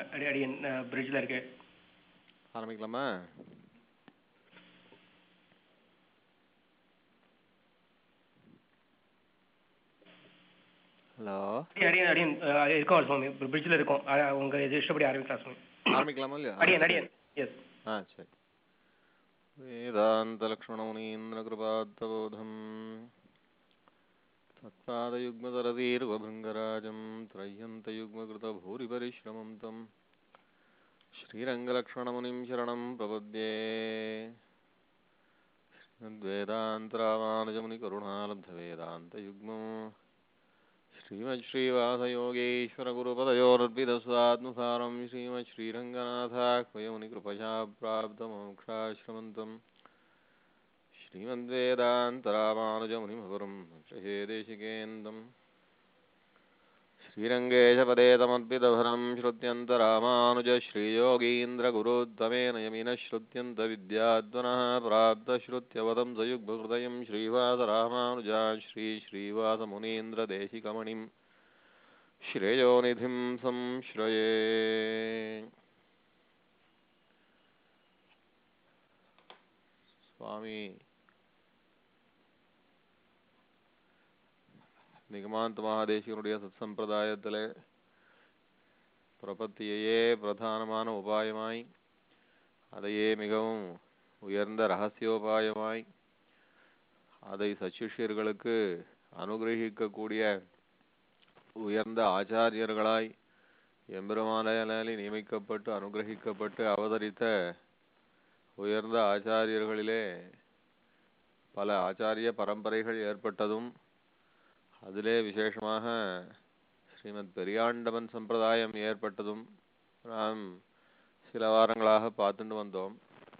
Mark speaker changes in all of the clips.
Speaker 1: அடி அடியன் பிரிட்ஜில் இருக்கு
Speaker 2: ஆரம்பிக்கலாமா ஹலோ
Speaker 1: அடியன் அடியன் அஹ், இருக்கோம் சுவாமி பிரிட்ஜில் இருக்கோம் அஹ், உங்க இது இஷ்டப்படி ஆரம்பிக்கலாம் சுவாமி
Speaker 2: ஆரம்பிக்கலாமா இல்லையா
Speaker 1: அடியன் அடியன் எஸ்
Speaker 2: ஆ சரி वेदान्तलक्ष्मणमुनीन्द्रकृपात्तबोधम् तत्पादयुग्मदरदीर्वभृङ्गराजं त्रय्यन्तयुग्मकृतभूरिपरिश्रमं तं श्रीरङ्गलक्ष्मणमुनिं शरणं प्रपद्ये श्रीमद्वेदान्तरामानुजमुनिकरुणालब्धवेदान्तयुग्मम् श्रीमच्छ्रीवासयोगेश्वरगुरुपदयोरर्पितस्वात्मसारं श्रीमच्छ्रीरङ्गनाथाह्वयमुनिकृपया प्राप्तमोक्षाश्रमन्तम् श्रीमद्वेदान्तरामानुजमुनिमगुरुं वंशहे देशिकेन्दम् श्रीरङ्गेशपदे तमद्भितभरं श्रुत्यन्तरामानुज श्रीयोगीन्द्रगुरुत्तमेन यमिनः श्रुत्यन्तविद्याद्वनः प्राप्तश्रुत्यवदं सयुग्महृदयं श्रीवासरामानुजा श्रीश्रीवासमुनीन्द्रदेशिकमणिं श्रेयोनिधिं संश्रये சுவாமி நிகமாந்த மகாதேசிகனுடைய சத்சம்பிரதாயத்திலே பிரபத்தியையே பிரதானமான உபாயமாய் அதையே மிகவும் உயர்ந்த ரகசியோபாயமாய் அதை சச்சிஷ்யர்களுக்கு அனுகிரகிக்கக்கூடிய உயர்ந்த ஆச்சாரியர்களாய் எம்பெருமானாலே நியமிக்கப்பட்டு அனுகிரகிக்கப்பட்டு அவதரித்த உயர்ந்த ஆச்சாரியர்களிலே பல ஆச்சாரிய பரம்பரைகள் ஏற்பட்டதும் அதிலே விசேஷமாக ஸ்ரீமத் பெரியாண்டவன் சம்பிரதாயம் ஏற்பட்டதும் நாம் சில வாரங்களாக பார்த்துட்டு வந்தோம்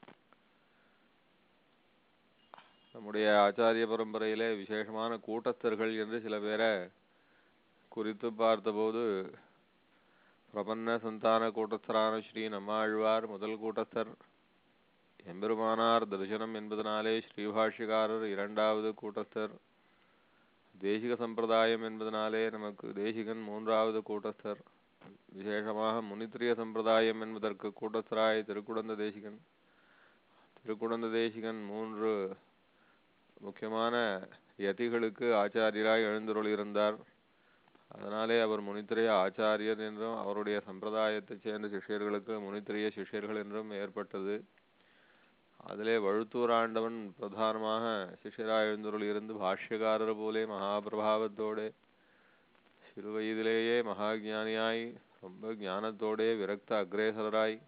Speaker 2: நம்முடைய ஆச்சாரிய பரம்பரையிலே விசேஷமான கூட்டஸ்தர்கள் என்று சில பேரை குறித்து பார்த்தபோது பிரபன்ன சந்தான கூட்டஸ்தரான ஸ்ரீ நம்மாழ்வார் முதல் கூட்டஸ்தர் எம்பெருமானார் தரிசனம் என்பதனாலே ஸ்ரீபாஷ்யக்காரர் இரண்டாவது கூட்டஸ்தர் தேசிக சம்பிரதாயம் என்பதனாலே நமக்கு தேசிகன் மூன்றாவது கூட்டஸ்தர் விசேஷமாக முனித்திரிய சம்பிரதாயம் என்பதற்கு கூட்டஸ்தராய் திருக்குடந்த தேசிகன் திருக்குடந்த தேசிகன் மூன்று முக்கியமான யதிகளுக்கு ஆச்சாரியராய் எழுந்தருள் இருந்தார் அதனாலே அவர் முனித்திரைய ஆச்சாரியர் என்றும் அவருடைய சம்பிரதாயத்தைச் சேர்ந்த சிஷ்யர்களுக்கு முனித்திரிய சிஷ்யர்கள் என்றும் ஏற்பட்டது அதிலே வழுத்தூராண்டவன் பிரதானமாக சிஷ்யராய் எழுந்தருள் இருந்து பாஷ்யக்காரர் போலே மகாபிரபாவத்தோட சிறு வயதிலேயே மகாஜானியாய் ரொம்ப ஞானத்தோடே விரக்த அக்ரேசராய்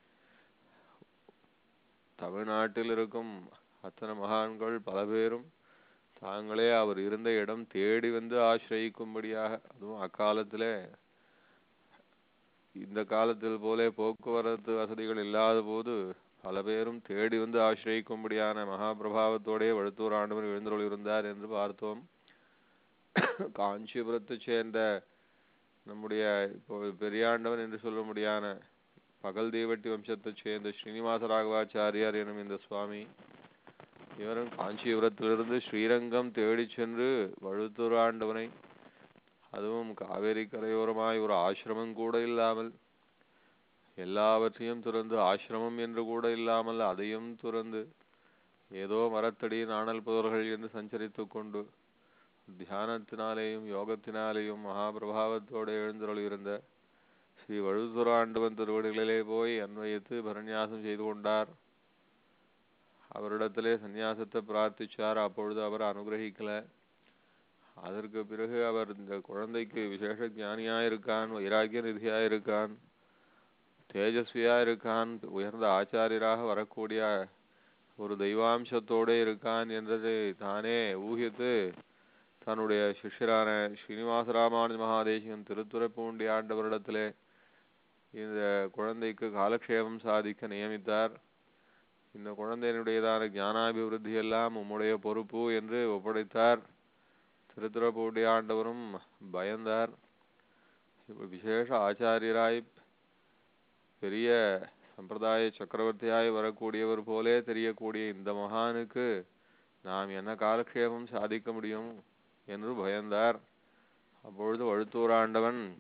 Speaker 2: தமிழ்நாட்டில் இருக்கும் அத்தனை மகான்கள் பல பேரும் தாங்களே அவர் இருந்த இடம் தேடி வந்து ஆசிரயிக்கும்படியாக அதுவும் அக்காலத்திலே இந்த காலத்தில் போலே போக்குவரத்து வசதிகள் இல்லாத போது பல பேரும் தேடி வந்து ஆசிரயிக்கும்படியான மகாபிரபாவத்தோடே வழுத்தூர் ஆண்டவர் எழுந்தருள் இருந்தார் என்று பார்த்தோம் காஞ்சிபுரத்தைச் சேர்ந்த நம்முடைய இப்போ பெரியாண்டவன் என்று சொல்ல முடியான பகல் தேவட்டி வம்சத்தைச் சேர்ந்த ஸ்ரீனிவாச ராகவாச்சாரியார் எனும் இந்த சுவாமி இவரும் காஞ்சிபுரத்திலிருந்து ஸ்ரீரங்கம் தேடிச் சென்று வழுத்தூர் ஆண்டவனை அதுவும் காவேரி கரையோரமாய் ஒரு ஆசிரமம் கூட இல்லாமல் எல்லாவற்றையும் துறந்து ஆசிரமம் என்று கூட இல்லாமல் அதையும் துறந்து ஏதோ மரத்தடி நாணல் புதர்கள் என்று சஞ்சரித்து கொண்டு தியானத்தினாலேயும் யோகத்தினாலேயும் மகாபிரபாவத்தோடு எழுந்தருள் இருந்த ஸ்ரீ வழுதுராண்டவன் திருவடிகளிலே போய் அன்வயித்து பரநியாசம் செய்து கொண்டார் அவரிடத்திலே சந்நியாசத்தை பிரார்த்திச்சார் அப்பொழுது அவர் அனுகிரகிக்கல அதற்கு பிறகு அவர் இந்த குழந்தைக்கு விசேஷ ஞானியா இருக்கான் வைராகிய நிதியா இருக்கான் தேஜஸ்வியா இருக்கான் உயர்ந்த ஆச்சாரியராக வரக்கூடிய ஒரு தெய்வாம்சத்தோடு இருக்கான் என்றதை தானே ஊகித்து தன்னுடைய சிஷ்யரான ஸ்ரீனிவாச ராமானுஜ மகாதேசிகன் திருத்துறைப்பூண்டி ஆண்டவரிடத்திலே இந்த குழந்தைக்கு காலக்ஷேபம் சாதிக்க நியமித்தார் இந்த குழந்தையினுடையதான ஞானாபிவிருத்தி எல்லாம் உம்முடைய பொறுப்பு என்று ஒப்படைத்தார் திருத்துறைப்பூண்டி ஆண்டவரும் பயந்தார் விசேஷ ஆச்சாரியராய் பெரிய சம்பிரதாய சக்கரவர்த்தியாய் வரக்கூடியவர் போலே தெரியக்கூடிய இந்த மகானுக்கு நாம் என்ன காலக்ஷேபம் சாதிக்க முடியும் என்று பயந்தார் அப்பொழுது வழுத்தூராண்டவன்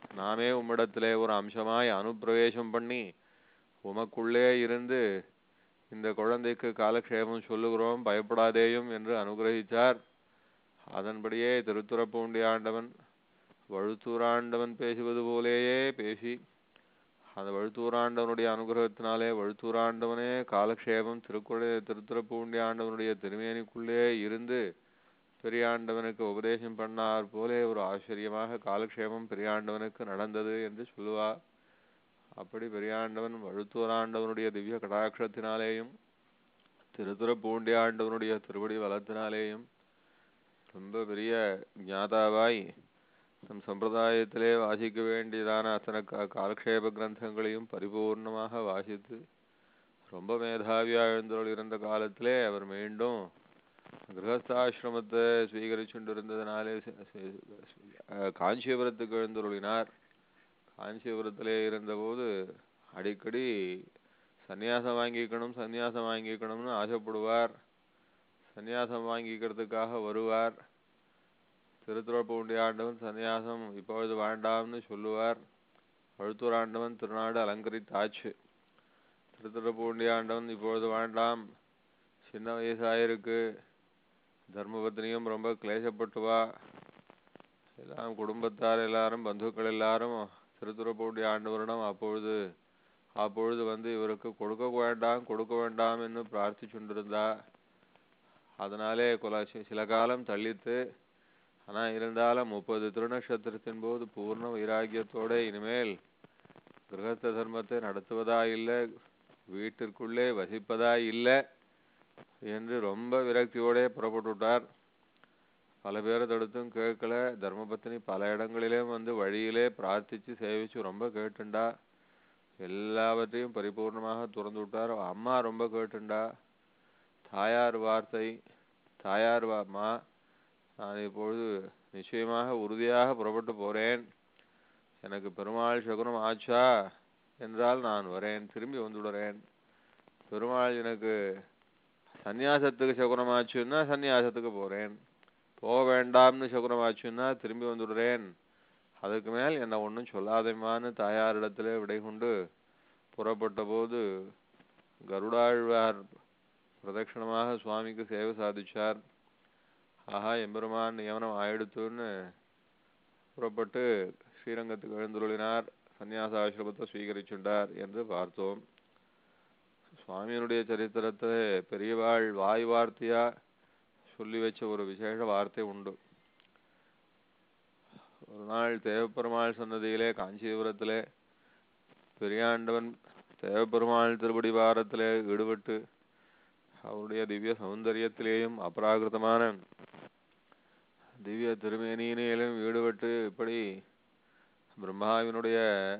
Speaker 2: நாமே உம்மிடத்திலே ஒரு அம்சமாய் அனுப்பிரவேசம் பண்ணி உமக்குள்ளே இருந்து இந்த குழந்தைக்கு காலக்ஷேபம் சொல்லுகிறோம் பயப்படாதேயும் என்று அனுகிரகித்தார் அதன்படியே திருத்துறப்பூண்டி ஆண்டவன் வழுத்தூராண்டவன் பேசுவது போலேயே பேசி அந்த வழுத்தூராண்டவனுடைய அனுகிரகத்தினாலே வழுத்தூராண்டவனே காலக்ஷேபம் திருக்குறை திருத்துறப்பூண்டி ஆண்டவனுடைய திருமேனிக்குள்ளே இருந்து பெரியாண்டவனுக்கு உபதேசம் பண்ணார் போலே ஒரு ஆச்சரியமாக காலக்ஷேபம் பெரியாண்டவனுக்கு நடந்தது என்று சொல்லுவார் அப்படி பெரியாண்டவன் வழுத்தூராண்டவனுடைய திவ்ய கடாட்சத்தினாலேயும் திருத்துறப்பூண்டி ஆண்டவனுடைய திருவடி வளத்தினாலேயும் ரொம்ப பெரிய ஞாதாவாய் நம் சம்பிரதாயத்திலே வாசிக்க வேண்டியதான அத்தனை கா- காலக்ஷேப கிரந்தங்களையும் பரிபூர்ணமாக வாசித்து ரொம்ப மேதாவியா எழுந்தருள் இருந்த காலத்திலே அவர் மீண்டும் கிரகஸ்தாசிரமத்தை ஸ்வீகரிச்சுண்டிருந்ததினாலே சி- சி- அஹ் காஞ்சிபுரத்துக்கு எழுந்தருளினார் காஞ்சிபுரத்திலே இருந்தபோது அடிக்கடி சந்நியாசம் வாங்கிக்கணும் சந்நியாசம் வாங்கிக்கணும்னு ஆசைப்படுவார் சந்நியாசம் வாங்கிக்கிறதுக்காக வருவார் திருத்துறப்பூண்டி ஆண்டவன் சந்நியாசம் இப்பொழுது வேண்டாம்னு சொல்லுவார் பழுத்தூர் ஆண்டவன் திருநாடு அலங்கரித்தாச்சு திருத்துறப்பூண்டி ஆண்டவன் இப்பொழுது வேண்டாம் சின்ன வயசாயிருக்கு தர்மபத்னியும் ரொம்ப கிளேசப்பட்டுவா எல்லாம் குடும்பத்தார் எல்லாரும் பந்துக்கள் எல்லாரும் திருத்துறப்பூண்டி ஆண்டவரிடம் அப்பொழுது அப்பொழுது வந்து இவருக்கு கொடுக்க வேண்டாம் கொடுக்க வேண்டாம் என்று பிரார்த்திச்சுண்டிருந்தா அதனாலே கொல சி- சில காலம் தள்ளித்து ஆனா இருந்தாலும் முப்பது திருநக்ஷத்திரத்தின் போது பூர்ண வைராகியத்தோட இனிமேல் கிரகஸ்த தர்மத்தை நடத்துவதா இல்லை வீட்டிற்குள்ளே வசிப்பதா இல்லை என்று ரொம்ப விரக்தியோட புறப்பட்டு விட்டார் பல பேரை தடுத்தும் கேட்கல தர்மபத்தினி பல இடங்களிலும் வந்து வழியிலே பிரார்த்திச்சு சேவிச்சு ரொம்ப கேட்டுண்டா எல்லாவற்றையும் பரிபூர்ணமாக துறந்து விட்டார் அம்மா ரொம்ப கேட்டுண்டா தாயார் வார்த்தை தாயார் வா- அம்மா நான் இப்பொழுது நிச்சயமாக உறுதியாக புறப்பட்டு போறேன் எனக்கு பெருமாள் சகுனம் ஆச்சா என்றால் நான் வரேன் திரும்பி வந்துடுறேன் பெருமாள் எனக்கு சந்நியாசத்துக்கு சகுனமாச்சுன்னா சந்நியாசத்துக்கு போறேன் போக வேண்டாம்னு சகுனமாச்சுன்னா திரும்பி வந்துடுறேன் அதுக்கு மேல் என்ன ஒன்றும் சொல்லாதேம்மான்னு தாயாரிடத்திலே விடை கொண்டு புறப்பட்ட போது கருடாழ்வார் பிரதட்சணமாக சுவாமிக்கு சேவை சாதிச்சார் ஆஹா எம்பெருமான் நியமனம் ஆயிடுத்துன்னு புறப்பட்டு ஸ்ரீரங்கத்துக்கு எழுந்துருளினார் சந்நியாச ஆசிரமத்தை ஸ்வீகரிச்சுண்டார் என்று பார்த்தோம் சுவாமியினுடைய சரித்திரத்தை பெரியவாள் வாய் வார்த்தையா சொல்லி வச்ச ஒரு விசேஷ வார்த்தை உண்டு ஒரு நாள் தேவப்பெருமாள் சன்னதியிலே காஞ்சிபுரத்திலே பெரியாண்டவன் தேவப்பெருமாள் திருப்படி வாரத்திலே ஈடுபட்டு அவருடைய திவ்ய சௌந்தரியத்திலேயும் அபராகிருதமான திவ்ய திருமேனியிலும் ஈடுபட்டு இப்படி பிரம்மாவினுடைய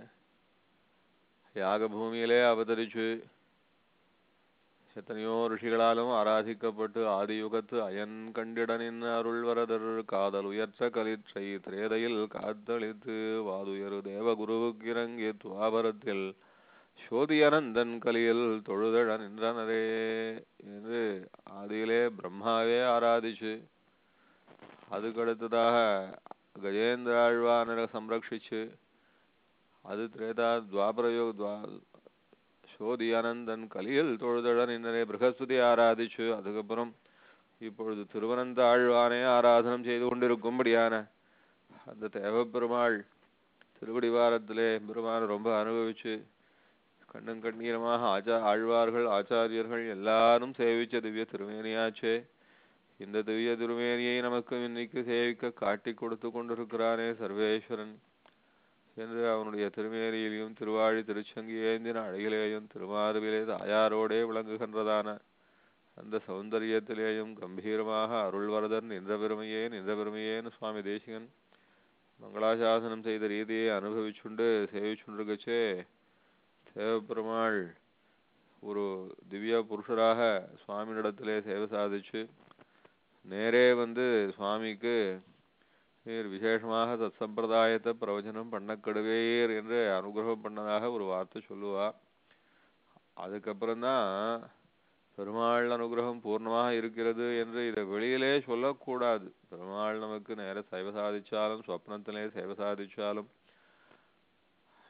Speaker 2: யாக பூமியிலே அவதரிச்சு எத்தனையோ ரிஷிகளாலும் ஆராதிக்கப்பட்டு ஆதியுகத்து அயன் கண்டிடனின் அருள்வரதர் காதல் உயர்த்த கலிற்றை திரேதையில் காத்தளித்து வாதுயரு தேவகுருவுக்கு இறங்கி துவாபரத்தில் சோதியனந்தன் கலியில் தொழுதழ நின்றனரே என்று ஆதியிலே பிரம்மாவே ஆராதிச்சு அதுக்கடுத்ததாக கஜேந்திர ஆழ்வானரை சம்ரட்சிச்சு அது திரேதா துவாபரயோக துவா சோதி அனந்தன் கலியில் தொழுதழ நின்றனே பிரகஸ்பதி ஆராதிச்சு அதுக்கப்புறம் இப்பொழுது திருவனந்த ஆழ்வானே ஆராதனம் செய்து கொண்டிருக்கும்படியான அந்த தேவப்பெருமாள் திருவடிவாரத்திலே பெருமான் ரொம்ப அனுபவிச்சு கண்ணும் கண்ணீரமாக ஆச்சா ஆழ்வார்கள் ஆச்சாரியர்கள் எல்லாரும் சேவிச்ச திவ்ய திருமேனியாச்சே இந்த திவ்ய திருமேனியை நமக்கு இன்னைக்கு சேவிக்க காட்டி கொடுத்து கொண்டிருக்கிறானே சர்வேஸ்வரன் என்று அவனுடைய திருமேனியிலையும் திருவாழி திருச்சங்கி ஏந்தின அழகிலேயும் திருமார்பிலே தாயாரோடே விளங்குகின்றதான அந்த சௌந்தரியத்திலேயும் கம்பீரமாக அருள்வரதன் நின்ற பெருமையே நின்ற பெருமையேன்னு சுவாமி தேசிகன் மங்களாசாசனம் செய்த ரீதியை அனுபவிச்சுண்டு சேவிச்சுண்டிருக்கச்சே தேவப்பெருமாள் ஒரு திவ்ய புருஷராக சுவாமியிடத்திலே சேவை சாதிச்சு நேரே வந்து சுவாமிக்கு நீர் விசேஷமாக தத் சம்பிரதாயத்தை பிரவச்சனம் பண்ண கெடுவீர் என்று அனுகிரகம் பண்ணதாக ஒரு வார்த்தை சொல்லுவா அதுக்கப்புறம்தான் பெருமாள் அனுகிரகம் பூர்ணமாக இருக்கிறது என்று இதை வெளியிலே சொல்லக்கூடாது பெருமாள் நமக்கு நேர சைவ சாதிச்சாலும் சொப்னத்திலே சேவை சாதிச்சாலும்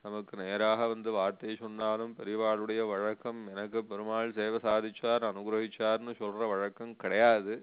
Speaker 2: நமக்கு நேராக வந்து வார்த்தை சொன்னாலும் பெரியவாளுடைய வழக்கம் எனக்கு பெருமாள் சேவை சாதிச்சார் அனுகிரகிச்சார்னு சொல்ற வழக்கம் கிடையாது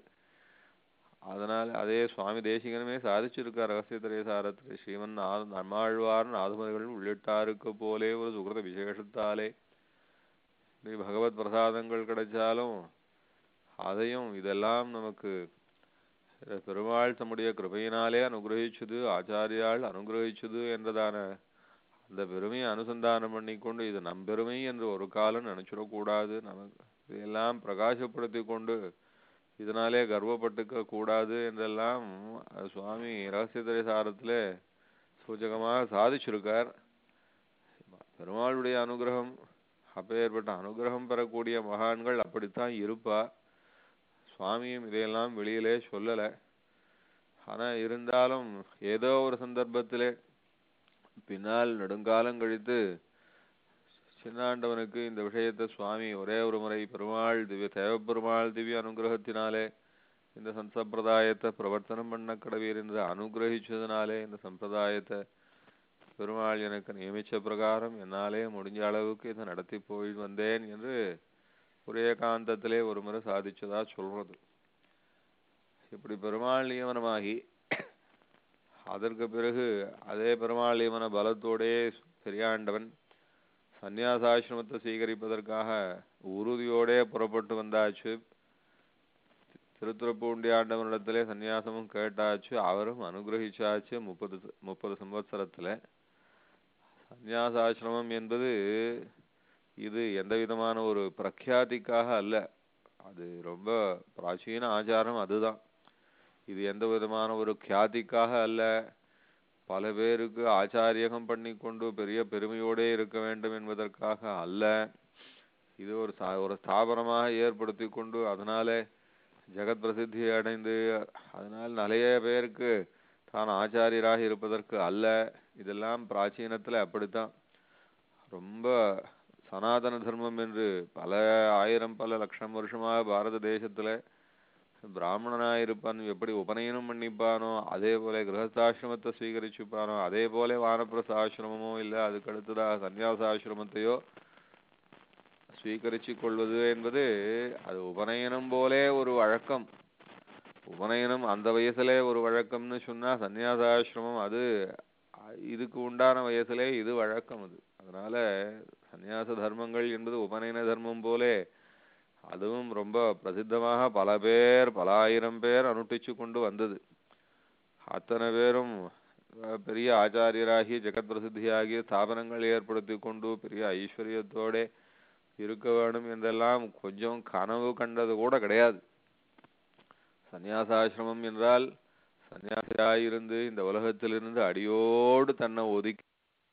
Speaker 2: அதனால அதே சுவாமி தேசிகனுமே சாதிச்சிருக்கார் ரகசியத்திரை சாரத்திரை ஸ்ரீமன் நாத நம்மாழ்வார் நாதமதிகள் உள்ளிட்டாருக்கு போலே ஒரு சுகிருத விசேஷத்தாலே இப்படி பகவத் பிரசாதங்கள் கிடைச்சாலும் அதையும் இதெல்லாம் நமக்கு பெருமாள் தம்முடைய கிருபையினாலே அனுகிரகிச்சது ஆச்சாரியால் அனுகிரகிச்சது என்றதான அந்த பெருமையை அனுசந்தானம் பண்ணிக்கொண்டு இது நம் பெருமை என்று ஒரு காலம் நினைச்சிடக்கூடாது நமக்கு இதையெல்லாம் பிரகாசப்படுத்தி கொண்டு இதனாலே கர்வப்பட்டுக்க கூடாது என்றெல்லாம் அது சுவாமி ரகசியத்திரை சாரத்துல சூச்சகமாக சாதிச்சிருக்கார் பெருமாளுடைய அனுகிரகம் அப்பேற்பட்ட அனுகிரகம் பெறக்கூடிய மகான்கள் அப்படித்தான் இருப்பா சுவாமியும் இதையெல்லாம் வெளியிலே சொல்லல ஆனா இருந்தாலும் ஏதோ ஒரு சந்தர்ப்பத்திலே பின்னால் நெடுங்காலம் கழித்து சின்னாண்டவனுக்கு இந்த விஷயத்தை சுவாமி ஒரே ஒரு முறை பெருமாள் திவ்ய தேவப்பெருமாள் திவ்ய அனுகிரகத்தினாலே இந்த சம்பிரதாயத்தை பிரவர்த்தனம் பண்ண கடவீர் என்று அனுகிரகிச்சதுனாலே இந்த சம்பிரதாயத்தை பெருமாள் எனக்கு நியமிச்ச பிரகாரம் என்னாலே முடிஞ்ச அளவுக்கு இதை நடத்தி போய் வந்தேன் என்று ஒரே காந்தத்திலே ஒரு முறை சாதிச்சதா சொல்றது இப்படி பெருமாள் நியமனமாகி அதற்கு பிறகு அதே பெருமாள் நியமன பலத்தோடே பெரியாண்டவன் சந்நியாசாசிரமத்தை சீகரிப்பதற்காக உறுதியோடே புறப்பட்டு வந்தாச்சு திருத்துறப்பூண்டி ஆண்டவனிடத்திலே சந்நியாசமும் கேட்டாச்சு அவரும் அனுகிரகிச்சாச்சு முப்பது முப்பது சம்பத்சரத்துல சந்நியாசாசிரமம் என்பது இது எந்த விதமான ஒரு பிரக்யாதிக்காக அல்ல அது ரொம்ப பிராச்சீன ஆச்சாரம் அதுதான் இது எந்த விதமான ஒரு கியாதிக்காக அல்ல பல பேருக்கு ஆச்சாரியகம் பண்ணி கொண்டு பெரிய பெருமையோடே இருக்க வேண்டும் என்பதற்காக அல்ல இது ஒரு சா ஒரு ஸ்தாபனமாக ஏற்படுத்தி கொண்டு அதனாலே ஜெகத் பிரசித்தி அடைந்து அதனால் நிறைய பேருக்கு தான் ஆச்சாரியராக இருப்பதற்கு அல்ல இதெல்லாம் பிராச்சீனத்துல அப்படித்தான் ரொம்ப சனாதன தர்மம் என்று பல ஆயிரம் பல லட்சம் வருஷமாக பாரத தேசத்துல பிராமணனா இருப்பான் எப்படி உபநயனம் பண்ணிப்பானோ அதே போல கிரகஸ்தாசிரமத்தை ஸ்வீகரிச்சுப்பானோ அதே போல வானப்பிரச ஆசிரமமோ இல்ல அதுக்கு அடுத்ததாக சந்நியாசாசிரமத்தையோ ஸ்வீகரிச்சு கொள்வது என்பது அது உபநயனம் போலே ஒரு வழக்கம் உபநயனம் அந்த வயசுலே ஒரு வழக்கம்னு சொன்னா சந்நியாசாசிரமம் அது இதுக்கு உண்டான வயசுலே இது வழக்கம் அது அதனால சந்நியாச தர்மங்கள் என்பது உபநயன தர்மம் போலே அதுவும் ரொம்ப பிரசித்தமாக பல பேர் பல ஆயிரம் பேர் அனுஷ்டிச்சு கொண்டு வந்தது அத்தனை பேரும் பெரிய ஆச்சாரியராகி ஜெகத் பிரசித்தியாகிய ஸ்தாபனங்கள் ஏற்படுத்தி கொண்டு பெரிய ஐஸ்வர்யத்தோட இருக்க வேண்டும் என்றெல்லாம் கொஞ்சம் கனவு கண்டது கூட கிடையாது சந்நியாசாசிரமம் என்றால் சன்னியாசியாயிருந்து இந்த உலகத்திலிருந்து அடியோடு தன்னை ஒதுக்கி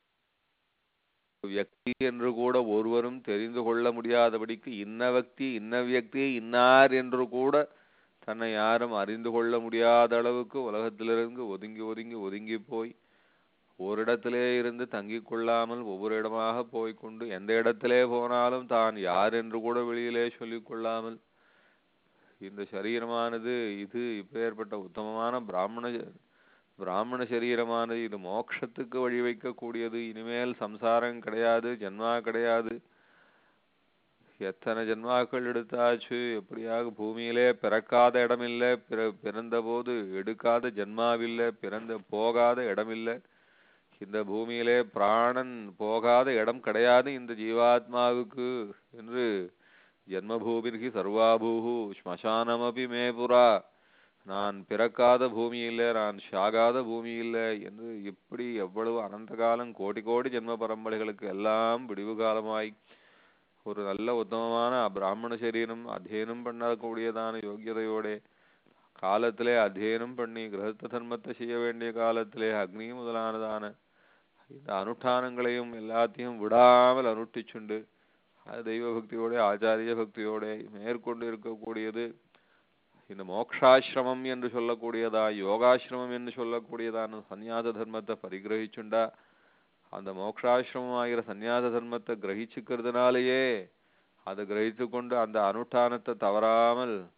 Speaker 2: வியக்தி என்று கூட ஒருவரும் தெரிந்து கொள்ள முடியாதபடிக்கு இன்ன வக்தி இன்ன வியக்தி இன்னார் என்று கூட தன்னை யாரும் அறிந்து கொள்ள முடியாத அளவுக்கு உலகத்திலிருந்து ஒதுங்கி ஒதுங்கி ஒதுங்கி போய் ஓரிடத்திலே இருந்து தங்கிக் கொள்ளாமல் ஒவ்வொரு இடமாக போய்க்கொண்டு எந்த இடத்திலே போனாலும் தான் யார் என்று கூட வெளியிலே சொல்லிக் கொள்ளாமல் இந்த சரீரமானது இது இப்பேற்பட்ட உத்தமமான பிராமண பிராமண சரீரமானது இது மோட்சத்துக்கு வழி வைக்கக்கூடியது இனிமேல் சம்சாரம் கிடையாது ஜென்மா கிடையாது எத்தனை ஜென்மாக்கள் எடுத்தாச்சு எப்படியாக பூமியிலே பிறக்காத இடமில்லை பிற பிறந்த போது எடுக்காத ஜென்மாவில்லை பிறந்த போகாத இடமில்லை இந்த பூமியிலே பிராணன் போகாத இடம் கிடையாது இந்த ஜீவாத்மாவுக்கு என்று ஜென்மபூமிற்கு சர்வாபூஹு ஸ்மசானமபி மே புரா நான் பிறக்காத பூமி இல்லை நான் சாகாத பூமி இல்லை என்று இப்படி எவ்வளவு அனந்த காலம் கோடி கோடி ஜென்ம பரம்பரைகளுக்கு எல்லாம் விடிவு காலமாய் ஒரு நல்ல உத்தமமான பிராமண சரீரம் அத்தியனம் பண்ணக்கூடியதான யோக்கியதையோட காலத்திலே அத்தியனம் பண்ணி கிரகஸ்த தர்மத்தை செய்ய வேண்டிய காலத்திலே அக்னி முதலானதான இந்த அனுஷ்டானங்களையும் எல்லாத்தையும் விடாமல் அனுஷ்டிச்சுண்டு அது தெய்வ பக்தியோட ஆச்சாரிய பக்தியோட மேற்கொண்டு இருக்கக்கூடியது இந்த மோக்ஷாசிரமம் என்று சொல்லக்கூடியதா யோகாசிரமம் என்று சொல்லக்கூடியதான சந்நியாச தர்மத்தை பரிகிரகிச்சுண்டா அந்த மோக்ஷாசிரமம் ஆகிற சந்நியாச தர்மத்தை கிரகிச்சுக்கிறதுனாலேயே அதை கிரகித்து கொண்டு அந்த அனுஷ்டானத்தை தவறாமல்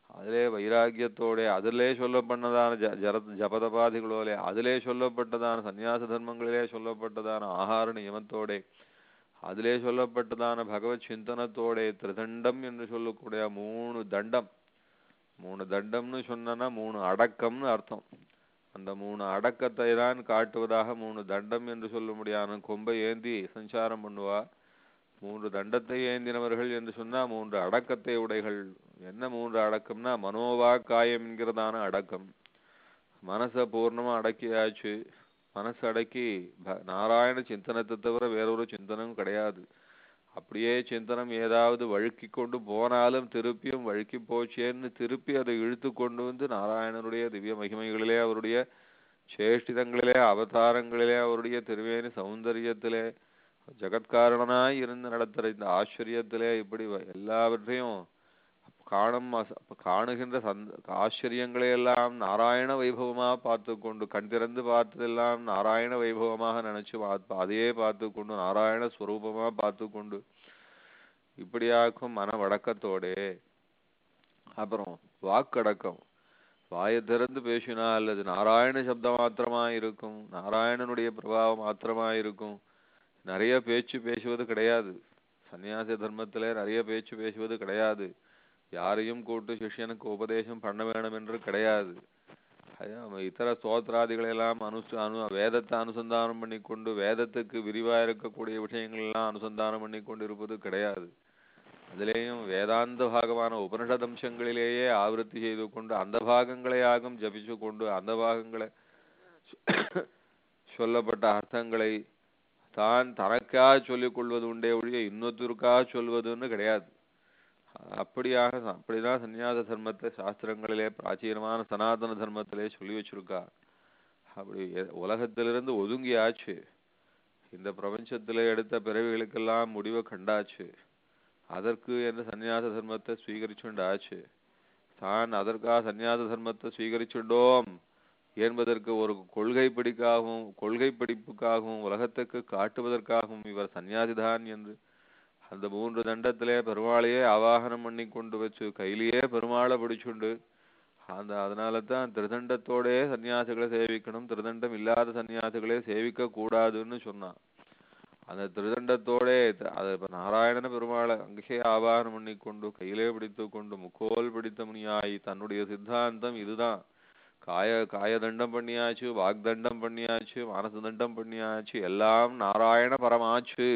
Speaker 2: அதிலே வைராக்கியத்தோட அதிலே சொல்லப்பட்டதான ஜ ஜர ஜபதபாதிகளோலே அதிலே சொல்லப்பட்டதான சந்நியாச தர்மங்களிலே சொல்லப்பட்டதான ஆகார நியமத்தோட அதிலே சொல்லப்பட்டதான பகவத் சிந்தனத்தோட திருதண்டம் என்று சொல்லக்கூடிய மூணு தண்டம் மூணு தண்டம்னு சொன்னா மூணு அடக்கம்னு அர்த்தம் அந்த மூணு அடக்கத்தை தான் காட்டுவதாக மூணு தண்டம் என்று சொல்ல முடியாத கொம்பை ஏந்தி சஞ்சாரம் பண்ணுவா மூன்று தண்டத்தை ஏந்தினவர்கள் என்று சொன்னா மூன்று அடக்கத்தை உடைகள் என்ன மூன்று அடக்கம்னா மனோவா காயம் என்கிறதான அடக்கம் மனசை பூர்ணமா அடக்கியாச்சு மனசு அடக்கி ப- நாராயண சிந்தனத்தை தவிர வேறொரு சிந்தனம் கிடையாது அப்படியே சிந்தனம் ஏதாவது வழுக்கி கொண்டு போனாலும் திருப்பியும் வழுக்கி போச்சேன்னு திருப்பி அதை இழுத்து கொண்டு வந்து நாராயணனுடைய திவ்ய மகிமைகளிலே அவருடைய சேஷ்டிதங்களிலே அவதாரங்களிலே அவருடைய திருவேணி சௌந்தரியத்திலே ஜகத்காரணனாய் இருந்து நடத்துற இந்த ஆச்சரியத்திலே இப்படி வ- எல்லாவற்றையும் காணும் அச- காணுகின்ற சந்த ஆச்சரியங்களை எல்லாம் நாராயண வைபவமா பார்த்து கொண்டு கண் திறந்து பார்த்ததெல்லாம் நாராயண வைபவமாக நினைச்சு பார்த்து அதையே பார்த்து கொண்டு நாராயண ஸ்வரூபமா பார்த்து கொண்டு இப்படியாக்கும் மன வடக்கத்தோடே அப்புறம் வாக்கடக்கம் வாயை திறந்து பேசினால் அது நாராயண சப்தம் மாத்திரமா இருக்கும் நாராயணனுடைய பிரபாவம் மாத்திரமா இருக்கும் நிறைய பேச்சு பேசுவது கிடையாது சன்னியாச தர்மத்திலே நிறைய பேச்சு பேசுவது கிடையாது யாரையும் கூட்டு சிஷ்யனுக்கு உபதேசம் பண்ண வேணும் என்று கிடையாது அது நம்ம இதர ஸ்தோத்திராதிகளை எல்லாம் அனுசு அனு வேதத்தை அனுசந்தானம் பண்ணி கொண்டு வேதத்துக்கு விரிவா இருக்கக்கூடிய விஷயங்கள் எல்லாம் அனுசந்தானம் பண்ணி கொண்டு இருப்பது கிடையாது அதிலேயும் வேதாந்த பாகமான உபனிஷத் அம்சங்களிலேயே ஆவருத்தி செய்து கொண்டு அந்த பாகங்களையாகும் ஜபிச்சு கொண்டு அந்த பாகங்களை சொல்லப்பட்ட அர்த்தங்களை தான் தனக்காக சொல்லிக் கொள்வது உண்டே ஒழிய இன்னொருத்தருக்காக சொல்வதுன்னு கிடையாது அப்படியாக ச- அப்படிதான் சந்நியாச தர்மத்தை சாஸ்திரங்களிலே பிராச்சீனமான சனாதன தர்மத்திலே சொல்லி வச்சிருக்கா அப்படி எ- உலகத்திலிருந்து ஒதுங்கியாச்சு இந்த பிரபஞ்சத்திலே எடுத்த பிறவிகளுக்கெல்லாம் முடிவை கண்டாச்சு அதற்கு என்று சந்நியாச தர்மத்தை ஸ்வீகரிச்சுண்டாச்சு தான் அதற்காக சந்நியாச தர்மத்தை ஸ்வீகரிச்சுண்டோம் என்பதற்கு ஒரு கொள்கை பிடிக்காகவும் கொள்கை பிடிப்புக்காகவும் உலகத்துக்கு காட்டுவதற்காகவும் இவர் சந்நியாசிதான் என்று அந்த மூன்று தண்டத்திலே பெருமாளையே ஆவாகனம் பண்ணி கொண்டு வச்சு கையிலேயே பெருமாளை பிடிச்சுண்டு அந்த அதனால தான் திருதண்டத்தோடே சன்னியாசிகளை சேவிக்கணும் திருதண்டம் இல்லாத சன்னியாசிகளே சேவிக்க கூடாதுன்னு சொன்னான் அந்த திருதண்டத்தோடே த- அது இப்ப நாராயணன பெருமாளை அங்கேயே ஆவாகனம் பண்ணி கொண்டு கையிலே பிடித்து கொண்டு முக்கோல் பிடித்த முனியாய் தன்னுடைய சித்தாந்தம் இதுதான் காய காயதண்டம் பண்ணியாச்சு வாக்தண்டம் பண்ணியாச்சு மானச தண்டம் பண்ணியாச்சு எல்லாம் நாராயண பரமாச்சு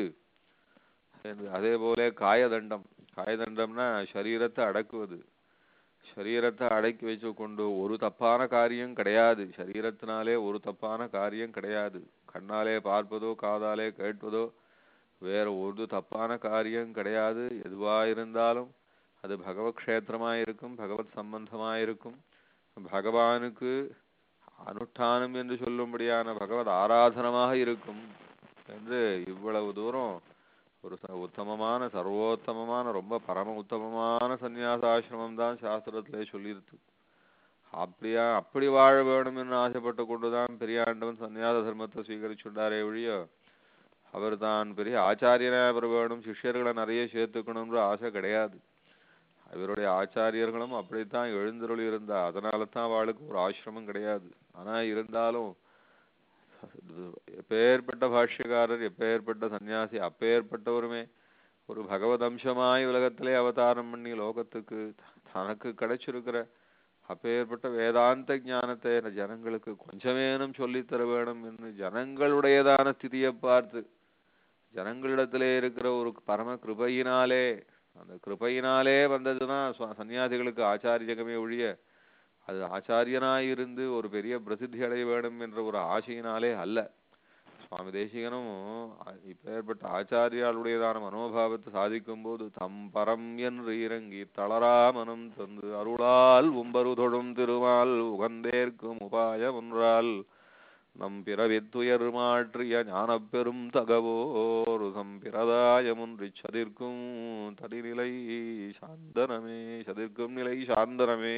Speaker 2: என்று அதே போல காயதண்டம் காயதண்டம்னா சரீரத்தை அடக்குவது சரீரத்தை அடக்கி வச்சு கொண்டு ஒரு தப்பான காரியம் கிடையாது சரீரத்தினாலே ஒரு தப்பான காரியம் கிடையாது கண்ணாலே பார்ப்பதோ காதாலே கேட்பதோ வேற ஒரு தப்பான காரியம் கிடையாது எதுவா இருந்தாலும் அது பகவத் க்ஷேத்திரமா இருக்கும் பகவத் சம்பந்தமா இருக்கும் பகவானுக்கு அனுஷ்டானம் என்று சொல்லும்படியான பகவத் ஆராதனமாக இருக்கும் என்று இவ்வளவு தூரம் ஒரு ச- உத்தமமான சர்வோத்தமமான ரொம்ப பரம உத்தமமான சந்நியாசாசிரமம் தான் சாஸ்திரத்திலே சொல்லியிருக்கு அப்படியா அப்படி வாழ வேணும் என்று ஆசைப்பட்டு கொண்டுதான் பெரியாண்டவன் சந்நியாச தர்மத்தை ஸ்வீகரிச்சுண்டாரே ஒழிய அவர் தான் பெரிய ஆச்சாரியனா பெற வேணும் சிஷ்யர்களை நிறைய சேர்த்துக்கணும்ன்ற ஆசை கிடையாது இவருடைய ஆச்சாரியர்களும் அப்படித்தான் எழுந்தருளி இருந்தா அதனால தான் அவளுக்கு ஒரு ஆசிரமம் கிடையாது ஆனா இருந்தாலும் எப்பேற்பட்ட பாஷ்யக்காரர் எப்பேற்பட்ட சன்னியாசி அப்பேற்பட்டவருமே ஒரு பகவத் அம்சமாய் உலகத்திலே அவதாரம் பண்ணி லோகத்துக்கு தனக்கு கிடைச்சிருக்கிற அப்பேற்பட்ட வேதாந்த ஞானத்தை இந்த ஜனங்களுக்கு கொஞ்சமேனும் சொல்லித் தர வேணும் என்று ஜனங்களுடையதான ஸ்திதியை பார்த்து ஜனங்களிடத்திலே இருக்கிற ஒரு பரம கிருபையினாலே அந்த கிருபையினாலே வந்ததுதான் சுவா- சன்னியாசிகளுக்கு ஆச்சாரியகமே ஒழிய அது ஆச்சாரியனாய் இருந்து ஒரு பெரிய பிரசித்தி அடைய வேண்டும் என்ற ஒரு ஆசையினாலே அல்ல சுவாமி தேசிகனும் அ- இப்பேற்பட்ட ஆச்சாரியாளுடையதான மனோபாவத்தை சாதிக்கும் போது தம் பரம் என்று இறங்கி தளரா மனம் தந்து அருளால் உம்பரு தொடும் திருமால் உகந்தேற்கும் உபாயம் ஒன்றால் நம் பிறவித்துயர் மாற்றிய ஞானப் பெரும் தகவோரு சம்பிரதாயமுன்றி சதிர்க்கும் தடிநிலை சாந்தனமே சதிர்க்கும் நிலை சாந்தனமே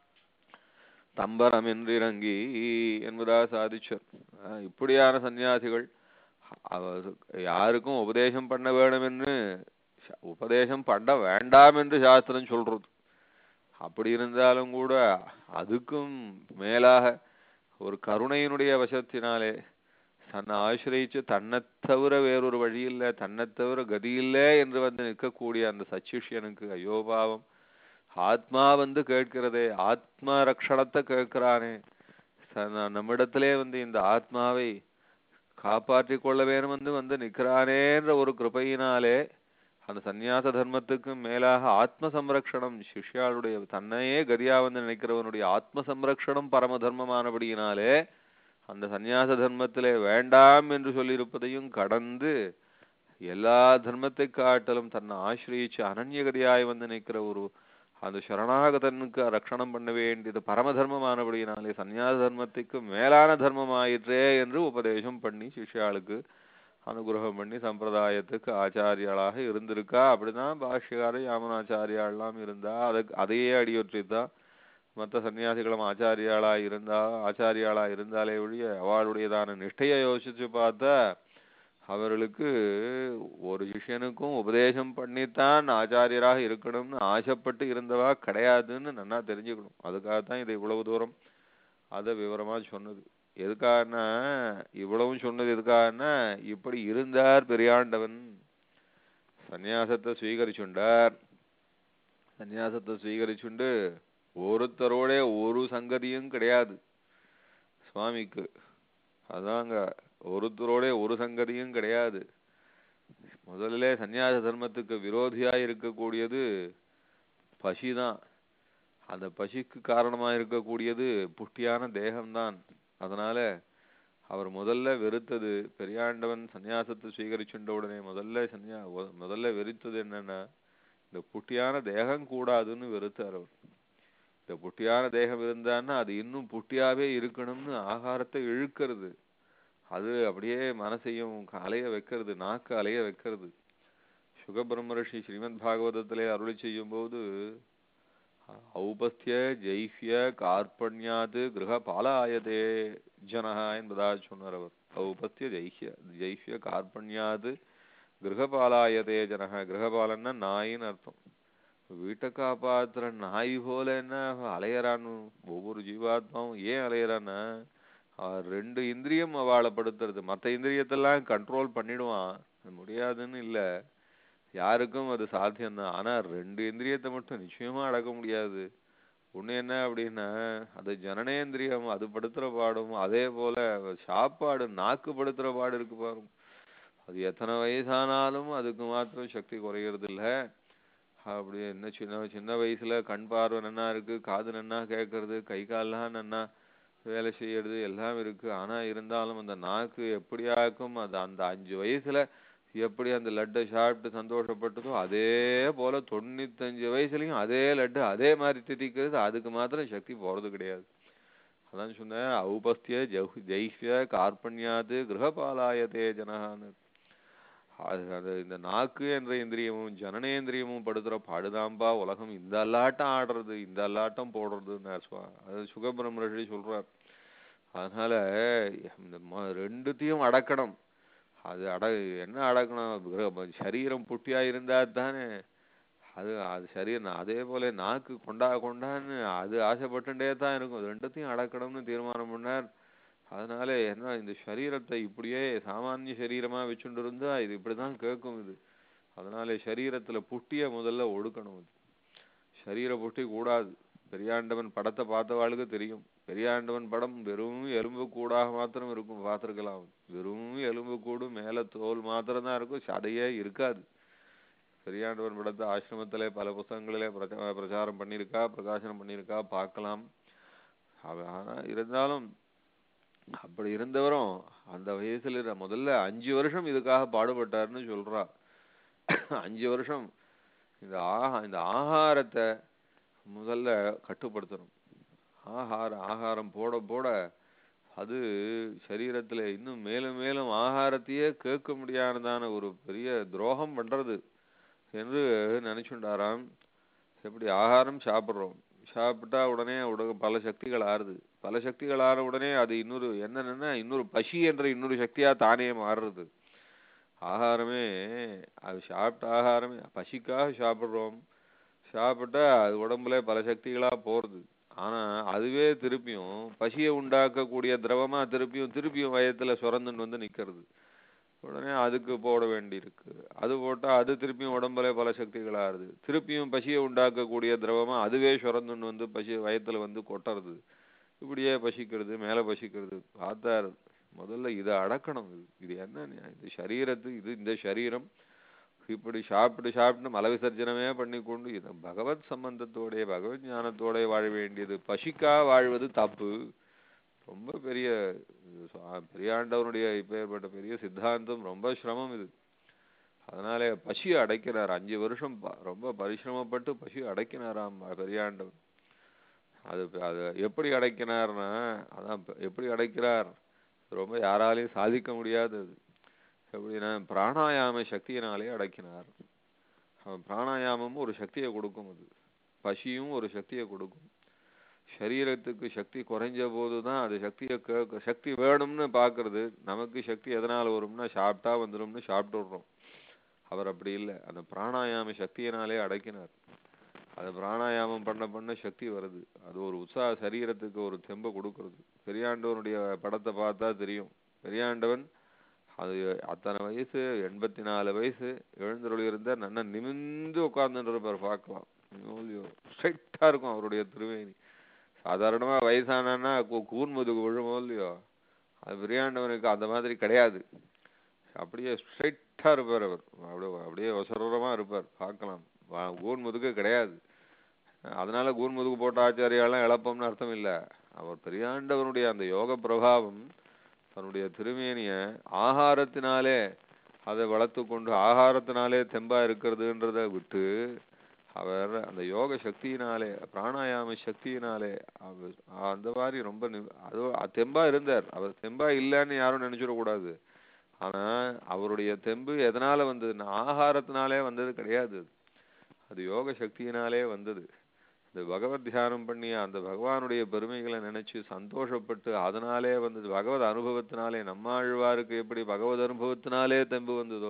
Speaker 2: தம்பரம் என்றிறங்கி என்பதா சாதிச்சார் அஹ் இப்படியான சன்னியாசிகள் அவர் யாருக்கும் உபதேசம் பண்ண வேணும் என்று ச- உபதேசம் பண்ண வேண்டாம் என்று சாஸ்திரம் சொல்றது அப்படி இருந்தாலும் கூட அதுக்கும் மேலாக ஒரு கருணையினுடைய வசத்தினாலே தன்னை ஆசிரியிச்சு தன்னை தவிர வேறொரு வழி இல்லை தன்னை தவிர கதி இல்லை என்று வந்து நிற்கக்கூடிய அந்த சச்சிஷ்யனுக்கு ஐயோ பாவம் ஆத்மா வந்து கேட்கிறதே ஆத்மா ரக்ஷணத்தை கேட்கிறானே ச- நம்மிடத்திலே வந்து இந்த ஆத்மாவை காப்பாற்றிக் கொள்ள வேணும் வந்து வந்து நிற்கிறானேன்ற ஒரு கிருபையினாலே அந்த சந்நியாச தர்மத்துக்கும் மேலாக ஆத்ம சம்ரக்ஷணம் சிஷ்யாளுடைய தன்னையே கதியா வந்து நினைக்கிறவனுடைய ஆத்ம சம்ரக்ஷணம் பரம தர்மமானபடியினாலே அந்த சந்நியாச தர்மத்திலே வேண்டாம் என்று சொல்லியிருப்பதையும் கடந்து எல்லா தர்மத்தை காட்டிலும் தன்னை ஆசிரியிச்சு அனன்யகதியாய் வந்து நிற்கிற ஒரு அந்த சரணாகதனுக்கு ரட்சணம் பண்ண வேண்டியது பரம தர்மமானபடியினாலே சந்நியாச தர்மத்துக்கு மேலான தர்மமாயிற்றே என்று உபதேசம் பண்ணி சிஷ்யாளுக்கு அனுகிரகம் பண்ணி சம்பிரதாயத்துக்கு ஆச்சாரியாளாக இருந்திருக்கா அப்படிதான் பாஷ்யகார யாமனாச்சாரியாள்லாம் இருந்தா அதுக்கு அதையே அடியொற்றித்தான் மற்ற சன்னியாசிகளும் ஆச்சாரியாளா இருந்தா ஆச்சாரியாளா இருந்தாலே ஒழிய அவளுடையதான நிஷ்டையை யோசிச்சு பார்த்தா அவர்களுக்கு ஒரு சிஷ்யனுக்கும் உபதேசம் பண்ணித்தான் ஆச்சாரியராக இருக்கணும்னு ஆசைப்பட்டு இருந்தவா கிடையாதுன்னு நன்னா தெரிஞ்சுக்கணும் அதுக்காகத்தான் இதை இவ்வளவு தூரம் அதை விவரமா சொன்னது எதுக்காகனா இவ்வளவும் சொன்னது எதுக்காகனா இப்படி இருந்தார் பெரியாண்டவன் சந்நியாசத்தை ஸ்வீகரிச்சுண்டார் சந்நியாசத்தை ஸ்வீகரிச்சுண்டு ஒருத்தரோட ஒரு சங்கதியும் கிடையாது சுவாமிக்கு அதாங்க ஒருத்தரோட ஒரு சங்கதியும் கிடையாது முதல்ல சந்நியாச தர்மத்துக்கு விரோதியா இருக்கக்கூடியது பசிதான் அந்த பசிக்கு காரணமா இருக்கக்கூடியது புஷ்டியான தேகம்தான் அதனால அவர் முதல்ல வெறுத்தது பெரியாண்டவன் சந்நியாசத்தை ஸ்வீகரிச்சுட்ட உடனே முதல்ல சன்னியா ஒ- முதல்ல வெறுத்தது என்னன்னா இந்த புட்டியான தேகம் கூடாதுன்னு வெறுத்தார் அவர் இந்த புட்டியான தேகம் இருந்தான்னா அது இன்னும் புட்டியாவே இருக்கணும்னு ஆகாரத்தை இழுக்கிறது அது அப்படியே மனசையும் அலைய வைக்கிறது நாக்கு அலைய வைக்கிறது சுகபிரம்மரிஷி ஸ்ரீமத் பாகவதத்திலே அருளி செய்யும் போது ஔபஸ்திய ஜெய்ஃபிய கார்பண்யாத் கிரக பாலாயதே ஜனஹா என்பதாக சொன்னார் அவர் ஔபஸ்திய ஜெய்ஹிய ஜெய்ஃபிய கார்பண்யாத் கிரகபாலாயதே ஜனஹ கிரகபாலன்னா நாயின்னு அர்த்தம் வீட்டை காப்பாத்துற நாய் போல என்ன அலையறான்னு ஒவ்வொரு ஜீவாத்மாவும் ஏன் அலையறான்னா அவன் ரெண்டு இந்திரியம் அவளை படுத்துறது மற்ற இந்திரியத்தெல்லாம் கண்ட்ரோல் பண்ணிடுவான் அது முடியாதுன்னு இல்ல யாருக்கும் அது சாத்தியம்தான் ஆனா ரெண்டு இந்திரியத்தை மட்டும் நிச்சயமா அடக்க முடியாது ஒண்ணு என்ன அப்படின்னா அது ஜனனேந்திரியம் அது படுத்துற பாடும் அதே போல சாப்பாடு நாக்கு படுத்துற பாடு இருக்கு பாருங்க அது எத்தனை வயசானாலும் அதுக்கு மாத்திரம் சக்தி குறையறது இல்ல அப்படி என்ன சின்ன சின்ன வயசுல கண் பார்வை நன்னா இருக்கு காது நன்னா கேட்கறது கை கால்லாம் நன்னா வேலை செய்யறது எல்லாம் இருக்கு ஆனா இருந்தாலும் அந்த நாக்கு எப்படியாக்கும் அது அந்த அஞ்சு வயசுல எப்படி அந்த லட்டை சாப்பிட்டு சந்தோஷப்பட்டதோ அதே போல தொண்ணூத்தஞ்சு வயசுலயும் அதே லட்டு அதே மாதிரி திதிக்கிறது அதுக்கு மாத்திரம் சக்தி போறது கிடையாது அதான் சொன்னேன் ஔபஸ்திய ஜௌ- ஜெய்ஷ்ய கார்பண்யாது கிரகபாலாயதே ஜனகான்னு அது அது இந்த நாக்கு என்ற இந்திரியமும் ஜனனேந்திரியமும் படுத்துற பாடுதாம்பா உலகம் இந்த அல்லாட்டம் ஆடுறது இந்த அல்லாட்டம் போடுறதுன்னு சுவா- அது சுகபிரம்மரஷி சொல்றார் அதனால இந்த ம- ரெண்டுத்தையும் அடக்கணும் அது அட என்ன அடக்கணும் கிர- சரீரம் புட்டியா இருந்தா தானே அது அது சரீரம் அதே போல நாக்கு கொண்டா கொண்டான்னு அது ஆசைப்பட்டுட்டே தான் இருக்கும் அது ரெண்டுத்தையும் அடக்கணும்னு தீர்மானம் பண்ணார் அதனால என்ன இந்த சரீரத்தை இப்படியே சாமானிய சரீரமா வச்சுட்டு இருந்தா இது இப்படிதான் கேட்கும் இது அதனால சரீரத்துல புட்டிய முதல்ல ஒடுக்கணும் இது சரீர புட்டி கூடாது பெரியாண்டவன் படத்தை பார்த்தவாளுக்கு தெரியும் பெரியாண்டவன் படம் வெறும் எலும்பு கூடாக மாத்திரம் இருக்கும் பார்த்திருக்கலாம் வெறும் எலும்பு கூடு மேல தோல் மாத்திரம் தான் இருக்கும் சதையே இருக்காது பெரியாண்டவன் படத்தை ஆசிரமத்திலே பல புத்தகங்களிலே பிரச்சா- பிரச்சாரம் பண்ணியிருக்கா பிரகாசனம் பண்ணியிருக்கா பார்க்கலாம் அவ- ஆனா இருந்தாலும் அப்படி இருந்தவரும் அந்த வயசுல இரு- முதல்ல அஞ்சு வருஷம் இதுக்காக பாடுபட்டாருன்னு சொல்றா அஞ்சு வருஷம் இந்த ஆஹா இந்த ஆகாரத்தை முதல்ல கட்டுப்படுத்தணும் ஆகார ஆகாரம் போட போட அது சரீரத்துல இன்னும் மேலும் மேலும் ஆகாரத்தையே கேட்க முடியாததான ஒரு பெரிய துரோகம் பண்றது என்று நினைச்சுண்டாராம் எப்படி ஆகாரம் சாப்பிடுறோம் சாப்பிட்டா உடனே உடக பல சக்திகள் ஆறுது பல சக்திகள் ஆற உடனே அது இன்னொரு என்னன்னா இன்னொரு பசி என்ற இன்னொரு சக்தியா தானே மாறுறது ஆகாரமே அது சாப்பிட்ட ஆகாரமே பசிக்காக சாப்பிடுறோம் சாப்பிட்டா அது உடம்புல பல சக்திகளா போறது ஆனா அதுவே திருப்பியும் பசியை உண்டாக்கக்கூடிய திரவமா திருப்பியும் திருப்பியும் வயத்துல சுரந்துன்னு வந்து நிக்கிறது உடனே அதுக்கு போட வேண்டியிருக்கு அது போட்டா அது திருப்பியும் உடம்புல பல சக்திகளா ஆறுது திருப்பியும் பசியை உண்டாக்கக்கூடிய திரவமா அதுவே சுரந்துன்னு வந்து பசி வயத்துல வந்து கொட்டுறது இப்படியே பசிக்கிறது மேல பசிக்கிறது பார்த்தார் முதல்ல இதை அடக்கணும் இது இது என்ன நியாயம்? இது சரீரத்து இது இந்த சரீரம் இப்படி சாப்பிட்டு சாப்பிட்டு மல விசர்ஜனமே பண்ணி கொண்டு இது பகவத் சம்பந்தத்தோட பகவத் ஞானத்தோட வாழ வேண்டியது பசிக்கா வாழ்வது தப்பு ரொம்ப பெரிய இது சுவா- பெரியாண்டவனுடைய இப்பேற்பட்ட பெரிய சித்தாந்தம் ரொம்ப சிரமம் இது அதனால பசி அடைக்கிறார் அஞ்சு வருஷம் ப- ரொம்ப பரிசிரமப்பட்டு பசி அடைக்கினாராம் பெரியாண்டவன் அது அது எப்படி அடைக்கினார்னா அதான் இப்ப எப்படி அடைக்கிறார் ரொம்ப யாராலையும் சாதிக்க முடியாதது எப்படின்னா பிராணாயாம சக்தியினாலே அடக்கினார் அவன் பிராணாயாமமும் ஒரு சக்தியை கொடுக்கும் அது பசியும் ஒரு சக்தியை கொடுக்கும் சரீரத்துக்கு சக்தி குறைஞ்ச போதுதான் அது சக்தியை கேட்க சக்தி வேணும்னு பார்க்கிறது நமக்கு சக்தி எதனால வரும்னா சாப்பிட்டா வந்துரும்னு சாப்பிட்டு விடுறோம் அவர் அப்படி இல்லை அந்த பிராணாயாம சக்தியினாலே அடக்கினார் அது பிராணாயாமம் பண்ண பண்ண சக்தி வருது அது ஒரு உற்சாக சரீரத்துக்கு ஒரு தெம்பை கொடுக்கறது பெரியாண்டவனுடைய படத்தை பார்த்தா தெரியும் பெரியாண்டவன் அது அத்தனை வயசு எண்பத்தி நாலு வயசு எழுந்தருளி இருந்தா நல்லா நிமிந்து உட்கார்ந்துட்டு இருப்பார் பார்க்கலாம் ஸ்ட்ரைட்டா இருக்கும் அவருடைய திருவேணி சாதாரணமா வயசானா கூன் முதுகு விழுமோ இல்லையோ அது பெரியாண்டவனுக்கு அந்த மாதிரி கிடையாது அப்படியே ஸ்ட்ரைட்டா இருப்பார் அவர் அப்படியே அப்படியே ஒசரமா இருப்பார் பார்க்கலாம் வா- கூன் முதுகு கிடையாது அதனால கூன் முதுகு போட்ட ஆச்சாரியாலாம் இழப்பம்னு அர்த்தம் இல்ல அவர் பெரியாண்டவனுடைய அந்த யோக பிரபாவம் தன்னுடைய திருமேனிய ஆகாரத்தினாலே அதை வளர்த்து கொண்டு ஆகாரத்தினாலே தெம்பா இருக்கிறதுன்றத விட்டு அவர் அந்த யோக சக்தியினாலே பிராணாயாம சக்தியினாலே அவர் அந்த மாதிரி ரொம்ப நி- அது அது தெம்பா இருந்தார் அவர் தெம்பா இல்லைன்னு யாரும் நினைச்சிடக்கூடாது ஆனா அவருடைய தெம்பு எதனால வந்ததுன்னா ஆகாரத்தினாலே வந்தது கிடையாது அது. அது யோக சக்தியினாலே வந்தது இந்த பகவத் தியானம் பண்ணி அந்த பகவானுடைய பெருமைகளை நினைச்சு சந்தோஷப்பட்டு அதனாலே வந்தது பகவத் அனுபவத்தினாலே நம்மாழ்வாருக்கு எப்படி பகவத் அனுபவத்தினாலே தெம்பு வந்ததோ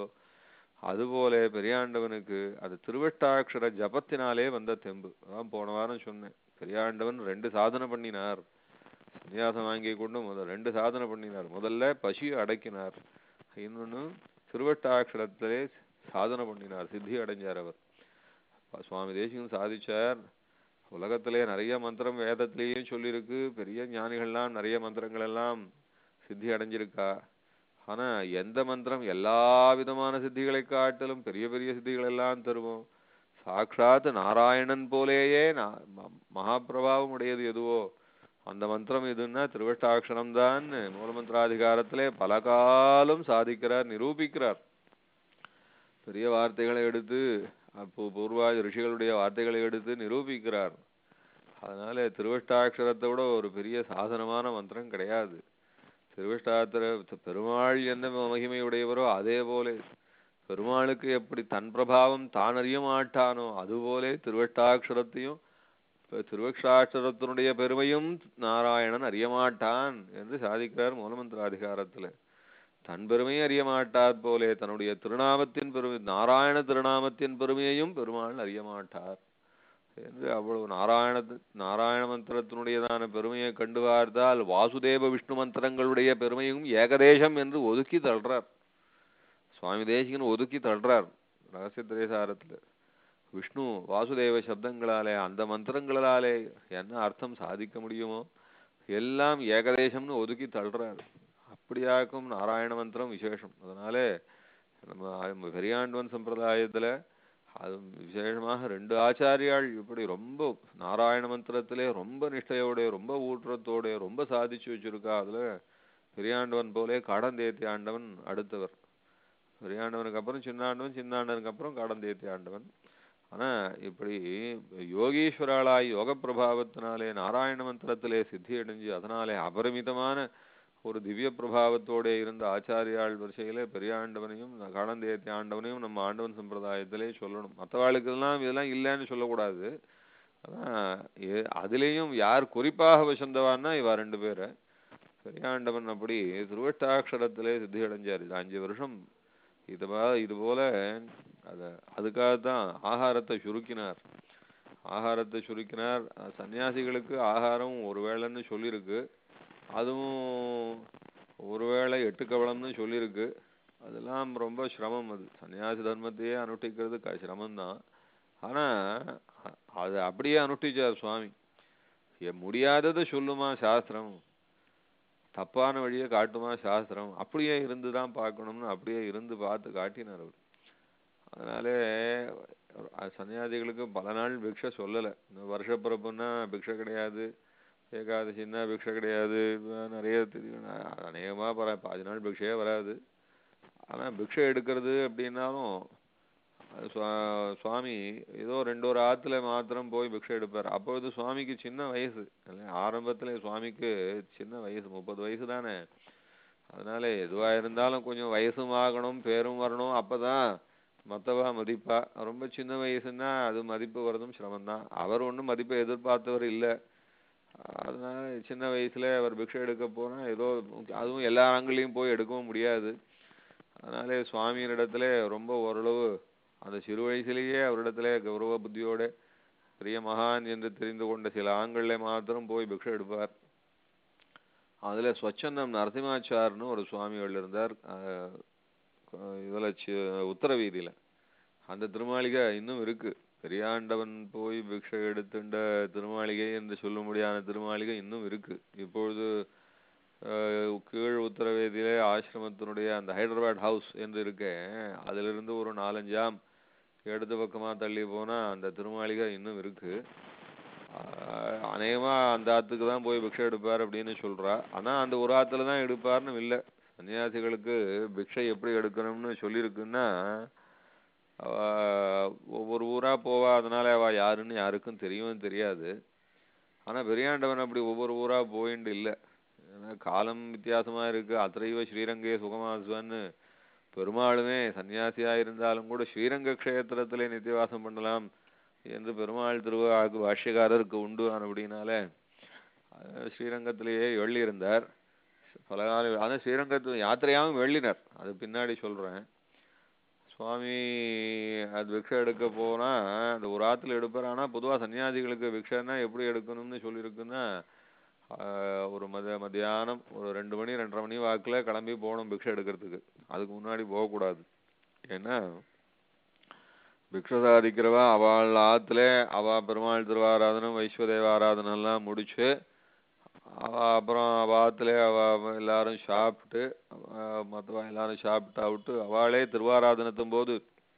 Speaker 2: அதுபோல பெரியாண்டவனுக்கு அது திருவட்டாட்சர ஜபத்தினாலே வந்த தெம்பு அதான் போன வாரம் சொன்னேன் பெரியாண்டவன் ரெண்டு சாதனை பண்ணினார் சன்னியாசம் வாங்கி கொண்டு முதல் ரெண்டு சாதனை பண்ணினார் முதல்ல பசியை அடக்கினார் இன்னொன்னு திருவட்டாட்சரத்திலே சாதனை பண்ணினார் சித்தி அடைஞ்சார் அவர் அப்ப சுவாமி தேசிகன் சாதிச்சார் உலகத்திலே நிறைய மந்திரம் வேதத்திலேயும் சொல்லியிருக்கு பெரிய ஞானிகள்லாம் நிறைய மந்திரங்கள் எல்லாம் சித்தி அடைஞ்சிருக்கா ஆனா எந்த மந்திரம் எல்லா விதமான சித்திகளை காட்டிலும் பெரிய பெரிய சித்திகள் எல்லாம் தருவோம் சாக்ஷாத் நாராயணன் போலேயே நா- ம- மகாபிரபாவம் உடையது எதுவோ அந்த மந்திரம் எதுன்னா திருவட்டாட்சரம் தான் மூலமந்திராதிகாரத்திலே பல காலம் சாதிக்கிறார் நிரூபிக்கிறார் பெரிய வார்த்தைகளை எடுத்து அப்போ பூர்வாதி ரிஷிகளுடைய வார்த்தைகளை எடுத்து நிரூபிக்கிறார் அதனால திருவஷ்டாட்சரத்தை விட ஒரு பெரிய சாதனமான மந்திரம் கிடையாது திருவஷ்டாத்திர பெருமாள் என்ன மகிமையுடையவரோ அதே போல பெருமாளுக்கு எப்படி தன் பிரபாவம் தான் அறிய மாட்டானோ அதுபோலே திருவஷ்டாட்சரத்தையும் இப்ப திருவக்ஷாட்சரத்தினுடைய பெருமையும் நாராயணன் அறியமாட்டான் என்று சாதிக்கிறார் மூலமந்திராதிகாரத்துல தன் பெருமையை அறிய மாட்டார் போலே தன்னுடைய திருநாமத்தின் பெருமை நாராயண திருநாமத்தின் பெருமையையும் பெருமாள் அறிய மாட்டார் என்று அவ்வளவு நாராயண நாராயண மந்திரத்தினுடையதான பெருமையை கண்டு பார்த்தால் வாசுதேவ விஷ்ணு மந்திரங்களுடைய பெருமையும் ஏகதேசம் என்று ஒதுக்கி தள்ளுறார் சுவாமி தேசிகன் ஒதுக்கி தள்ளுறார் ரகசிய திரேசாரத்துல விஷ்ணு வாசுதேவ சப்தங்களாலே அந்த மந்திரங்களாலே என்ன அர்த்தம் சாதிக்க முடியுமோ எல்லாம் ஏகதேசம்னு ஒதுக்கி தள்ளுறார் அப்படியாக்கும் நாராயண மந்திரம் விசேஷம் அதனால நம்ம பெரியாண்டவன் சம்பிரதாயத்துல அது விசேஷமாக ரெண்டு ஆச்சாரியாள் இப்படி ரொம்ப நாராயண மந்திரத்திலே ரொம்ப நிஷ்டையோட ரொம்ப ஊற்றத்தோட ரொம்ப சாதிச்சு வச்சிருக்கா அதுல பெரியாண்டவன் போலே காடந்தேத்தி ஆண்டவன் அடுத்தவர் பெரியாண்டவனுக்கு அப்புறம் சின்னாண்டவன் சின்னாண்டவனுக்கு அப்புறம் காடந்தேத்தி ஆண்டவன் ஆனா இப்படி யோகீஸ்வராளாய் யோக பிரபாவத்தினாலே நாராயண மந்திரத்திலே சித்தி அடைஞ்சு அதனாலே அபரிமிதமான ஒரு திவ்ய பிரபாவத்தோட இருந்த ஆச்சாரியாள் வரிசையிலே பெரியாண்டவனையும் காணந்தேத்தி ஆண்டவனையும் நம்ம ஆண்டவன் சம்பிரதாயத்திலே சொல்லணும் மற்றவாளுக்கு இதெல்லாம் இதெல்லாம் இல்லைன்னு சொல்லக்கூடாது ஆனா எ- அதுலேயும் யார் குறிப்பாக வசந்தவான்னா இவா ரெண்டு பேரை பெரியாண்டவன் அப்படி திருவட்டாட்சரத்திலே சித்தி அடைஞ்சார் இது அஞ்சு வருஷம் இது பா இது போல அத அதுக்காகத்தான் ஆகாரத்தை சுருக்கினார் ஆகாரத்தை சுருக்கினார் அஹ் சன்னியாசிகளுக்கு ஆகாரம் ஒரு வேளைன்னு சொல்லியிருக்கு அதுவும் ஒருவேளை எட்டு கவளம்னு சொல்லியிருக்கு அதெல்லாம் ரொம்ப சிரமம் அது சன்னியாசி தர்மத்தையே அனுஷ்டிக்கிறது க சிரமம்தான் ஆனா அ- அது அப்படியே அனுஷ்டிச்சார் சுவாமி எ- முடியாததை சொல்லுமா சாஸ்திரம் தப்பான வழியை காட்டுமா சாஸ்திரம் அப்படியே இருந்து தான் பார்க்கணும்னு அப்படியே இருந்து பார்த்து காட்டினார் அவர் அதனாலே அஹ் சன்னியாசிகளுக்கு பல நாள் பிக்ஷை சொல்லலை இந்த வருஷப்பிறப்புன்னா பிக்ஷை கிடையாது ஏகாதசின்னா பிக்ஷை கிடையாது இப்ப நிறைய தெரியும் அநேகமாக பர பாதி நாள் பிக்ஷையே வராது ஆனா பிக்ஷை எடுக்கிறது அப்படின்னாலும் அது சுவா- சுவாமி ஏதோ ரெண்டு ஒரு ஆத்துல மாத்திரம் போய் பிக்ஷை எடுப்பார் அப்பொழுது சுவாமிக்கு சின்ன வயசு இல்லையா? ஆரம்பத்துல சுவாமிக்கு சின்ன வயசு முப்பது வயசு தானே அதனால எதுவா இருந்தாலும் கொஞ்சம் வயசும் ஆகணும் பேரும் வரணும் அப்பதான் மத்தவா மதிப்பா ரொம்ப சின்ன வயசுன்னா அது மதிப்பு வரதும் சிரமம்தான் அவர் ஒண்ணும் மதிப்பை எதிர்பார்த்தவர் இல்ல அதனால சின்ன வயசுல அவர் பிக்ஷை எடுக்க போனா ஏதோ அதுவும் எல்லா ஆங்கிலையும் போய் எடுக்கவும் முடியாது அதனாலே சுவாமியினிடத்துல ரொம்ப ஓரளவு அந்த சிறு வயசுலேயே அவரிடத்துல கௌரவ புத்தியோட பெரிய மகான் என்று தெரிந்து கொண்ட சில ஆண்கள்ல மாத்திரம் போய் பிக்ஷை எடுப்பார் அதுல ஸ்வச்சந்தம் நரசிம்மாச்சார்னு ஒரு சுவாமிகள் இருந்தார் அஹ் அஹ் இதுல சி- உத்தரவீதியில அந்த திருமாளிகை இன்னும் இருக்கு பெரியாண்டவன் போய் பிக்ஷை எடுத்துண்ட திருமாளிகை என்று சொல்ல முடியாத திருமாளிகை இன்னும் இருக்கு இப்பொழுது அஹ், கீழ் உத்தரவேதியிலே ஆசிரமத்தினுடைய அந்த ஹைதராபாத் ஹவுஸ் என்று இருக்கே அதிலிருந்து ஒரு நாலஞ்சாம் இடது பக்கமா தள்ளி போனா அந்த திருமாளிகை இன்னும் இருக்கு ஆஹ் அநேகமா அந்த ஆத்துக்கு தான் போய் பிக்ஷை எடுப்பார் அப்படின்னு சொல்றா ஆனா அந்த ஒரு ஆத்துல தான் எடுப்பார்னு இல்ல சன்னியாசிகளுக்கு பிக்ஷை எப்படி எடுக்கணும்னு சொல்லியிருக்குன்னா அவ ஒவ்வொரு ஊரா போவா அதனால அவ யாருன்னு யாருக்கும் தெரியவும் தெரியாது ஆனா பெரியாண்டவன் அப்படி ஒவ்வொரு ஊரா போயிண்டு இல்ல ஏன்னா காலம் வித்தியாசமா இருக்கு அத்தைவ ஸ்ரீரங்கே சுகமாசுவன்னு பெருமாளுமே சன்னியாசியா இருந்தாலும் கூட ஸ்ரீரங்க க்ஷேத்திரத்திலே நித்தியவாசம் பண்ணலாம் என்று பெருமாள் திருவாக்கு பாஷ்யக்காரருக்கு உண்டு அப்படின்னால அஹ் ஸ்ரீரங்கத்திலேயே எழுதியிருந்தார் பல காலம் ஆனா ஸ்ரீரங்கத்து யாத்திரையாவும் வெள்ளினர் அது பின்னாடி சொல்றேன் சுவாமி அது பிக்ஷை எடுக்க போனா அந்த ஒரு ஆத்துல எடுப்பார் ஆனா பொதுவா சன்னியாசிகளுக்கு பிக்ஷைன்னா எப்படி எடுக்கணும்னு சொல்லியிருக்குன்னா ஆஹ் ஒரு மத மத்தியானம் ஒரு ரெண்டு மணி ரெண்டரை மணி வாக்குல கிளம்பி போகணும் பிக்ஷை எடுக்கிறதுக்கு அதுக்கு முன்னாடி போகக்கூடாது ஏன்னா பிக்ஷை சாதிக்கிறவா அவள் ஆத்துல அவ பெருமாள் திருவாராதனம் வைஸ்வதேவ ஆராதனம் எல்லாம் முடிச்சு அவ அப்புறம் அவ ஆத்துல அவ எல்லாரும் சாப்பிட்டு அவ மத்தவா எல்லாரும் சாப்பிட்டு விட்டு அவளே திருவாராதனத்தும் போது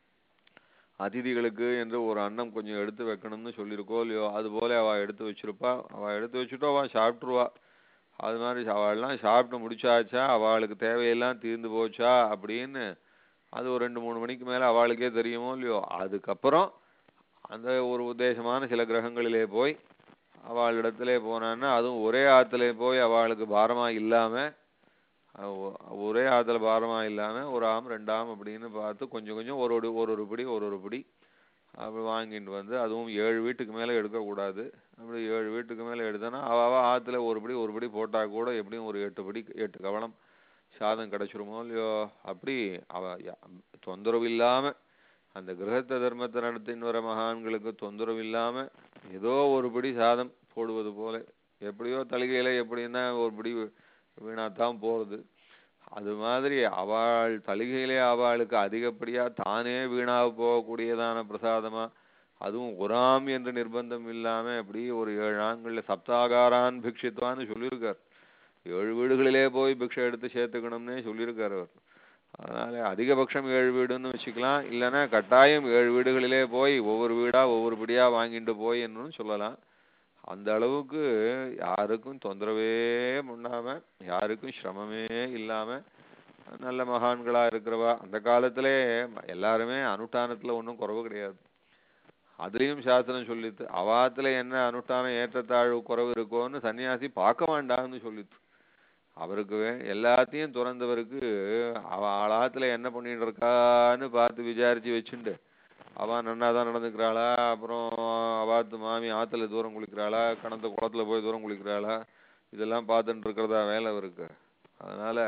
Speaker 2: அதிதிகளுக்கு என்று ஒரு அன்னம் கொஞ்சம் எடுத்து வைக்கணும்னு சொல்லியிருக்கோ இல்லையோ அது போல அவ எடுத்து வச்சிருப்பா அவ எடுத்து வச்சுட்டோ அவ சாப்பிட்டுருவா அது மாதிரி அவள்லாம் சாப்பிட்டு முடிச்சாச்சா அவளுக்கு தேவையெல்லாம் தீர்ந்து போச்சா அப்படின்னு அது ஒரு ரெண்டு மூணு மணிக்கு மேல அவளுக்கே தெரியுமோ இல்லையோ அதுக்கப்புறம் அந்த ஒரு உத்தேசமான சில கிரகங்களிலே போய் அவளிடத்திலே போனான்னா அதுவும் ஒரே ஆத்துல போய் அவளுக்கு பாரமா இல்லாம அஹ் ஒ- ஒரே ஆத்துல பாரமா இல்லாம ஒரு ஆம் ரெண்டாம் அப்படின்னு பார்த்து கொஞ்சம் கொஞ்சம் ஒரு ஒரு ஒரு ஒரு பிடி ஒரு ஒரு பிடி அப்படி வாங்கிட்டு வந்து அதுவும் ஏழு வீட்டுக்கு மேல எடுக்கக்கூடாது அப்படி ஏழு வீட்டுக்கு மேல எடுத்தோன்னா அவ அவ ஆத்துல ஒரு படி ஒரு படி போட்டா கூட எப்படியும் ஒரு எட்டு படி எட்டு கவளம் சாதம் கிடைச்சிருமோ இல்லையோ அப்படி அவ யா- தொந்தரவு இல்லாம அந்த கிரகத்த தர்மத்தை நடத்தின்னு வர மகான்களுக்கு தொந்தரவு இல்லாம ஏதோ ஒரு படி சாதம் போடுவது போல எப்படியோ தலிகையில எப்படின்னா ஒரு படி வீணாத்தான் போறது அது மாதிரி அவள் தலிகையிலே அவளுக்கு அதிகப்படியா தானே வீணாக போகக்கூடியதான பிரசாதமா அதுவும் ஒராம் என்று நிர்பந்தம் இல்லாம அப்படி ஒரு ஏழு ஆண்கள்ல சப்தாகாரான் பிக்ஷித்வான்னு சொல்லியிருக்கார் ஏழு வீடுகளிலே போய் பிக்ஷை எடுத்து சேர்த்துக்கணும்னே சொல்லியிருக்கார் அவர் அதனால அதிகபட்சம் ஏழு வீடுன்னு வச்சுக்கலாம் இல்லைன்னா கட்டாயம் ஏழு வீடுகளிலே போய் ஒவ்வொரு வீடா ஒவ்வொரு படியா வாங்கிட்டு போய் என்னன்னு சொல்லலாம் அந்த அளவுக்கு யாருக்கும் தொந்தரவே பண்ணாம யாருக்கும் சிரமமே இல்லாம நல்ல மகான்களா இருக்கிறவா அந்த காலத்திலே எல்லாருமே அனுஷ்டானத்துல ஒண்ணும் குறவு கிடையாது அதுலயும் சாஸ்திரம் சொல்லித்து அவாத்துல என்ன அனுஷ்டானம் ஏற்றத்தாழ்வு குறைவு இருக்கோன்னு சன்னியாசி பார்க்க வேண்டாம்னு சொல்லித்து அவருக்கு வே- எல்லாத்தையும் துறந்தவருக்கு அவ ஆளாத்துல என்ன பண்ணிட்டு இருக்கான்னு பார்த்து விசாரிச்சு வச்சுண்டு அவ நன்னாதான் நடந்துக்கிறாளா அப்புறம் அவாத்து மாமி ஆத்துல தூரம் குளிக்கிறாளா கணத்த குளத்துல போய் தூரம் குளிக்கிறாளா இதெல்லாம் பார்த்துட்டு இருக்கிறதா வேலை அவருக்கு அதனால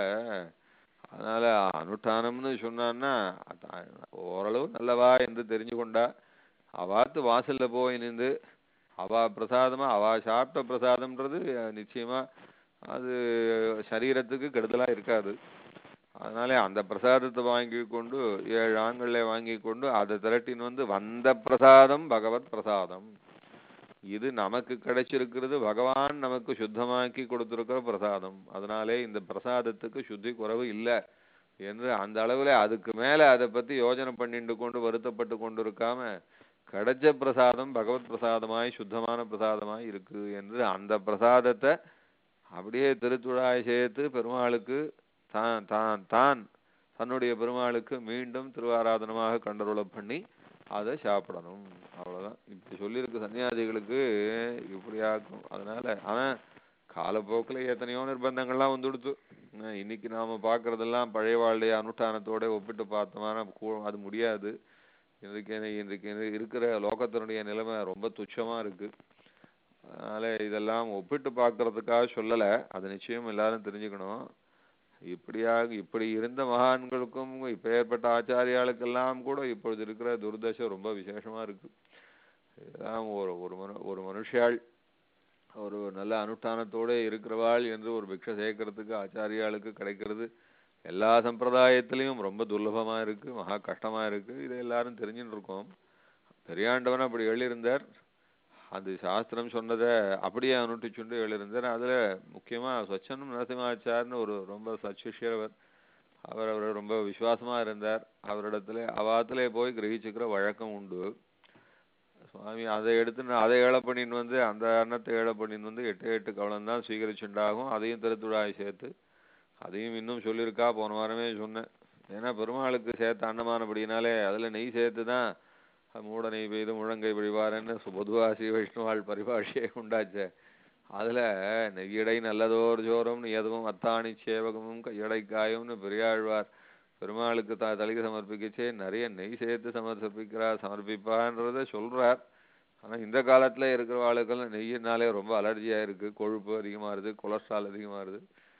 Speaker 2: அதனால அனுஷ்டானம்னு சொன்னான்னா அத- ஓரளவு நல்லவா என்று தெரிஞ்சு கொண்டா அவாத்து வாசல்ல போய் நின்று அவா பிரசாதமா அவா சாப்பிட்ட பிரசாதம்ன்றது அஹ், நிச்சயமா அது சரீரத்துக்கு கெடுதலா இருக்காது அதனாலே அந்த பிரசாதத்தை வாங்கி கொண்டு ஏழு ஆண்களை வாங்கி கொண்டு அதை திரட்டின்னு வந்து வந்த பிரசாதம் பகவத் பிரசாதம் இது நமக்கு கிடைச்சிருக்கிறது பகவான் நமக்கு சுத்தமாக்கி கொடுத்திருக்கிற பிரசாதம் அதனாலே இந்த பிரசாதத்துக்கு சுத்தி குறைவு இல்லை என்று அந்த அளவுல அதுக்கு மேல அதை பத்தி யோஜனை பண்ணிட்டு கொண்டு வருத்தப்பட்டு கொண்டு இருக்காம கிடைச்ச பிரசாதம் பகவத் பிரசாதமாய் சுத்தமான பிரசாதமாய் இருக்கு என்று அந்த பிரசாதத்தை அப்படியே திருத்துழாய் சேர்த்து பெருமாளுக்கு தான் தான் தான் தன்னுடைய பெருமாளுக்கு மீண்டும் திருவாராதனமாக கண்டருள பண்ணி அதை சாப்பிடணும் அவ்வளவுதான் இப்படி சொல்லியிருக்கு சன்னியாசிகளுக்கு இப்படியாக்கும் அதனால அவன் காலப்போக்கில் எத்தனையோ நிர்பந்தங்கள்லாம் வந்துடுத்து அஹ் இன்னைக்கு நாம பார்க்கறதெல்லாம் பழைய வாழ்டைய அனுஷ்டானத்தோட ஒப்பிட்டு பார்த்தோம்னா கூ- அது முடியாது இன்றைக்கு இன்றைக்கு இருக்கிற லோகத்தினுடைய நிலைமை ரொம்ப துச்சமா இருக்கு அதனால இதெல்லாம் ஒப்பிட்டு பார்க்கறதுக்காக சொல்லல அது நிச்சயம் எல்லாரும் தெரிஞ்சுக்கணும் இப்படியாக இப்படி இருந்த மகான்களுக்கும் இப்ப ஏற்பட்ட ஆச்சாரியாளுக்கெல்லாம் கூட இப்பொழுது இருக்கிற துர்தசை ரொம்ப விசேஷமா இருக்கு இதெல்லாம் ஒரு ஒரு மனு ஒரு மனுஷாள் ஒரு நல்ல அனுஷ்டானத்தோட இருக்கிறவாள் என்று ஒரு பிக்ஷை சேர்க்கறதுக்கு ஆச்சாரியாளுக்கு கிடைக்கிறது எல்லா சம்பிரதாயத்திலையும் ரொம்ப துர்லபமா இருக்கு மகா கஷ்டமா இருக்கு இதை எல்லாரும் தெரிஞ்சுட்டு இருக்கோம் பெரியாண்டவன் அப்படி எழுதியிருந்தார் அது சாஸ்திரம் சொன்னதை அப்படியே அனுட்டிச்சுண்டு எழுதியிருந்தார் அதுல முக்கியமா சொச்சனும் நரசிம்மாச்சார்னு ஒரு ரொம்ப சச்சிஷ்யவர் அவர் அவர் ரொம்ப விசுவாசமா இருந்தார் அவரிடத்துல அவாத்துல போய் கிரகிச்சுக்கிற வழக்கம் உண்டு சுவாமி அதை எடுத்து நான் அதை ஏழை பண்ணின்னு வந்து அந்த அன்னத்தை ஏழை பண்ணின்னு வந்து எட்டு எட்டு கவலம் தான் சுவீகரிச்சுண்டாகும் அதையும் திருத்துழாய் சேர்த்து அதையும் இன்னும் சொல்லியிருக்கா போன வாரமே சொன்னேன் ஏன்னா பெருமாளுக்கு சேர்த்த அன்னமானபடினாலே அதுல நெய் சேர்த்து தான் மூட நெய் பெய்து முழங்கை வழிவாரன்னு பொதுவா ஸ்ரீ வைஷ்ணவாள் பரிபாஷையே உண்டாச்சே அதுல நெய்யடை நல்லதோர் ஜோரம் எதுவும் அத்தாணி சேவகமும் கையடை காயும்னு பெரியாழ்வார் பெருமாளுக்கு த தலிகை சமர்ப்பிக்கச்சே நிறைய நெய் சேர்த்து சமர்ப்பிக்கிறார் சமர்ப்பிப்பான்றத சொல்றார் ஆனா இந்த காலத்துல இருக்கிறவாளுக்கெல்லாம் நெய்யினாலே ரொம்ப அலர்ஜியா இருக்கு கொழுப்பு அதிகமாகுது கொலஸ்ட்ரால் அதிகமாகுது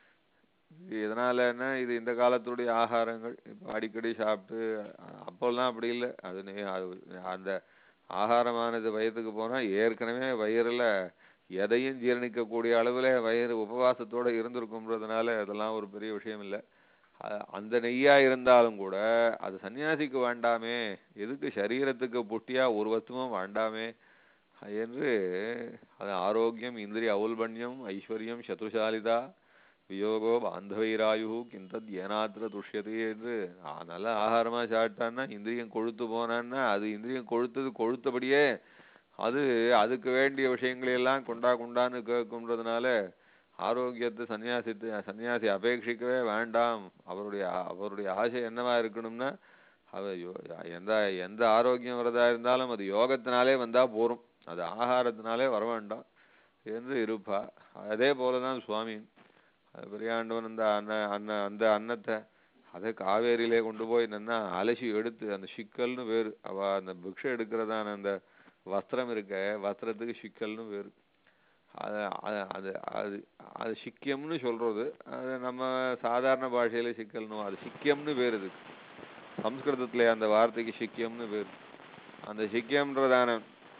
Speaker 2: இது எதனாலன்னா இது இந்த காலத்துடைய ஆகாரங்கள் இப்போ அடிக்கடி சாப்பிட்டு அ- அப்போல்லாம் அப்படி இல்லை அது நெய் அது அந்த ஆகாரமானது வயிற்றுக்கு போனா ஏற்கனவே வயிறுல எதையும் ஜீரணிக்கக்கூடிய அளவுல வயிறு உபவாசத்தோட இருந்திருக்கும்ன்றதுனால அதெல்லாம் ஒரு பெரிய விஷயம் இல்லை அ- அந்த நெய்யா இருந்தாலும் கூட அது சன்னியாசிக்கு வேண்டாமே எதுக்கு சரீரத்துக்கு புட்டியா ஒரு வஸ்துவும் வேண்டாமே என்று அது ஆரோக்கியம் இந்திரிய ஔல்பண்யம் ஐஸ்வர்யம் சத்ருசாலிதா வியோகோ பாந்தவைராயு கிந்தத் ஏனாத்திர துஷ்யது என்று ஆ, நல்ல ஆகாரமா சாப்பிட்டான்னா இந்திரியம் கொழுத்து போனான்னா அது இந்திரியம் கொழுத்தது கொழுத்தபடியே அது அதுக்கு வேண்டிய விஷயங்களை எல்லாம் கொண்டா கொண்டான்னு கேட்கும்ன்றதுனால ஆரோக்கியத்தை சன்னியாசித்து சன்னியாசி அபேட்சிக்கவே வேண்டாம் அவருடைய அவருடைய ஆசை என்னவா இருக்கணும்னா அவர் யோ- எந்த எந்த ஆரோக்கியம் வரதா இருந்தாலும் அது யோகத்தினாலே வந்தா போரும் அது ஆகாரத்தினாலே வர வேண்டாம் என்று இருப்பா அதே போலதான் சுவாமி அது பெரியாண்டவன் அந்த அன்ன அன்ன அந்த அன்னத்தை அதை காவேரியிலே கொண்டு போய் நின்னா அலசி எடுத்து அந்த சிக்கல்னு வேறு அவ அந்த பிக்ஷை எடுக்கிறதான அந்த வஸ்திரம் இருக்க வஸ்திரத்துக்கு சிக்கல்னு வேறு அது அது அது அது அது சிக்கியம்னு சொல்றது அது நம்ம சாதாரண பாஷையில சிக்கல்னு அது சிக்கியம்னு பேர் இதுக்கு சம்ஸ்கிருதத்துல அந்த வார்த்தைக்கு சிக்கியம்னு பேர் அந்த சிக்கியம்ன்றதான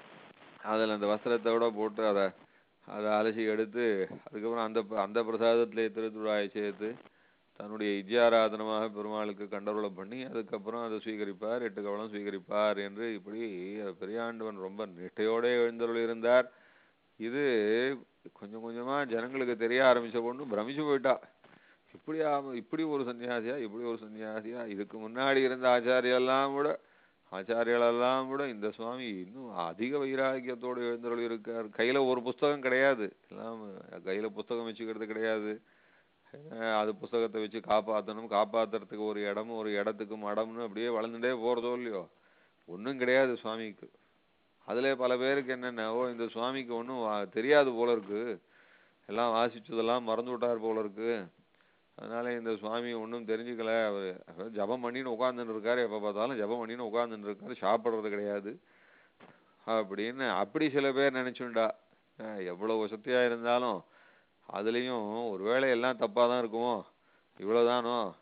Speaker 2: அதுல அந்த வஸ்திரத்தோட போட்டு அதை அதை அலசி எடுத்து அதுக்கப்புறம் அந்த ப- அந்த பிரசாதத்திலே திருத்துழாயை சேர்த்து தன்னுடைய இஜ்யாராதனமாக பெருமாளுக்கு கண்டருளை பண்ணி அதுக்கப்புறம் அதை ஸ்வீகரிப்பார் எட்டு கவலம் ஸ்வீகரிப்பார் என்று இப்படி பெரியாண்டவன் ரொம்ப நிட்டையோட எழுந்தருள் இருந்தார் இது கொஞ்சம் கொஞ்சமா ஜனங்களுக்கு தெரிய ஆரம்பிச்ச பொண்ணு பிரமிச்சு போயிட்டா இப்படியா இப்படி ஒரு சன்னியாசியா இப்படி ஒரு சன்னியாசியா இதுக்கு முன்னாடி இருந்த ஆச்சாரியெல்லாம் கூட ஆச்சாரியர்களெல்லாம் கூட இந்த சுவாமி இன்னும் அதிக வைராக்கியத்தோடு எழுந்தருள் இருக்கார் கையில ஒரு புஸ்தகம் கிடையாது எல்லாம் கையில புஸ்தகம் வச்சுக்கிறது கிடையாது அஹ் அது புஸ்தகத்தை வச்சு காப்பாத்தணும் காப்பாத்துறதுக்கு ஒரு இடம் ஒரு இடத்துக்கு மடம்னு அப்படியே வளர்ந்துட்டே போறதோ இல்லையோ ஒண்ணும் கிடையாது சுவாமிக்கு அதுல பல பேருக்கு என்னென்ன ஓ இந்த சுவாமிக்கு ஒண்ணும் வா- தெரியாது போல இருக்கு எல்லாம் வாசிச்சதெல்லாம் மறந்து விட்டார் போல இருக்கு அதனால இந்த சுவாமி ஒண்ணும் தெரிஞ்சுக்கல அவர் அவர் ஜபம் பண்ணின்னு உட்கார்ந்துட்டு இருக்காரு எப்ப பார்த்தாலும் ஜபம் பண்ணின்னு உட்கார்ந்துட்டு இருக்காரு சாப்பிடுறது கிடையாது அப்படின்னு அப்படி சில பேர் நினைச்சுண்டா அஹ் எவ்வளவு வசதியா இருந்தாலும் அதுலயும் ஒருவேளை எல்லாம் தப்பா தான் இருக்குமோ இவ்வளவுதானோ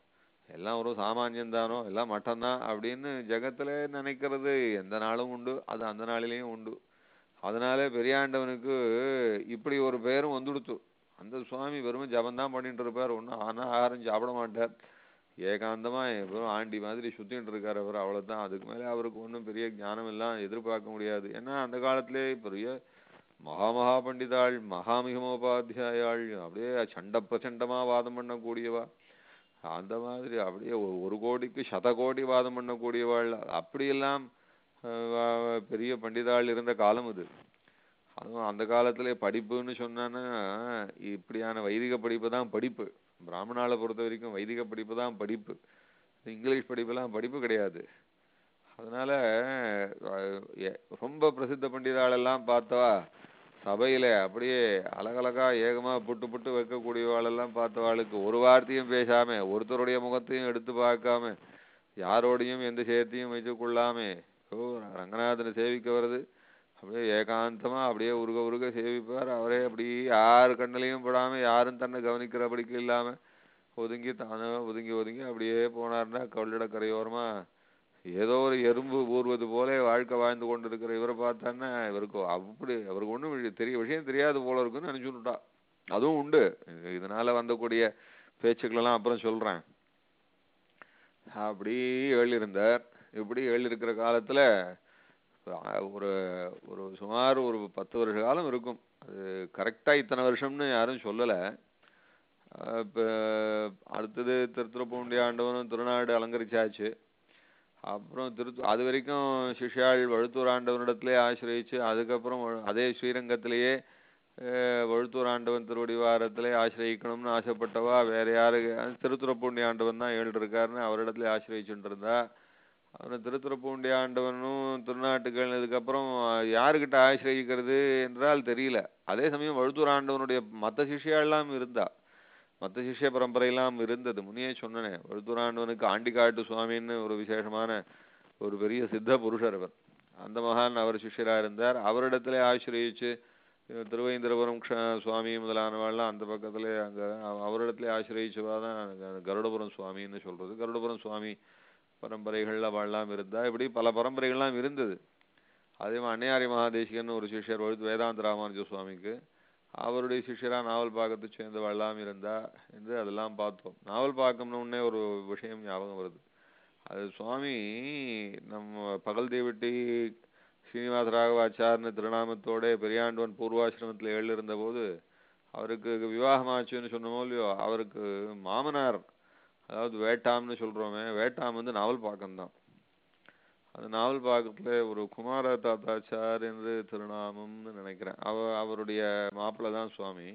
Speaker 2: எல்லாம் ஒரு சாமானியம் தானோ எல்லாம் மட்டம்தான் அப்படின்னு ஜெகத்துல நினைக்கிறது எந்த நாளும் உண்டு அது அந்த நாளிலேயும் உண்டு அதனால பெரியாண்டவனுக்கு இப்படி ஒரு பெயரும் வந்துடுத்து அந்த சுவாமி வெறும் ஜபந்தான் பண்ணிட்டு இருப்பார் ஒன்றும் ஆனா ஆகாரம் சாப்பிட மாட்டார் ஏகாந்தமா வெறும் ஆண்டி மாதிரி சுத்திட்டு இருக்காரு அவர் அவ்வளவுதான் அதுக்கு மேல அவருக்கு ஒன்றும் பெரிய ஞானம் எல்லாம் எதிர்பார்க்க முடியாது ஏன்னா அந்த காலத்திலே பெரிய மகா மகா பண்டிதாள் மகாமிகமோபாத்தியாயாள் அப்படியே சண்ட பிரச்சண்டமா வாதம் பண்ணக்கூடியவா அந்த மாதிரி அப்படியே ஒரு ஒரு கோடிக்கு சத கோடி வாதம் பண்ணக்கூடியவாள் அப்படியெல்லாம் அஹ், வா- பெரிய பண்டிதாள் இருந்த காலம் இது அதுவும் அந்த காலத்திலே படிப்புன்னு சொன்னான்னா இப்படியான வைதிக படிப்பு தான் படிப்பு பிராமணால பொறுத்த வரைக்கும் வைதிக படிப்பு தான் படிப்பு இங்கிலீஷ் படிப்பெல்லாம் படிப்பு கிடையாது அதனால அஹ், எ- ரொம்ப பிரசித்த பண்டிதாளெல்லாம் பார்த்தவா சபையில அப்படியே அழகழகா ஏகமா புட்டு புட்டு வைக்கக்கூடியவாளெல்லாம் பார்த்தவாளுக்கு ஒரு வார்த்தையும் பேசாம ஒருத்தருடைய முகத்தையும் எடுத்து பார்க்காம யாரோடையும் எந்த சேர்த்தையும் வச்சு கொள்ளாம ஓ ரங்கநாதனை சேவிக்க வருது அப்படியே ஏகாந்தமா அப்படியே உருக உருக சேவிப்பார் அவரே அப்படி யார் கண்ணிலையும் படாம யாரும் தன்னை கவனிக்கிறபடிக்கு இல்லாம ஒதுங்கி தானே ஒதுங்கி ஒதுங்கி அப்படியே போனார்னா கொள்ளிட கரையோரமா ஏதோ ஒரு எறும்பு ஊர்வது போல வாழ்க்கை வாழ்ந்து கொண்டு இருக்கிற இவரை பார்த்தான்னா இவருக்கு அப்படி அவருக்கு ஒண்ணும் தெரிய விஷயம் தெரியாது போல இருக்குன்னு நினைச்சுட்டா அதுவும் உண்டு இது- இதனால வந்தக்கூடிய பேச்சுக்களெல்லாம் அப்புறம் சொல்றேன் அப்படி எழுதியிருந்தார் இப்படி எழுதியிருக்கிற காலத்துல அஹ், ஒரு ஒரு சுமார் ஒரு பத்து வருஷ காலம் இருக்கும் அது கரெக்டா இத்தனை வருஷம்னு யாரும் சொல்லல அஹ், இப்ப அடுத்தது திருத்துறப்பூண்டி ஆண்டவனும் திருநாடு அலங்கரிச்சாச்சு அப்புறம் திரு அது வரைக்கும் சிஷ்யாள் வழுத்தூர் ஆண்டவனிடத்திலே ஆசிரயிச்சு அதுக்கப்புறம் வ- அதே ஸ்ரீரங்கத்திலேயே அஹ், வழுத்தூர் ஆண்டவன் திருவடிவாரத்திலே ஆசிரயிக்கணும்னு ஆசைப்பட்டவா வேற யாரு அது திருத்துறப்பூண்டி ஆண்டவன் தான் ஏழு இருக்காருன்னு அவரிடத்துல ஆசிரயிச்சுட்டு இருந்தா அப்புறம் திருத்துறப்பூண்டி ஆண்டவனும் திருநாட்டுகள் இதுக்கப்புறம் யாருக்கிட்ட ஆசிரயிக்கிறது என்றால் தெரியல அதே சமயம் வழுத்தூர் ஆண்டவனுடைய மத்த சிஷ்யாள்லாம் இருந்தா மத்த சிஷ்ய பரம்பரையெல்லாம் இருந்தது முன்னையே சொன்னனே வழுத்தூர் ஆண்டவனுக்கு ஆண்டிக்காட்டு சுவாமின்னு ஒரு விசேஷமான ஒரு பெரிய சித்த புருஷர் அவர் அந்த மகான் அவர் சிஷ்யரா இருந்தார் அவரிடத்திலே ஆசிரயிச்சு அஹ் திருவேந்திரபுரம் க்ஷ- சுவாமி முதலானவாள்லாம் அந்த பக்கத்திலே அங்க அவ- அவரிடத்திலே ஆசிரயிச்சவா தான் அங்க கருடபுரம் சுவாமின்னு சொல்றது கருடபுரம் சுவாமி பரம்பரைகள்ல வாழலாம் இருந்தா இப்படி பல பரம்பரைகள்லாம் இருந்தது அதே மாதிரி அன்னையாரி மகாதேசிகன் ஒரு சிஷ்யர் வழுத்து வேதாந்த ராமானுஜ சுவாமிக்கு அவருடைய சிஷ்யரா நாவல் பாக்கத்தை சேர்ந்தவெல்லாம் இருந்தா என்று அதெல்லாம் பார்த்தோம் நாவல் பாக்கம்னு உடனே ஒரு விஷயம் ஞாபகம் வருது அது சுவாமி நம்ம பகல் தேவட்டி ஸ்ரீனிவாச ராகவாச்சார்னு திருநாமத்தோட பெரியாண்டவன் பூர்வாசிரமத்தில் எழுந்திருந்த போது அவருக்கு விவாகமாச்சுன்னு சொன்னமோ இல்லையோ அவருக்கு மாமனார் அதாவது வேட்டாம்னு சொல்றோமே வேட்டாம் வந்து நாவல் பாக்கம்தான் அந்த நாவல் பாக்கத்துல ஒரு குமார தாத்தாச்சார் என்று திருநாமம்னு நினைக்கிறேன் அவ அவருடைய மாப்பிள்ளை தான் சுவாமி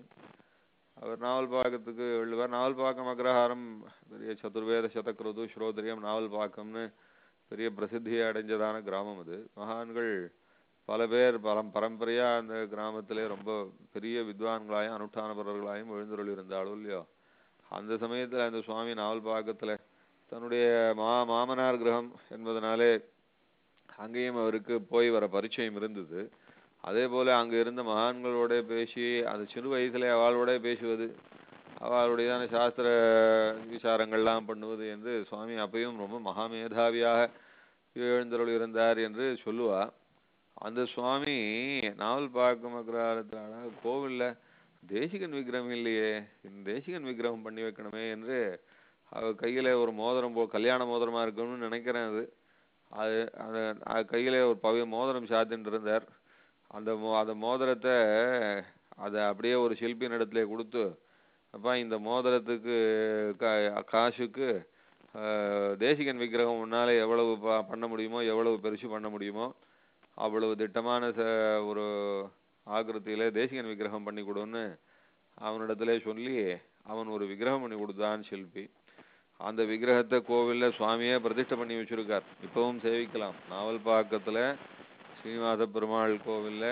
Speaker 2: அவர் நாவல் பாக்கத்துக்கு எழுதுவார் நாவல் பாக்கம் அக்ரஹாரம் பெரிய சதுர்வேத சதக்ருது ஸ்ரோதரியம் நாவல் பாக்கம்னு பெரிய பிரசித்தியை அடைஞ்சதான கிராமம் அது மகான்கள் பல பேர் பரம் பரம்பரையா அந்த கிராமத்திலே ரொம்ப பெரிய வித்வான்களாயும் அனுஷ்டானபரர்களாயும் எழுந்தருள் இருந்தாலும் இல்லையோ அந்த சமயத்துல அந்த சுவாமி நாவல் பாக்கத்துல தன்னுடைய மா மாமனார் கிரகம் என்பதனாலே அங்கேயும் அவருக்கு போய் வர பரிச்சயம் இருந்தது அதே போல அங்க இருந்த மகான்களோட பேசி அந்த சிறு வயசுல அவளோட பேசுவது அவளுடையதான சாஸ்திர விசாரங்கள்லாம் பண்ணுவது என்று சுவாமி அப்பயும் ரொம்ப மகாமேதாவியாக எழுந்தருள் இருந்தார் என்று சொல்லுவா அந்த சுவாமி நாவல் பார்க்கும் அக்ரஹாரத்தான கோவில்ல தேசிகன் விக்கிரகம் இல்லையே இந்த தேசிகன் விக்கிரகம் பண்ணி வைக்கணுமே என்று அவ கையில ஒரு மோதிரம் போ கல்யாண மோதிரமா இருக்கணும்னு நினைக்கிறேன் அது அது அந்த அது கையில ஒரு பழைய மோதிரம் சாத்தின்னு இருந்தார் அந்த மோ அந்த மோதிரத்தை அதை அப்படியே ஒரு சிற்பியின் இடத்துல கொடுத்து அப்பா இந்த மோதிரத்துக்கு கா- காசுக்கு ஆஹ், தேசிகன் விக்கிரகம் உன்னால எவ்வளவு ப- பண்ண முடியுமோ எவ்வளவு பெருசு பண்ண முடியுமோ அவ்வளவு திட்டமான ச ஒரு ஆக்கிருத்தியில தேசிகன் விக்கிரகம் பண்ணி கொடுன்னு அவனிடத்துல சொல்லி அவன் ஒரு விக்கிரகம் பண்ணி கொடுத்தான் சிற்பி அந்த விக்கிரகத்தை கோவில்ல சுவாமியே பிரதிஷ்டை பண்ணி வச்சிருக்கார் இப்பவும் சேவிக்கலாம் நாவல் பாக்கத்துல ஸ்ரீனிவாச பெருமாள் கோவில்ல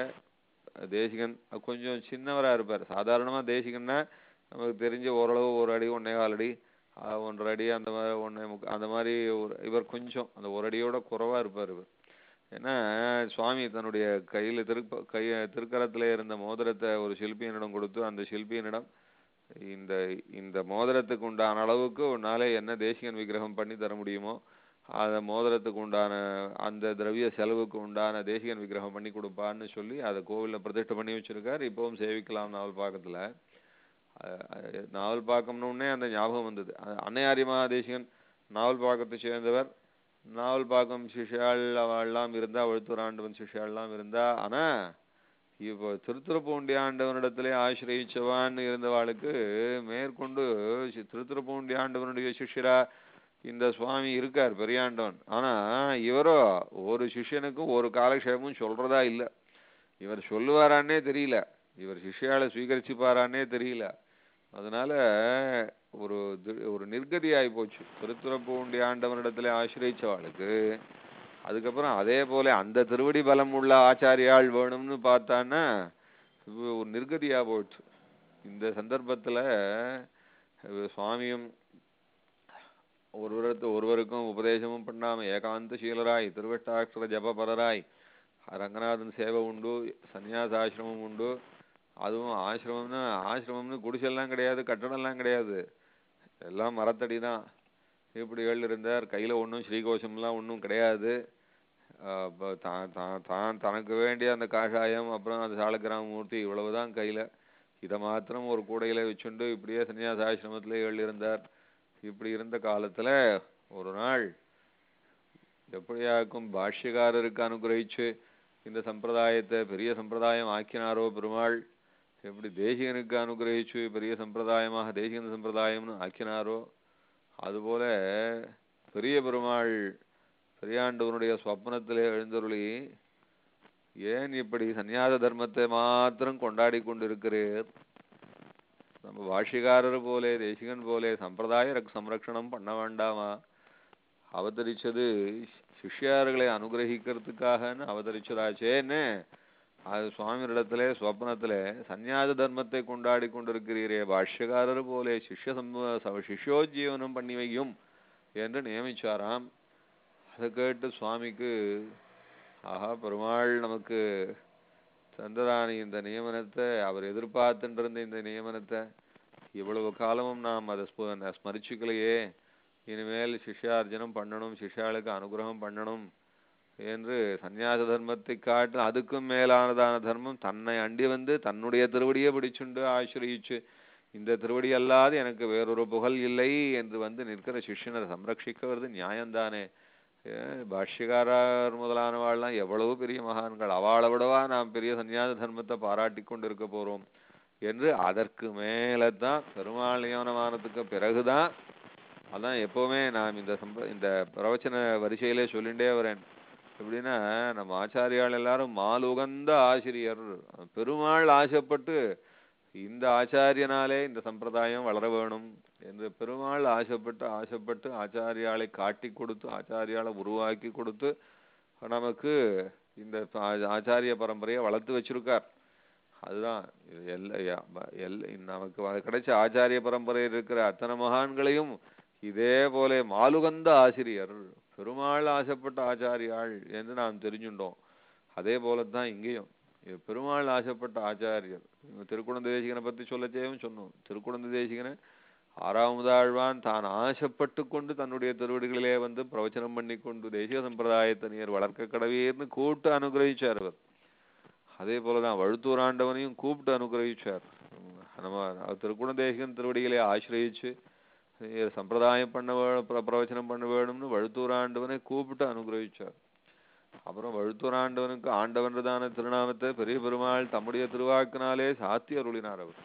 Speaker 2: தேசிகன் அஹ் கொஞ்சம் சின்னவரா இருப்பார் சாதாரணமா தேசிகன்னா நமக்கு தெரிஞ்ச ஓரளவு ஒரு அடி ஒன்னே கால் அடி அஹ் ஒன்றரை அடி அந்த மாதிரி ஒன்னே முக்கா அந்த மாதிரி ஒரு இவர் கொஞ்சம் அந்த ஒரு அடியோட குறைவா இருப்பார் இவர் ஏன்னா சுவாமி தன்னுடைய கையில திருப்ப கை திருக்கரத்துல இருந்த மோதிரத்தை ஒரு சிற்பியனிடம் கொடுத்து அந்த சிற்பியனிடம் இந்த இந்த மோதிரத்துக்கு உண்டான அளவுக்கு உன்னால என்ன தேசிகன் விக்கிரகம் பண்ணி தர முடியுமோ அந்த மோதிரத்துக்கு உண்டான அந்த திரவிய செலவுக்கு உண்டான தேசிகன் விக்கிரகம் பண்ணி கொடுப்பான்னு சொல்லி அதை கோவில்ல பிரதிஷ்டை பண்ணி வச்சிருக்காரு இப்பவும் சேவிக்கலாம் நாவல் பாக்கத்துல அஹ் அஹ் நாவல் பாக்கம்னு அந்த ஞாபகம் வந்தது அஹ் அன்னையாரி மகாதேசிகன் நாவல் பாக்கத்தை சேர்ந்தவர் நாவல் பாக்கம் சிஷ்யாள் அவள்லாம் இருந்தா வழுத்தூராண்டவன் சிஷ்யாள்லாம் இருந்தா ஆனா இப்போ திருத்துறப்பூண்டி ஆண்டவனிடத்திலே ஆசிரயிச்சவான் இருந்தவாளுக்கு மேற்கொண்டு சி- திருத்துறப்பூண்டி ஆண்டவனுடைய சிஷ்யரா இந்த சுவாமி இருக்கார் பெரியாண்டவன் ஆனா இவரோ ஒரு சிஷ்யனுக்கும் ஒரு காலக்ஷேபமும் சொல்றதா இல்ல இவர் சொல்லுவாரான்னே தெரியல இவர் சிஷ்யால ஸ்வீகரிச்சுப்பாரான்னே தெரியல அதனால ஒரு தி- ஒரு நிர்கதி ஆகி போச்சு திருத்துறப்பூண்டி ஆண்டவனிடத்திலே ஆசிரயிச்சவாளுக்கு அதுக்கப்புறம் அதே போல அந்த திருவடி பலம் உள்ள ஆச்சாரியாள் வேணும்னு பார்த்தான்னா இது ஒரு நிர்கதியா போயிடுச்சு இந்த சந்தர்ப்பத்துல அஹ் சுவாமியும் ஒருவருக்கு ஒருவருக்கும் உபதேசமும் பண்ணாம ஏகாந்த சீலராய் திருவட்டாட்சர ஜபபரராய் ரங்கநாதன் சேவை உண்டு சந்நியாசாசிரமம் உண்டு அதுவும் ஆசிரமம்னா ஆசிரமம்னு குடிசெல்லாம் கிடையாது கட்டடம்லாம் கிடையாது எல்லாம் மரத்தடி தான் இப்படி ஏழு இருந்தார் கையில ஒன்றும் ஸ்ரீகோஷம்லாம் ஒன்றும் கிடையாது ஆஹ் ப- தான் தான் தான் தனக்கு வேண்டிய அந்த காஷாயம் அப்புறம் அந்த சாலக்கிராம மூர்த்தி இவ்வளவுதான் கையில இதை மாத்திரம் ஒரு கூடையில வச்சுண்டு இப்படியே சன்னியாச ஆசிரமத்துல ஏழு இருந்தார் இப்படி இருந்த காலத்துல ஒரு நாள் எப்படியாக்கும் பாஷ்யக்காரருக்கு அனுகிரகிச்சு இந்த சம்பிரதாயத்தை பெரிய சம்பிரதாயம் ஆக்கினாரோ பெருமாள் எப்படி தேசிகனுக்கு அனுகிரகிச்சு பெரிய சம்பிரதாயமாக தேசிகன் சம்பிரதாயம்னு ஆக்கினாரோ அதுபோல பெரிய பெருமாள் பெரியாண்டவனுடைய சொப்னத்திலே எழுந்தருளி ஏன் இப்படி சந்நியாச தர்மத்தை மாத்திரம் கொண்டாடி கொண்டிருக்கிறீர் நம்ம பாஷ்யக்காரர் போலே தேசிகன் போலே சம்பிரதாய ரக்- சம்ரக்ஷணம் பண்ண வேண்டாமா அவதரிச்சது சிஷ்யார்களை அனுகிரகிக்கிறதுக்காகன்னு அவதரிச்சதாச்சேன்னு அது சுவாமியிடத்திலே சொப்னத்திலே சந்நியாச தர்மத்தை கொண்டாடி கொண்டிருக்கிறீரே பாஷ்யக்காரர் போலே சிஷ்ய சம்ப ச- சிஷ்யோஜீவனம் பண்ணி வையும் என்று நியமிச்சாராம் அதை கேட்டு சுவாமிக்கு ஆஹா பெருமாள் நமக்கு தந்ததானி இந்த நியமனத்தை அவர் எதிர்பார்த்துட்டு இருந்த இந்த நியமனத்தை இவ்வளவு காலமும் நாம் அதை ஸ்ம- ஸ்மரிச்சுக்கலையே இனிமேல் சிஷ்யார்ஜனம் பண்ணணும் சிஷ்யாளுக்கு அனுகிரகம் பண்ணணும் என்று சந்நியாச தர்மத்தை காட்டு அதுக்கும் மேலானதான தர்மம் தன்னை அண்டி வந்து தன்னுடைய திருவடியை பிடிச்சுண்டு ஆசிரியிச்சு இந்த திருவடி அல்லாது எனக்கு வேறொரு புகழ் இல்லை என்று வந்து நிற்கிற சிஷ்யனை சம்ரட்சிக்கிறது நியாயம்தானே ஏ, பாஷ்யக்காரர் முதலானவாள்லாம் எவ்வளவு பெரிய மகான்கள் அவளை விடவா நாம் பெரிய சந்நியாச தர்மத்தை பாராட்டி கொண்டு இருக்க போறோம் என்று அதற்கு மேலதான் பெருமாள் நியமனமானதுக்கு பிறகுதான் அதான் எப்பவுமே நான் இந்த சம்ப இந்த பிரவச்சன வரிசையிலே சொல்லிண்டே வரேன் எப்படின்னா நம்ம ஆச்சாரியால் எல்லாரும் மாலுகந்த ஆசிரியர் பெருமாள் ஆசைப்பட்டு இந்த ஆச்சாரியனாலே இந்த சம்பிரதாயம் வளர வேணும் என்று பெருமாள் ஆசைப்பட்டு ஆசைப்பட்டு ஆச்சாரியாலை காட்டி கொடுத்து ஆச்சாரியாலை உருவாக்கி கொடுத்து நமக்கு இந்த ஆ- ஆச்சாரிய பரம்பரையை வளர்த்து வச்சிருக்கார் அதுதான் இது எல்லா யா- ப- எல்- நமக்கு வ- கிடைச்ச ஆச்சாரிய பரம்பரையில் இருக்கிற அத்தனை மகான்களையும் இதே போல மாலுகந்த ஆசிரியர் பெருமாள் ஆசைப்பட்ட ஆச்சாரியாள் என்று நாம் தெரிஞ்சுட்டோம் அதே போலத்தான் இங்கேயும் இது பெருமாள் ஆசைப்பட்ட ஆச்சாரியர் இவங்க திருக்குழந்தை தேசிகனை பத்தி சொல்லச்சேவும் சொன்னோம் திருக்குழந்தை தேசிகனை ஆறாவதாழ்வான் தான் ஆசைப்பட்டு கொண்டு தன்னுடைய திருவடிகளிலே வந்து பிரவச்சனம் பண்ணி கொண்டு தேசிக சம்பிரதாயத்தை நீர் வளர்க்க கடவீர்னு கூப்பிட்டு அனுகிரகிச்சார் அவர் அதே போலதான் வழுத்தூர் ஆண்டவனையும் கூப்பிட்டு அனுகிரகிச்சார் உம் நம்ம அவர் திருக்குண தேசிகன் திருவடிகளை ஆசிரயிச்சு நீர் சம்பிரதாயம் பண்ண வே- பிர- பிரவச்சனம் பண்ண வேணும்னு வழுத்தூர் ஆண்டவனை கூப்பிட்டு அனுகிரகிச்சார் அப்புறம் வழுத்தூர் ஆண்டவனுக்கு ஆண்டவன்றதான திருநாமத்தை பெரிய பெருமாள் தம்முடைய திருவாக்கினாலே சாத்தி அருளினார் அவர்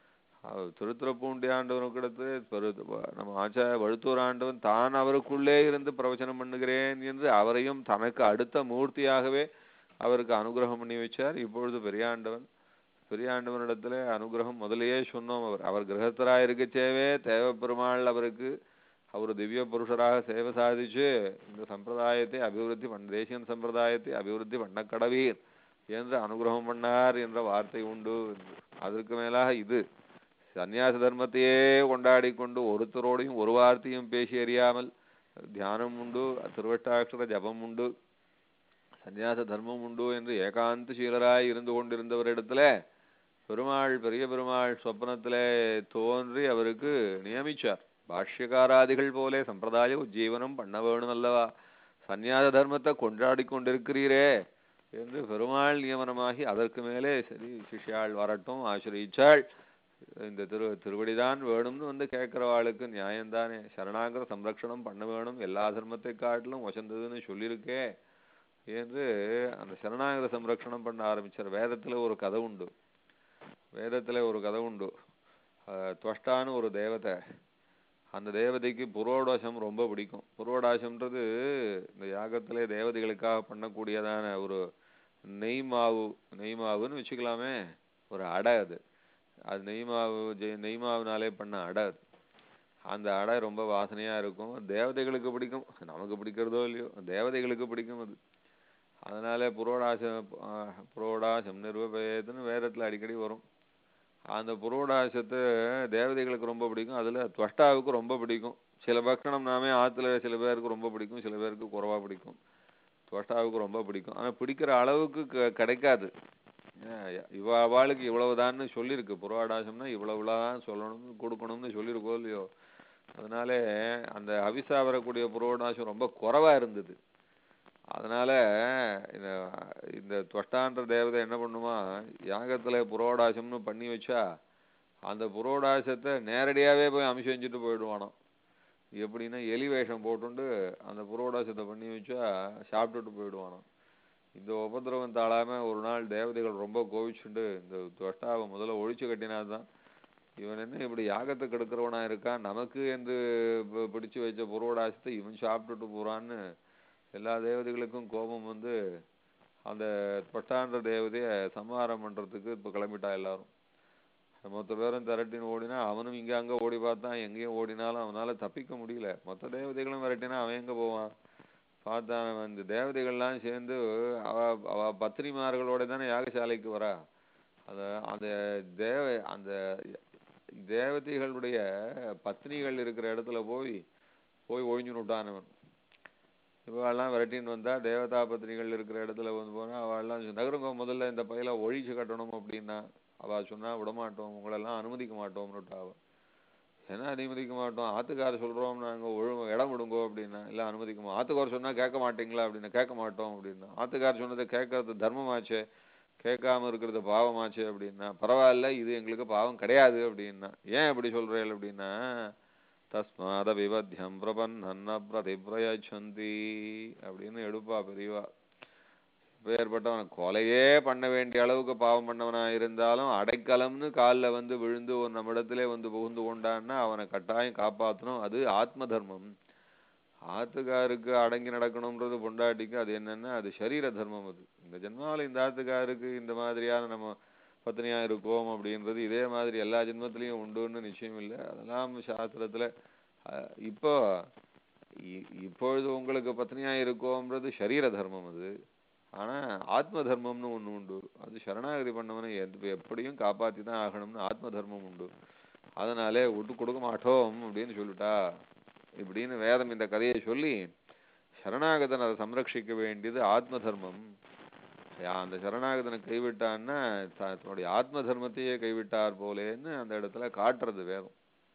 Speaker 2: அவர் திருத்துறப்பூண்டி ஆண்டவனுக்கு அடுத்து பெரு நம்ம ஆச்சார வழுத்தூர் ஆண்டவன் தான் அவருக்குள்ளே இருந்து பிரவச்சனம் பண்ணுகிறேன் என்று அவரையும் தனக்கு அடுத்த மூர்த்தியாகவே அவருக்கு அனுகிரகம் பண்ணி வச்சார் இப்பொழுது பெரியாண்டவன் பெரியாண்டவனிடத்துல அனுகிரகம் முதலியே சொன்னோம் அவர் அவர் கிரகஸ்தராக இருக்கச்சேவே தேவ பெருமாள் அவருக்கு அவர் திவ்ய புருஷராக சேவை சாதிச்சு இந்த சம்பிரதாயத்தை அபிவிருத்தி பண்ண தேசியன் சம்பிரதாயத்தை அபிவிருத்தி பண்ண கடவீர் என்று அனுகிரகம் பண்ணார் என்ற வார்த்தை உண்டு என்று. அதற்கு மேலாக இது சந்நியாச தர்மத்தையே கொண்டாடி கொண்டு ஒருத்தரோடையும் ஒரு வார்த்தையும் பேசி அறியாமல் தியானம் உண்டு திருவட்டாட்சர ஜபம் உண்டு சந்நியாச தர்மம் உண்டு என்று ஏகாந்த சீலராய் இருந்து கொண்டிருந்தவரிடத்துல பெருமாள் பெரிய பெருமாள் சொப்னத்திலே தோன்றி அவருக்கு நியமிச்சார் பாஷ்யகாராதிகள் போலே சம்பிரதாய உஜ்ஜீவனம் பண்ண வேணும் அல்லவா சந்நியாச தர்மத்தை கொண்டாடி கொண்டிருக்கிறீரே என்று பெருமாள் நியமனமாகி அதற்கு மேலே சரி சிஷ்யாள் வரட்டும் ஆசிரியிச்சாள் இந்த திரு திருவடிதான் வேணும்னு வந்து கேட்கிறவாளுக்கு நியாயம்தானே சரணாகர சம்ரக்ஷணம் பண்ண வேணும் எல்லா தர்மத்தை காட்டிலும் வசந்ததுன்னு சொல்லியிருக்கே என்று அந்த சரணாகர சம்ரக்ஷணம் பண்ண ஆரம்பிச்சார் வேதத்துல ஒரு கதை உண்டு வேதத்துல ஒரு கதை உண்டு அஹ், துவஷ்டான்னு ஒரு தேவதை அந்த தேவதைக்கு புரோடாசம் ரொம்ப பிடிக்கும் புரோடாசம்ன்றது இந்த யாகத்திலே தேவதைகளுக்காக பண்ணக்கூடியதான ஒரு நெய் மாவு நெய் மாவுன்னு வச்சுக்கலாமே ஒரு அடை அது அது நெய் மாவு ஜெ- நெய் மாவுனாலே பண்ண அடை அது அந்த அடை ரொம்ப வாசனையா இருக்கும் தேவதைகளுக்கு பிடிக்கும் நமக்கு பிடிக்கிறதோ இல்லையோ தேவதைகளுக்கு பிடிக்கும் அது அதனால புரோடாசம் ஆஹ், புரோடாசம் நிர்வபயத்துன்னு வேதத்துல அடிக்கடி வரும் அந்த புரோடாசத்தை தேவதைகளுக்கு ரொம்ப பிடிக்கும் அதுல துவஷ்டாவுக்கு ரொம்ப பிடிக்கும் சில பக்ஷணம் நாமே ஆத்துல சில பேருக்கு ரொம்ப பிடிக்கும் சில பேருக்கு குறைவா பிடிக்கும் துவஷ்டாவுக்கு ரொம்ப பிடிக்கும் ஆனா பிடிக்கிற அளவுக்கு க- கிடைக்காது ஏன், இவ அவளுக்கு இவ்வளவுதான்னு சொல்லியிருக்கு புரோடாசம்னா இவ்வளவுதான் சொல்லணும்னு கொடுக்கணும்னு சொல்லியிருக்கோ இல்லையோ அதனால அந்த அவிசா வரக்கூடிய புரோடாசம் ரொம்ப குறைவா இருந்தது அதனால இந்த இந்த துவஷ்டான்ற தேவதை என்ன பண்ணுமா யாகத்துல புரோடாசம்னு பண்ணி வச்சா அந்த புரோடாசத்தை நேரடியாவே போய் அமிஷம் செஞ்சுட்டு போயிடுவானாம் எப்படின்னா எலி வேஷம் போட்டுண்டு அந்த புரோடாசத்தை பண்ணி வச்சா சாப்பிட்டுட்டு போயிடுவானாம் இந்த உபதிரவம் தாழாம ஒரு நாள் தேவதைகள் ரொம்ப கோவிச்சுண்டு இந்த துவஷ்டாவை முதல்ல ஒழிச்சு கட்டினாதான் இவன் என்ன இப்படி யாகத்தை கெடுக்கிறவனா இருக்கான் நமக்கு என்று பி- பிடிச்சு வச்ச புரோடாசத்தை இவன் சாப்பிட்டுட்டு போறான்னு எல்லா தேவதைகளுக்கும் கோபம் வந்து அந்த பட்டாண்ட தேவதைய சம்ஹாரம் பண்றதுக்கு இப்ப கிளம்பிட்டா எல்லாரும் மொத்த பேரும் திரட்டின்னு ஓடினா அவனும் இங்க அங்க ஓடி பார்த்தான் எங்கேயும் ஓடினாலும் அவனால தப்பிக்க முடியல மொத்த தேவதைகளும் விரட்டினா அவன் எங்க போவான் பார்த்தான் அவன் இந்த தேவதைகள்லாம் சேர்ந்து அவ அவ பத்திரிமார்களோட தானே யாகசாலைக்கு வரா அத அந்த தேவ அந்த தேவதைகளுடைய பத்னிகள் இருக்கிற இடத்துல போய் போய் ஒழிஞ்சு விட்டான் அவன் இவெல்லாம் விரட்டின்னு வந்தா தேவதா பத்னிகள் இருக்கிற இடத்துல வந்து போனா அவெல்லாம் நகருங்க முதல்ல இந்த பையில ஒழிச்சு கட்டணும் அப்படின்னா அவ சொன்னா விடமாட்டோம் உங்களெல்லாம் அனுமதிக்க மாட்டோம்னுட்டா அவ என்ன அனுமதிக்க மாட்டோம் ஆத்துக்கார சொல்றோம் நாங்க ஒழுங்கு இடம் விடுங்கோ அப்படின்னா இல்ல அனுமதிக்க மாட்டோம் ஆத்துக்கார சொன்னா கேட்க மாட்டீங்களா அப்படின்னா கேட்க மாட்டோம் அப்படின்னா ஆத்துக்கார சொன்னதை கேட்கறது தர்மமாச்சே கேட்காம இருக்கிறது பாவமாச்சே அப்படின்னா பரவாயில்ல இது எங்களுக்கு பாவம் கிடையாது அப்படின்னா ஏன் இப்படி சொல்றேன் அப்படின்னா தஸ்மாத விவத்தியம் பிரபன்னன்ன பிரதிப்ரயச்சந்தி அப்படின்னு எடுப்பா பெரியவா பேர்பட்டவன் கொலையே பண்ண வேண்டிய அளவுக்கு பாவம் பண்ணவனா இருந்தாலும் அடைக்கலம்னு கால்ல வந்து விழுந்து ஒரு நம்மிடத்திலே வந்து புகுந்து கொண்டான்னா அவனை கட்டாயம் காப்பாத்தணும் அது ஆத்ம தர்மம் ஆத்துக்காருக்கு அடங்கி நடக்கணும்ன்றது பொண்டாட்டிக்கு அது என்னன்னா அது சரீர தர்மம் அது இந்த ஜென்மாவில் இந்த ஆத்துக்காருக்கு இந்த மாதிரியான நம்ம பத்னியா இருக்கோம் அப்படின்றது இதே மாதிரி எல்லா ஜென்மத்திலையும் உண்டுன்னு நிச்சயம் இல்லை அதெல்லாம் சாஸ்திரத்துல அஹ், இப்போ இ- இப்பொழுது உங்களுக்கு பத்னியா இருக்கோம்ன்றது சரீர தர்மம் அது ஆனா ஆத்ம தர்மம்னு ஒண்ணு உண்டு அது சரணாகதி பண்ணவனை எத்- எப்படியும் காப்பாத்தி தான் ஆகணும்னு ஆத்ம தர்மம் உண்டு அதனாலே விட்டு கொடுக்க மாட்டோம் அப்படின்னு சொல்லிட்டா இப்படின்னு வேதம் இந்த கதையை சொல்லி சரணாகதனை அதை சம்ரட்சிக்க வேண்டியது ஆத்ம தர்மம் யா- அந்த சரணாகதனை கைவிட்டான்னா த- தன்னுடைய ஆத்ம தர்மத்தையே கைவிட்டார் போலேன்னு அந்த இடத்துல காட்டுறது வேதம்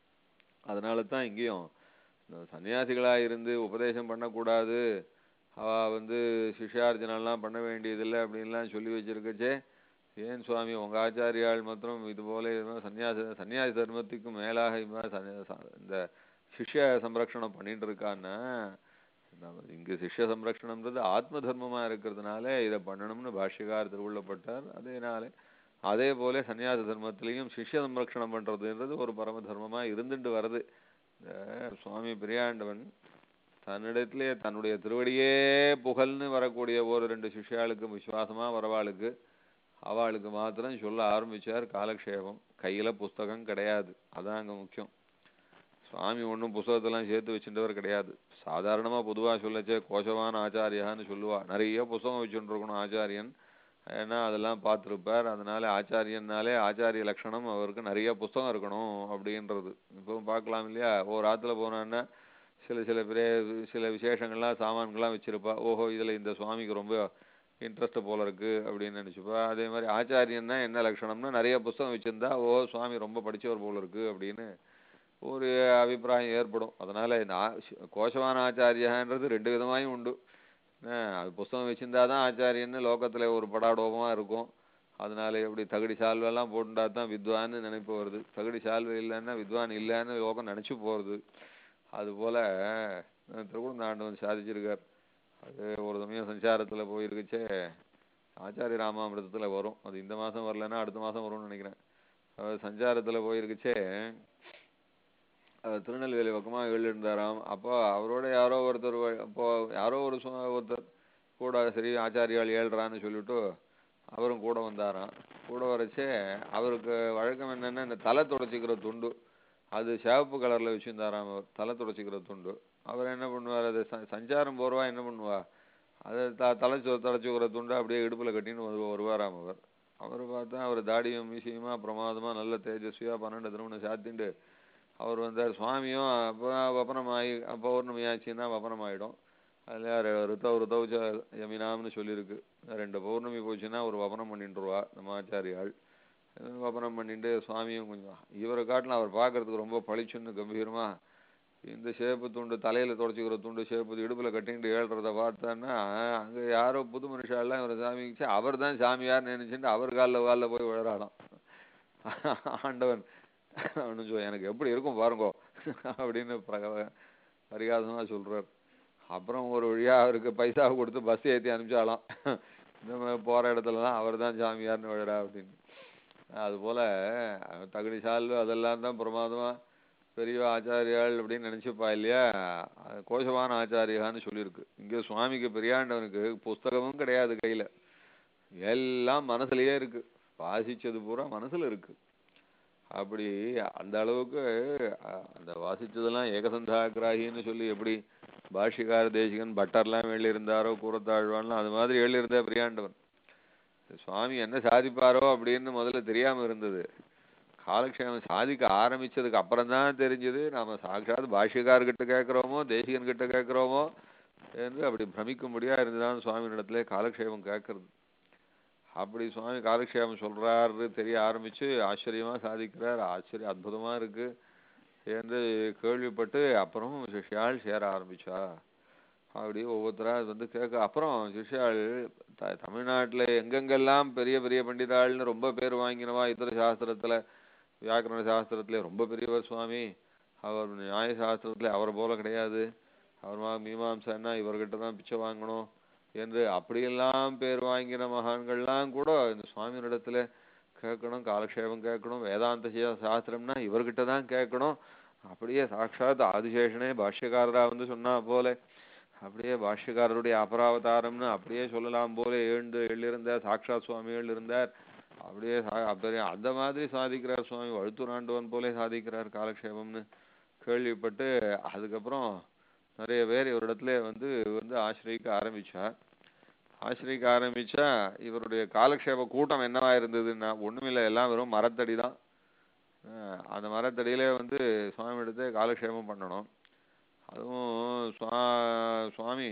Speaker 2: அதனால தான் இங்கேயும் இந்த சன்னியாசிகளா இருந்து உபதேசம் பண்ணக்கூடாது அவ வந்து சிஷ்யார்ஜனெல்லாம் பண்ண வேண்டியதில்லை அப்படின்லாம் சொல்லி வச்சிருக்கச்சே ஏன் சுவாமி உங்க ஆச்சாரியால் மாத்திரம் இது போல இது மாதிரி சன்னியாச சன்னியாசி தர்மத்துக்கு மேலாக இது மாதிரி சன்னியா- ச- இந்த சிஷ்ய சம்ரக்ஷணம் பண்ணிட்டு இருக்கான்னா நம்ம இங்க சிஷ்ய சம்ரக்ஷணம்ன்றது ஆத்ம தர்மமா இருக்கிறதுனால இதை பண்ணணும்னு பாஷ்யக்கார் திருவுள்ளப்பட்டார் அதேனாலே அதே போல சன்னியாச தர்மத்திலையும் சிஷ்ய சம்ரக்ஷணம் பண்றதுன்றது ஒரு பரம தர்மமா இருந்துட்டு வருது இந்த சுவாமி பெரியாண்டவன் தன்னிடத்திலே தன்னுடைய திருவடியே புகழ்னு வரக்கூடிய ஒரு ரெண்டு சிஷ்யாளுக்கு விசுவாசமா வரவாளுக்கு அவளுக்கு மாத்திரம் சொல்ல ஆரம்பிச்சார் காலக்ஷேபம் கையில புஸ்தகம் கிடையாது அதான் அங்க முக்கியம் சுவாமி ஒண்ணும் புஸ்தகத்தெல்லாம் சேர்த்து வச்சுட்டவர் கிடையாது சாதாரணமா பொதுவா சொல்லச்சே கோஷவான ஆச்சாரியான்னு சொல்லுவா நிறைய புஸ்தகம் வச்சுட்டு இருக்கணும் ஆச்சாரியன் ஏன்னா அதெல்லாம் பார்த்திருப்பார் அதனால ஆச்சாரியன்னாலே ஆச்சாரிய லட்சணம் அவருக்கு நிறைய புஸ்தகம் இருக்கணும் அப்படின்றது இப்போ பார்க்கலாம் இல்லையா ஒரு ஆத்துல போனான்னா சில சில பெரிய சில விசேஷங்கள்லாம் சாமான்கள்லாம் வச்சிருப்பா ஓஹோ இதுல இந்த சுவாமிக்கு ரொம்ப இன்ட்ரெஸ்ட் போல இருக்கு அப்படின்னு நினைச்சுப்பா அதே மாதிரி ஆச்சாரியன்னா என்ன லட்சணம்னா நிறைய புஸ்தகம் வச்சிருந்தா ஓ சுவாமி ரொம்ப படிச்சவர் போல இருக்கு அப்படின்னு ஒரு அபிப்பிராயம் ஏற்படும் அதனால இந்த ஆ- கோஷவான ஆச்சாரியான்றது ரெண்டு விதமாயும் உண்டு ஆஹ் அது புஸ்தகம் வச்சிருந்தா தான் ஆச்சாரியன்னு லோகத்துல ஒரு படாடோபமா இருக்கும் அதனால எப்படி தகுடி சால்வெல்லாம் போட்டுட்டா தான் வித்வான்னு நினைப்பு வருது தகுடி சால்வை இல்லைன்னா வித்வான் இல்லைன்னு லோகம் நினைச்சு போறது அது போல அஹ் திருக்குறந்தாண்டவன் சாதிச்சிருக்கார் அது ஒரு சமயம் சஞ்சாரத்துல போயிருக்குச்சே ஆச்சாரிய ராமாமிரதத்துல வரும் அது இந்த மாசம் வரலைன்னா அடுத்த மாசம் வரும்னு நினைக்கிறேன் அவர் சஞ்சாரத்துல போயிருக்குச்சே அவர் திருநெல்வேலி பக்கமா எழுந்தாராம் அப்போ அவரோட யாரோ ஒருத்தர் வ- அப்போ யாரோ ஒரு சு- ஒருத்தர் கூட சரி ஆச்சாரியால் ஏழ்றான்னு சொல்லிட்டு அவரும் கூட வந்தாராம் கூட வரச்சே அவருக்கு வழக்கம் என்னன்னா இந்த தலை துடைச்சிக்கிற துண்டு அது சிவப்பு கலர்ல வச்சிருந்தாராம் அவர் தலை துடைச்சிக்கிற துண்டு அவர் என்ன பண்ணுவார் அது ச- சஞ்சாரம் போறவா என்ன பண்ணுவா அதை த தலை தலைச்சுக்கிற துண்டு அப்படியே இடுப்புல கட்டின்னு வந்து வருவாராம் அவர் அவர் பார்த்தா அவர் தாடியும் மீசையுமா பிரமாதமா நல்ல தேஜஸ்வியா பன்னெண்டு திருமணம் சாத்திண்டு அவர் வந்தார் சுவாமியும் அப்போ வப்பனமாயி அப்போ பௌர்ணமி ஆச்சுன்னா வப்பனம் ஆயிடும் அதில் ருத்தவ் ருத்தவ் யமினாம்னு சொல்லியிருக்கு ரெண்டு பௌர்ணமி போச்சுன்னா ஒரு வபனம் பண்ணிட்டுருவா நம்ம ஆச்சாரியாள் அஹ் வபனம் பண்ணிட்டு சுவாமியும் கொஞ்சம் இவரை காட்டிலும் அவர் பார்க்கறதுக்கு ரொம்ப பளிச்சுன்னு கம்பீரமா இந்த சேப்பு துண்டு தலையில தொடச்சிக்கிற துண்டு சேப்பு இடுப்புல கட்டிட்டு ஏழ்றத பார்த்தான்னா அங்க யாரோ புது மனுஷாலாம் இவர் சாமிக்கு அவர் தான் சாமியார் நினைச்சுட்டு அவர் காலில் காலில் போய் விழறானாம் ஆண்டவன் அவனு சொல் எனக்கு எப்படி இருக்கும் பாருங்கோ அப்படின்னு பிரக- பரிகாசமா சொல்றார் அப்புறம் ஒரு வழியா அவருக்கு பைசா கொடுத்து பஸ் ஏத்தி அனுப்பிச்சாலாம் இந்த மாதிரி போற இடத்துலலாம் அவர் தான் சாமியார்னு விழறா அப்படின்னு அது போல அஹ், தகுதி சால்வு அதெல்லாம் தான் பிரமாதமா பெரிய ஆச்சாரியாள் அப்படின்னு நினைச்சுப்பா இல்லையா அது கோஷவான ஆச்சாரியான்னு சொல்லியிருக்கு இங்க சுவாமிக்கு பெரியாண்டவனுக்கு புஸ்தகமும் கிடையாது கையில எல்லாம் மனசுலயே இருக்கு வாசிச்சது பூரா மனசுல இருக்கு அப்படி அந்த அளவுக்கு அஹ், அந்த வாசிச்சதெல்லாம் ஏகசந்தாகிராகின்னு சொல்லி எப்படி பாஷ்யக்கார தேசிகன் பட்டர்லாம் எழுதியிருந்தாரோ கூறத்தாழ்வான்லாம் அது மாதிரி எழுதியிருந்தா பிரியாண்டவன் சுவாமி என்ன சாதிப்பாரோ அப்படின்னு முதல்ல தெரியாம இருந்தது காலக்ஷேமம் சாதிக்க ஆரம்பிச்சதுக்கு அப்புறம் தான் தெரிஞ்சது நாம சாட்சாத் பாஷ்யக்காரர்கிட்ட கேட்கிறோமோ தேசிகன் கிட்ட கேட்கிறோமோ என்று அப்படி பிரமிக்கும்படியா இருந்துதான் சுவாமி இடத்துல காலக்ஷேமம் கேட்கறது அப்படி சுவாமி காலக்ஷேமம் சொல்றாரு தெரிய ஆரம்பிச்சு ஆச்சரியமா சாதிக்கிறார் ஆச்சரியம் அற்புதமா இருக்கு என்று கேள்விப்பட்டு அப்புறம் சிஷ்யாள் சேர ஆரம்பிச்சா அப்படி ஒவ்வொருத்தரா வந்து கேட்க அப்புறம் சிஷ்யாள் த தமிழ்நாட்டுல எங்கெங்கெல்லாம் பெரிய பெரிய பண்டிதாள்னு ரொம்ப பேர் வாங்கினவா இதர சாஸ்திரத்துல வியாக்கரண சாஸ்திரத்துல ரொம்ப பெரியவர் சுவாமி அவர் நியாய சாஸ்திரத்துல அவரை போல கிடையாது அவர் மா- மீமாம்சன்னா இவர்கிட்ட தான் பிச்சை வாங்கணும் என்று அப்படியெல்லாம் பேர் வாங்கின மகான்கள்லாம் கூட இந்த சுவாமியினிடத்துல கேட்கணும் காலக்ஷேபம் கேட்கணும் வேதாந்த சா- சாஸ்திரம்னா இவர்கிட்ட தான் கேட்கணும் அப்படியே சாட்சாத் ஆதிசேஷனே பாஷ்யக்காரரா வந்து சொன்னா போல அப்படியே பாஷ்யக்காரருடைய அபராவதாரம்னு அப்படியே சொல்லலாம் போல எழுந்து எழுந்திருந்தார் சாட்சாத் சுவாமி எழுந்திருந்தார் அப்படியே சா- அப்படியே அந்த மாதிரி சாதிக்கிறார் சுவாமி வழுத்துராண்டவன் போலே சாதிக்கிறார் காலக்ஷேபம்னு கேள்விப்பட்டு அதுக்கப்புறம் நிறைய பேர் இவரிடத்துல வந்து வந்து ஆசிரியக்க ஆரம்பிச்சார் ஆசிரியக்க ஆரம்பிச்சா இவருடைய காலக்ஷேப கூட்டம் என்னவா இருந்ததுன்னா ஒண்ணுமில்லை எல்லாம் வெறும் மரத்தடி தான் அஹ் அந்த மரத்தடியிலே வந்து சுவாமி எடுத்து காலக்ஷேபம் பண்ணணும் அதுவும் சுவா சுவாமி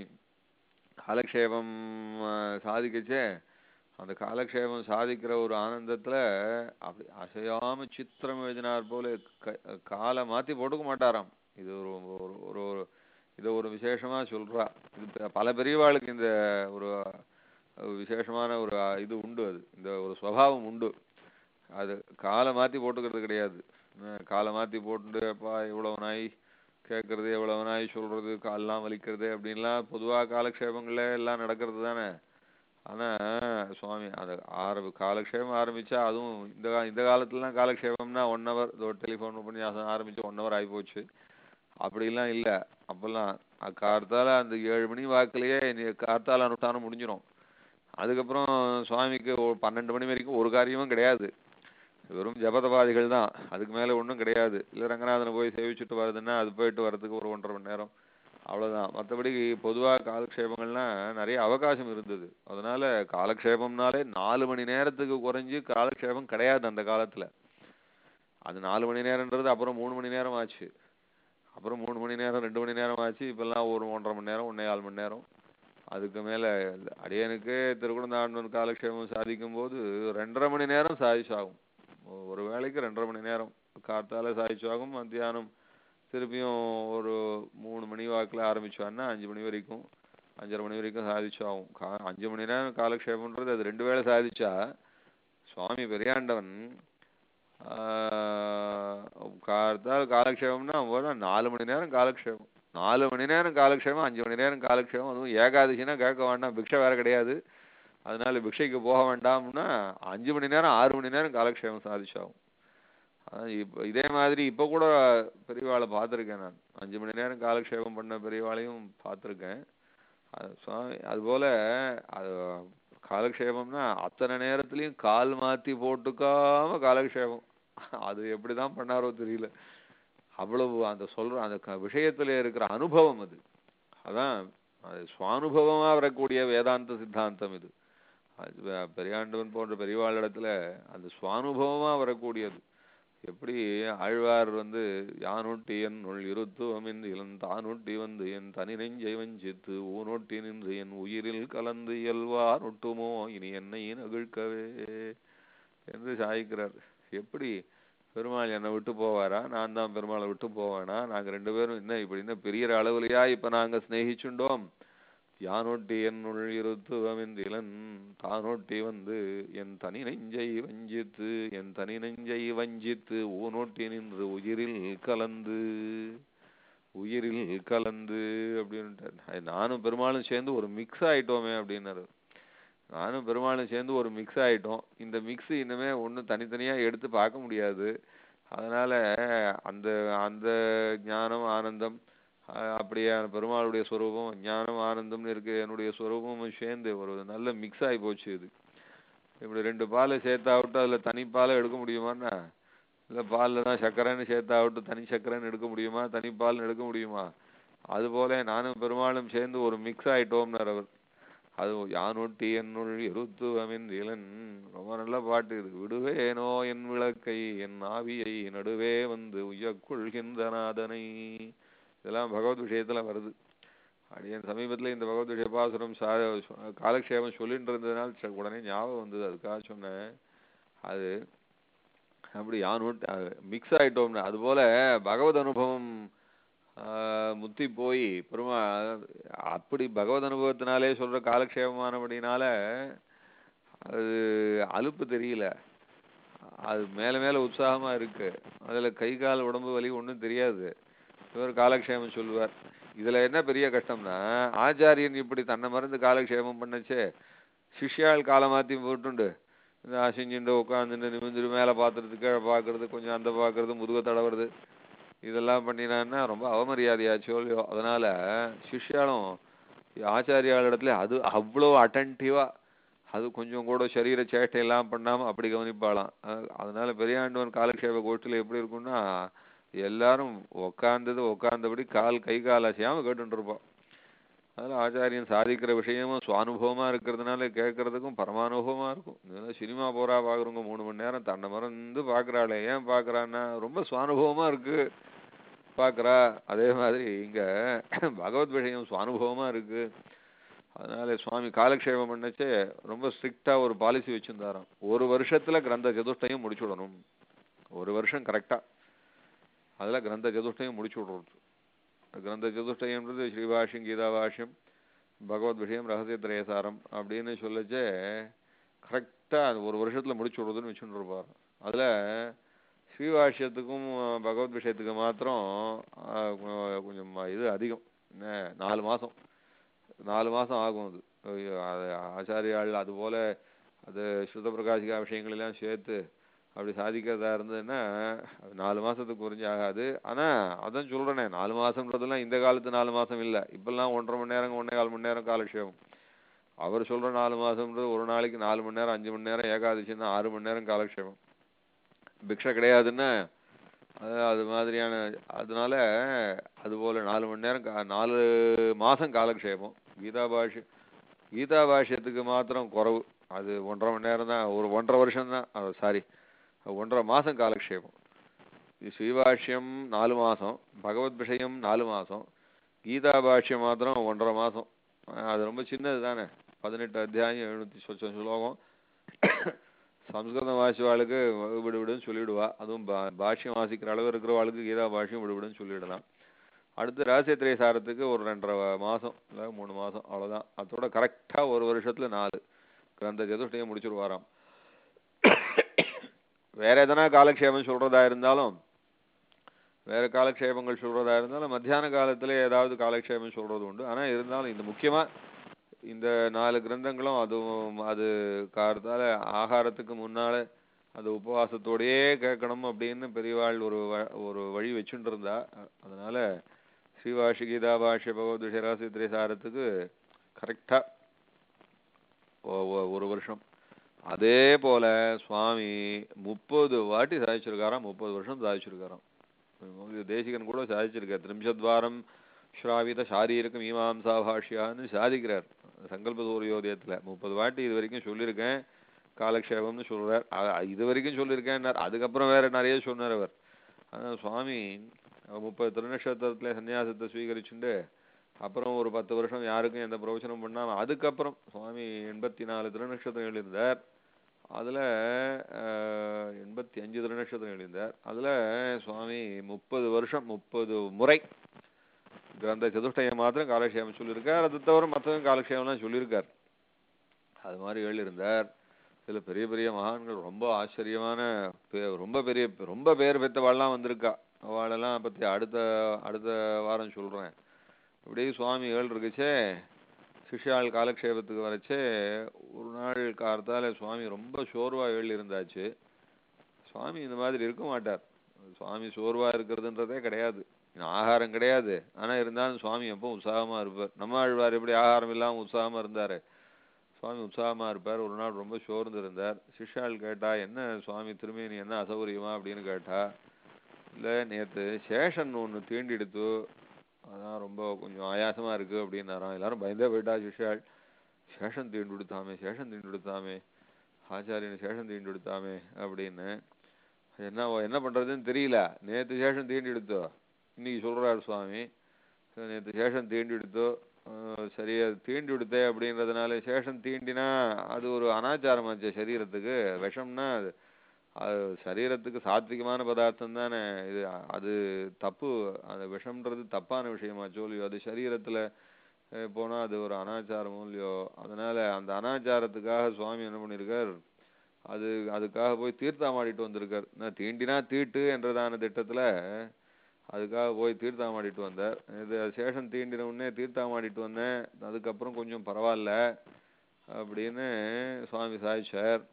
Speaker 2: காலக்ஷேபம் அஹ், சாதிக்கச்சே அந்த காலக்ஷேபம் சாதிக்கிற ஒரு ஆனந்தத்துல அப்படி அசையாம சித்திரம் எழுதினார் போல க- காலை மாத்தி போட்டுக்க மாட்டாராம் இது ஒரு ஒரு ஒரு ஒரு இதை ஒரு விசேஷமா சொல்றா இது ப- பல பெரியவாளுக்கு இந்த ஒரு அஹ், விசேஷமான ஒரு அஹ், இது உண்டு அது இந்த ஒரு சுவாவம் உண்டு அது காலை மாத்தி போட்டுக்கிறது கிடையாது அஹ் காலை மாத்தி போட்டுட்டு அப்பா இவ்வளவு நாய் கேட்கறது எவ்வளவு நாய் சொல்றது கால்லாம் வலிக்கிறது அப்படின்லாம் பொதுவா காலக்ஷேபங்கள்ல எல்லாம் நடக்கிறது தானே ஆனா சுவாமி அந்த ஆரம்பி காலக்ஷேபம் ஆரம்பிச்சா அதுவும் இந்த கா- இந்த காலத்துலலாம் காலக்ஷேபம்னா ஒன் ஹவர் டெலிஃபோன் உபன்யாசம் ஆரம்பிச்சு ஒன் ஹவர் ஆகிப்போச்சு அப்படிலாம் இல்ல அப்பெல்லாம் அ- கார்த்தால அந்த ஏழு மணி வாக்குலயே இன்னைக்கு கார்த்தால அனுஷ்டானம் முடிஞ்சிரும் அதுக்கப்புறம் சுவாமிக்கு ஒரு பன்னெண்டு மணி வரைக்கும் ஒரு காரியமும் கிடையாது வெறும் ஜபதபாதிகள் தான் அதுக்கு மேல ஒண்ணும் கிடையாது இல்ல ரங்கநாதனை போய் சேவிச்சுட்டு வர்றதுன்னா அது போயிட்டு வர்றதுக்கு ஒரு ஒன்றரை மணி நேரம் அவ்வளவுதான் மத்தபடி பொதுவா காலக்ஷேபங்கள்லாம் நிறைய அவகாசம் இருந்தது அதனால காலக்ஷேபம்னாலே நாலு மணி நேரத்துக்கு குறைஞ்சு காலக்ஷேபம் கிடையாது அந்த காலத்துல அது நாலு மணி நேரம்ன்றது அப்புறம் மூணு மணி நேரம் ஆச்சு அப்புறம் மூணு மணி நேரம் ரெண்டு மணி நேரம் ஆச்சு இப்பெல்லாம் ஒரு ஒன்றரை மணி நேரம் ஒன்னே கால் மணி நேரம் அதுக்கு மேல அடியனுக்கு திருக்குடந்தாண்டவன் காலக்ஷேமம் சாதிக்கும் போது ரெண்டரை மணி நேரம் சாதிச்சாகும் ஒ- ஒரு வேளைக்கு ரெண்டரை மணி நேரம் காத்தால சாதிச்சாகும் மத்தியானம் திருப்பியும் ஒரு மூணு மணி வாக்குல ஆரம்பிச்சான்னா அஞ்சு மணி வரைக்கும் அஞ்சரை மணி வரைக்கும் சாதிச்சாகும் கா அஞ்சு மணி நேரம் காலக்ஷேபம்ன்றது அது ரெண்டு வேளை சாதிச்சா சுவாமி பெரியாண்டவன் ஆஹ் காத்தால் காலக்ஷேபம்னா ஒரு நாலு மணி நேரம் காலக்ஷேபம் நாலு மணி நேரம் காலக்ஷேபம் அஞ்சு மணி நேரம் காலக்ஷேபம் அதுவும் ஏகாதசினா கேட்க வேண்டாம் பிக்ஷை வேற கிடையாது அதனால பிக்ஷைக்கு போக வேண்டாம்னா அஞ்சு மணி நேரம் ஆறு மணி நேரம் காலக்ஷேபம் சாதிச்சாகும் அதான் இப்ப இதே மாதிரி இப்ப கூட பெரியவாளை பார்த்திருக்கேன் நான் அஞ்சு மணி நேரம் காலக்ஷேபம் பண்ண பெரியவாளையும் பார்த்திருக்கேன் அது சுவாமி அதுபோல அது காலக்ஷேபம்னா அத்தனை நேரத்துலயும் கால் மாத்தி போட்டுக்காம காலக்ஷேபம் அது எப்படிதான் பண்ணாரோ தெரியல அவ்வளவு அந்த சொல்ற அந்த க- விஷயத்துல இருக்கிற அனுபவம் அது அதான் அது சுவானுபவமா வரக்கூடிய வேதாந்த சித்தாந்தம் இது அது பெ- பெரியாண்டவன் போன்ற பெரியவாளிடத்துல அந்த சுவானுபவமா வரக்கூடியது எப்படி ஆழ்வார் வந்து யானொட்டி என் உள் இருத்துவமின் இளன் தானொட்டி வந்து என் தனி நெஞ்சை வஞ்சித்து ஊனொட்டி நின்று என் உயிரில் கலந்து இயல்வார் ஒட்டுமோ இனி என்னை நகிழ்க்கவே என்று சாய்க்கிறார் எப்படி பெருமாள் என்னை விட்டு போவாரா நான் தான் பெருமாளை விட்டு போவேனா நாங்க ரெண்டு பேரும் என்ன இப்படி என்ன பெரிய அளவுலயா இப்ப நாங்க சிநேகிச்சுண்டோம் யானொட்டி என்னுள் இருத்துவமிந்திலன் தானொட்டி வந்து என் தனி நெஞ்சை வஞ்சித்து என் தனி நெஞ்சை வஞ்சித்து ஊனொட்டி நின்று உயிரில் கலந்து உயிரில் கலந்து அப்படின்ட்டு நானும் பெருமாளும் சேர்ந்து ஒரு மிக்ஸ் ஆயிட்டோமே அப்படின்னாரு நானும் பெருமாளும் சேர்ந்து ஒரு மிக்ஸ் ஆயிட்டோம் இந்த மிக்ஸ் இனிமே ஒண்ணும் தனித்தனியா எடுத்து பார்க்க முடியாது அதனால அந்த அந்த ஞானம் ஆனந்தம் அஹ் அப்படியே பெருமாளுடைய ஸ்வரூபம் ஞானம் ஆனந்தம்னு இருக்கு என்னுடைய ஸ்வரூபமும் சேர்ந்து ஒரு நல்ல மிக்ஸ் ஆகி போச்சு இது இப்படி ரெண்டு பாலை சேர்த்தாவிட்டு அதுல தனி பாலை எடுக்க முடியுமான்னா இல்ல பால்ல தான் சர்க்கரைன்னு சேர்த்தாவிட்டு தனி சர்க்கரைன்னு எடுக்க முடியுமா தனி பால்னு எடுக்க முடியுமா அது போல நானும் பெருமாளும் சேர்ந்து ஒரு மிக்ஸ் ஆயிட்டோம்னார் அவர் அது யானொட்டி என்னுள் இருத்துவமின் இளன் ரொம்ப நல்ல பாட்டு இது விடுவேனோ என் விளக்கை என் ஆவியை நடுவே வந்து உய்யக்கொள்கின்ற நாதனை இதெல்லாம் பகவத் விஷயத்துல வருது அடியன் சமீபத்துல இந்த பகவத் விஷய பாசுரம் சா காலக்ஷேபம் சொல்லிட்டு இருந்ததுனால ச- உடனே ஞாபகம் வந்தது அதுக்காக சொன்னேன் அது அப்படி யானோட் மிக்ஸ் ஆயிட்டோம்னா அதுபோல பகவத் அனுபவம் ஆஹ், முத்தி போய் பெருமா அப்படி பகவத் அனுபவத்தினாலே சொல்ற காலக்ஷேபமானபடினால அது அலுப்பு தெரியல அது மேல மேல உற்சாகமா இருக்கு அதுல கை கால் உடம்பு வலி ஒண்ணும் தெரியாது இவர் காலக்ஷேமம் சொல்லுவார் இதுல என்ன பெரிய கஷ்டம்னா ஆச்சாரியன் இப்படி தன்னை மறந்து காலக்ஷேபம் பண்ணச்சே சிஷ்யாள் காலை மாத்தி போட்டுண்டு இந்த அசிஞ்சுண்டு உட்காந்துட்டு நிமிந்துட்டு மேல பாத்துறது கீழே பாக்குறது கொஞ்சம் அந்த பாக்குறது முதுக தடவுறது இதெல்லாம் பண்ணினான்னா ரொம்ப அவமரியாதையாச்சோ இல்லையோ அதனால சிஷ்யாலும் ஆச்சாரியாள் இடத்துல அது அவ்வளோ அட்டன்டிவா அது கொஞ்சம் கூட சரீர சேட்டை எல்லாம் பண்ணாம அப்படி கவனிப்பாளாம் அஹ் அதனால பெரியாண்டவன் காலக்ஷேப கோஷ்டில எப்படி இருக்கும்னா எல்லாரும் உக்காந்தது உக்காந்தபடி கால் கை கால் அசையாம கேட்டுட்டு இருப்போம் அதில் ஆச்சாரியன் சாதிக்கிற விஷயமும் சுவானுபவமா இருக்கிறதுனால கேட்கறதுக்கும் பரமானுபவமா இருக்கும் இதெல்லாம் சினிமா போறா பாக்குறவங்க மூணு மணி நேரம் தன்னை மறந்து பாக்குறாளே ஏன் பாக்குறான்னா ரொம்ப சுவானுபவமா இருக்கு பாக்குறா அதே மாதிரி இங்க பகவத் விஷயம் சுவானுபவமா இருக்கு அதனால சுவாமி காலக்ஷேபம் பண்ணச்சே ரொம்ப ஸ்ட்ரிக்டா ஒரு பாலிசி வச்சிருந்தாராம் ஒரு வருஷத்துல கிரந்த சதுஷ்டயம் முடிச்சு விடணும் ஒரு வருஷம் கரெக்டா அதுல கிரந்த சதுஷ்டயம் முடிச்சு விடுறது கிரந்த சதுஷ்டயம்ன்றது ஸ்ரீபாஷ்யம் கீதாபாஷ்யம் பகவத் விஷயம் ரகசிய திரயசாரம் அப்படின்னு சொல்லச்சே கரெக்டா ஒரு வருஷத்துல முடிச்சு விடுறதுன்னு வச்சுட்டு இருப்பார் அதுல ஸ்ரீபாஷ்யத்துக்கும் பகவத் விஷயத்துக்கு மாத்திரம் ஆஹ், கொ- கொஞ்சம் இது அதிகம் என்ன நாலு மாசம் நாலு மாசம் ஆகும் அது ஐயோ, அது ஆச்சாரியாள் அது போல அது ஸ்ருத பிரகாசிகா விஷயங்கள் எல்லாம் சேர்த்து அப்படி சாதிக்கிறதா இருந்ததுன்னா அது நாலு மாசத்துக்கு புரிஞ்சு ஆகாது ஆனா அதான் சொல்றேனே நாலு மாசம்ன்றதெல்லாம் இந்த காலத்து நாலு மாசம் இல்ல இப்பெல்லாம் ஒன்றரை மணி நேரம் ஒன்னே கால் மணி நேரம் காலக்ஷேபம் அவர் சொல்ற நாலு மாசம்ன்றது ஒரு நாளைக்கு நாலு மணி நேரம் அஞ்சு மணி நேரம் ஏகாதசின்னா ஆறு மணி நேரம் காலக்ஷேபம் பிக்ஷை கிடையாதுன்னா அது அது மாதிரியான அதனால அது போல நாலு மணி நேரம் கா- நாலு மாசம் காலக்ஷேபம் கீதா பாஷ்யம் கீதா பாஷ்யத்துக்கு மாத்திரம் குறவு அது ஒன்றரை மணி நேரம் தான் ஒரு ஒன்றரை வருஷம் தான் சாரி ஒன்றரை மாசம் காலக்ஷேபம் இது ஸ்ரீபாஷ்யம் நாலு மாசம் பகவத் விஷயம் நாலு மாசம் கீதா பாஷ்யம் மாத்திரம் ஒன்றரை மாசம் அஹ் அது ரொம்ப சின்னது தானே பதினெட்டு அத்தியாயம் எழுநூத்தி சொச்சம் ஸ்லோகம் சம்ஸ்கிருதம் வாசிவாளுக்கு விடு விடுன்னு சொல்லிவிடுவா அதுவும் பா- பாஷ்யம் வாசிக்கிற அளவு இருக்கிறவாளுக்கு கீதா பாஷ்யம் விடு விடுன்னு சொல்லிடலாம் அடுத்து ரகசியத்திரை சாரத்துக்கு ஒரு ரெண்டரை வ- மாசம் இல்லை மூணு மாசம் அவ்வளவுதான் அதோட கரெக்டா ஒரு வருஷத்துல நாலு கிரந்த சதுஷ்டயம் முடிச்சிருவாராம் வேற எதனா காலக்ஷேபம் சொல்றதா இருந்தாலும் வேற காலக்ஷேபங்கள் சொல்றதா இருந்தாலும் மத்தியான காலத்துல ஏதாவது காலக்ஷேபம் சொல்றது உண்டு ஆனா இருந்தாலும் இந்த முக்கியமா இந்த நாலு கிரந்தங்களும் அதுவும் அது காரத்தால ஆகாரத்துக்கு முன்னால அது உபவாசத்தோடயே கேட்கணும் அப்படின்னு பெரியவாள் ஒரு வ- ஒரு வழி வச்சுட்டு இருந்தா அ- அதனால ஸ்ரீவாஷி கீதா பாஷ்ய பகவத் விஷயராசித்திரை சாரத்துக்கு கரெக்டா ஒரு வருஷம் அதே போல சுவாமி முப்பது வாட்டி சாதிச்சிருக்காராம் முப்பது வருஷம் சாதிச்சிருக்காராம் இது தேசிகன் கூட சாதிச்சிருக்கார் திரிம்சத்வாரம் ஸ்ராவித சாரீரக மீமாம்சா பாஷ்யான்னு சாதிக்கிறார் சங்கல்ப சூரியோதயத்துல முப்பது வாட்டி இது வரைக்கும் சொல்லியிருக்கேன் காலக்ஷேபம்னு சொல்றார் அ- இது வரைக்கும் சொல்லியிருக்கேன்னார் அதுக்கப்புறம் வேற நிறைய சொன்னார் அவர் அதான் சுவாமி அவர் முப்பது திருநட்சத்திரத்துல சன்னியாசத்தை ஸ்வீகரிச்சுண்டு அப்புறம் ஒரு பத்து வருஷம் யாருக்கும் எந்த பிரவச்சனம் பண்ணாம அதுக்கப்புறம் சுவாமி எண்பத்தி நாலு திருநட்சத்திரம் எழுதியிருந்தார் அதுல அஹ், எண்பத்தி அஞ்சு திருநட்சத்திரம் எழுதியிருந்தார் அதுல சுவாமி முப்பது வருஷம் முப்பது முறை கிரந்த சதுஷ்டயம் மாத்திரம் காலக்ஷேபம் சொல்லியிருக்கார் அது தவிர மற்றவங்க காலக்ஷேபம்லாம் சொல்லியிருக்கார் அது மாதிரி எழுதியிருந்தார் சில பெரிய பெரிய மகான்கள் ரொம்ப ஆச்சரியமான பே- ரொம்ப பெரிய ரொம்ப பேர் பெற்றவாள்லாம் வந்திருக்கா அவளெல்லாம் பத்தி அடுத்த அடுத்த வாரம் சொல்றேன் இப்படி சுவாமி ஏழு இருக்குச்சே சிஷ்யாள் காலக்ஷேபத்துக்கு வரச்சே ஒரு நாள் கார்த்தால சுவாமி ரொம்ப சோர்வா ஏழு இருந்தாச்சு சுவாமி இந்த மாதிரி இருக்க மாட்டார் சுவாமி சோர்வா இருக்கிறதுன்றதே கிடையாது ஆகாரம் கிடையாது ஆனா இருந்தாலும் சுவாமி எப்போ உற்சாகமா இருப்பார் நம்ம ஆழ்வார் எப்படி ஆகாரம் இல்லாம உற்சாகமா இருந்தாரு சுவாமி உற்சாகமா இருப்பார் ஒரு நாள் ரொம்ப சோர்ந்து இருந்தார் சிஷ்யாள் கேட்டா என்ன சுவாமி திருமேனி என்ன அசௌகரியமா அப்படின்னு கேட்டா இல்ல நேத்து சேஷன் ஒண்ணு தீண்டி எடுத்து அதான் ரொம்ப கொஞ்சம் ஆயாசமா இருக்கு அப்படின்னாராம் எல்லாரும் பயந்தே போயிட்டா சிஷ்யாள் சேஷன் தீண்டு கொடுத்தாமே சேஷன் தீண்டு கொடுத்தாமே ஆச்சாரியன் சேஷன் தீண்டு கொடுத்தாமே அப்படின்னு என்ன என்ன பண்றதுன்னு தெரியல நேத்து சேஷன் தீண்டி எடுத்தோ இன்னைக்கு சொல்றாரு சுவாமி நேத்து சேஷன் தீண்டி எடுத்தோ அஹ் சரி அது தீண்டி விடுத்தே அப்படின்றதுனால சேஷன் தீண்டினா அது ஒரு அனாச்சாரமாச்சு சரீரத்துக்கு விஷம்னா அது அது சரீரத்துக்கு சாத்விகமான பதார்த்தம் தானே இது அது தப்பு அந்த விஷம்ன்றது தப்பான விஷயமாச்சோ இல்லையோ அது சரீரத்துல அஹ், போனா அது ஒரு அனாச்சாரமோ இல்லையோ அதனால அந்த அனாச்சாரத்துக்காக சுவாமி என்ன பண்ணிருக்கார் அது அதுக்காக போய் தீர்த்தாமாடிட்டு வந்திருக்கார் நான் தீண்டினா தீட்டு என்றதான திட்டத்துல அதுக்காக போய் தீர்த்தாமாடிட்டு வந்தார் இது சேஷன் தீண்டின உடனே தீர்த்தாமாடிட்டு வந்தேன் அதுக்கப்புறம் கொஞ்சம் பரவாயில்ல அப்படின்னு சுவாமி சாதிச்சார்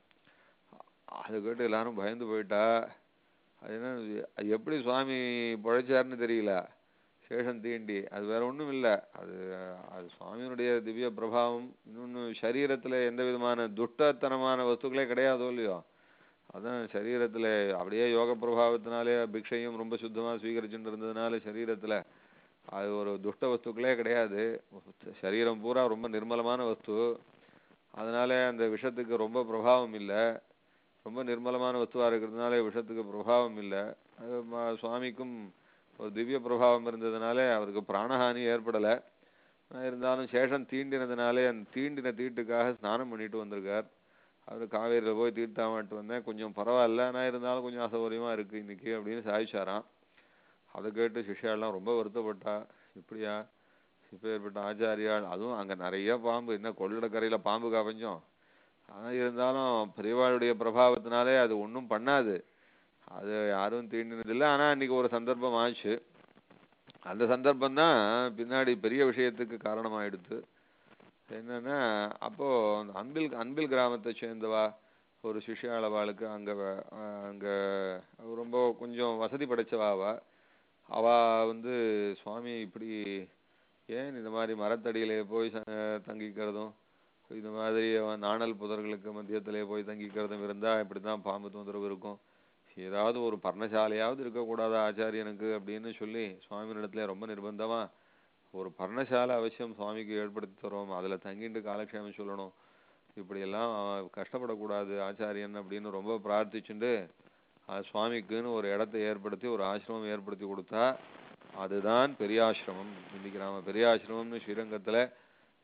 Speaker 2: அது கேட்டு எல்லாரும் பயந்து போயிட்டா அது என்ன அது எப்படி சுவாமி பிழைச்சாருன்னு தெரியல சேஷன் தீண்டி அது வேற ஒண்ணும் இல்ல அது அது சுவாமியினுடைய திவ்ய பிரபாவம் இன்னொன்னு சரீரத்துல எந்த விதமான துஷ்டத்தனமான வஸ்துக்களே கிடையாதோ இல்லையோ அதான் சரீரத்துல அப்படியே யோக பிரபாவத்தினாலே பிக்ஷையும் ரொம்ப சுத்தமா ஸ்வீகரிச்சுட்டு இருந்ததுனால சரீரத்துல அது ஒரு துஷ்ட வஸ்துக்களே கிடையாது சரீரம் பூரா ரொம்ப நிர்மலமான வஸ்து அதனால அந்த விஷத்துக்கு ரொம்ப பிரபாவம் இல்ல ரொம்ப நிர்மலமான வஸ்துவா இருக்கிறதுனால விஷத்துக்கு பிரபாவம் இல்ல அது ம- சுவாமிக்கும் ஒரு திவ்ய பிரபாவம் இருந்ததுனாலே அவருக்கு பிராணஹானி ஏற்படல ஆனா இருந்தாலும் சேஷன் தீண்டினதுனாலே அந்த தீண்டின தீட்டுக்காக ஸ்நானம் பண்ணிட்டு வந்திருக்கார் அவர் காவேரியில போய் தீர்த்தாமட்டு வந்தேன் கொஞ்சம் பரவாயில்ல ஆனா இருந்தாலும் கொஞ்சம் அசௌகரியமா இருக்கு இன்னைக்கு அப்படின்னு சாதிச்சாராம் அதை கேட்டு சிஷ்யாலாம் ரொம்ப வருத்தப்பட்டா இப்படியா இப்பேற்பட்ட ஆச்சாரியாள் அதுவும் அங்க நிறைய பாம்பு என்ன கொள்ளிடக்கரையில பாம்பு கவஞ்சம் ஆனா இருந்தாலும் பெரியவாளுடைய பிரபாவத்தினாலே அது ஒண்ணும் பண்ணாது அது யாரும் தீண்டினதில்லை ஆனா அன்னைக்கு ஒரு சந்தர்ப்பம் ஆச்சு அந்த சந்தர்ப்பம் தான் பின்னாடி பெரிய விஷயத்துக்கு காரணமாயிடுத்து என்னன்னா அப்போ அந்த அன்பில் அன்பில் கிராமத்தை சேர்ந்தவா ஒரு சிஷ்யாளவாளுக்கு அங்க வ- அஹ் அங்க அவ ரொம்ப கொஞ்சம் வசதி படைச்சவா அவ அவ வந்து சுவாமி இப்படி ஏன் இந்த மாதிரி மரத்தடியிலே போய் ச- தங்கிக்கிறதும் இந்த மாதிரி அவன் நாணல் புதர்களுக்கு மத்தியத்திலே போய் தங்கிக்கிறதும் இருந்தா இப்படிதான் பாம்பு தொந்தரவு இருக்கும் ஏதாவது ஒரு பர்ணசாலையாவது இருக்கக்கூடாதா ஆச்சாரியனுக்கு அப்படின்னு சொல்லி சுவாமியினிடத்துல ரொம்ப நிர்பந்தமா ஒரு பர்ணசாலை அவசியம் சுவாமிக்கு ஏற்படுத்தி தரோம் அதுல தங்கிட்டு காலக்ஷேமம் சொல்லணும் இப்படி எல்லாம் அவன் கஷ்டப்படக்கூடாது ஆச்சாரியன் அப்படின்னு ரொம்ப பிரார்த்திச்சுண்டு அது சுவாமிக்குன்னு ஒரு இடத்தை ஏற்படுத்தி ஒரு ஆசிரமம் ஏற்படுத்தி கொடுத்தா அதுதான் பெரியாசிரமம் இன்னைக்கு நாம பெரியாசிரமம்னு ஸ்ரீரங்கத்துல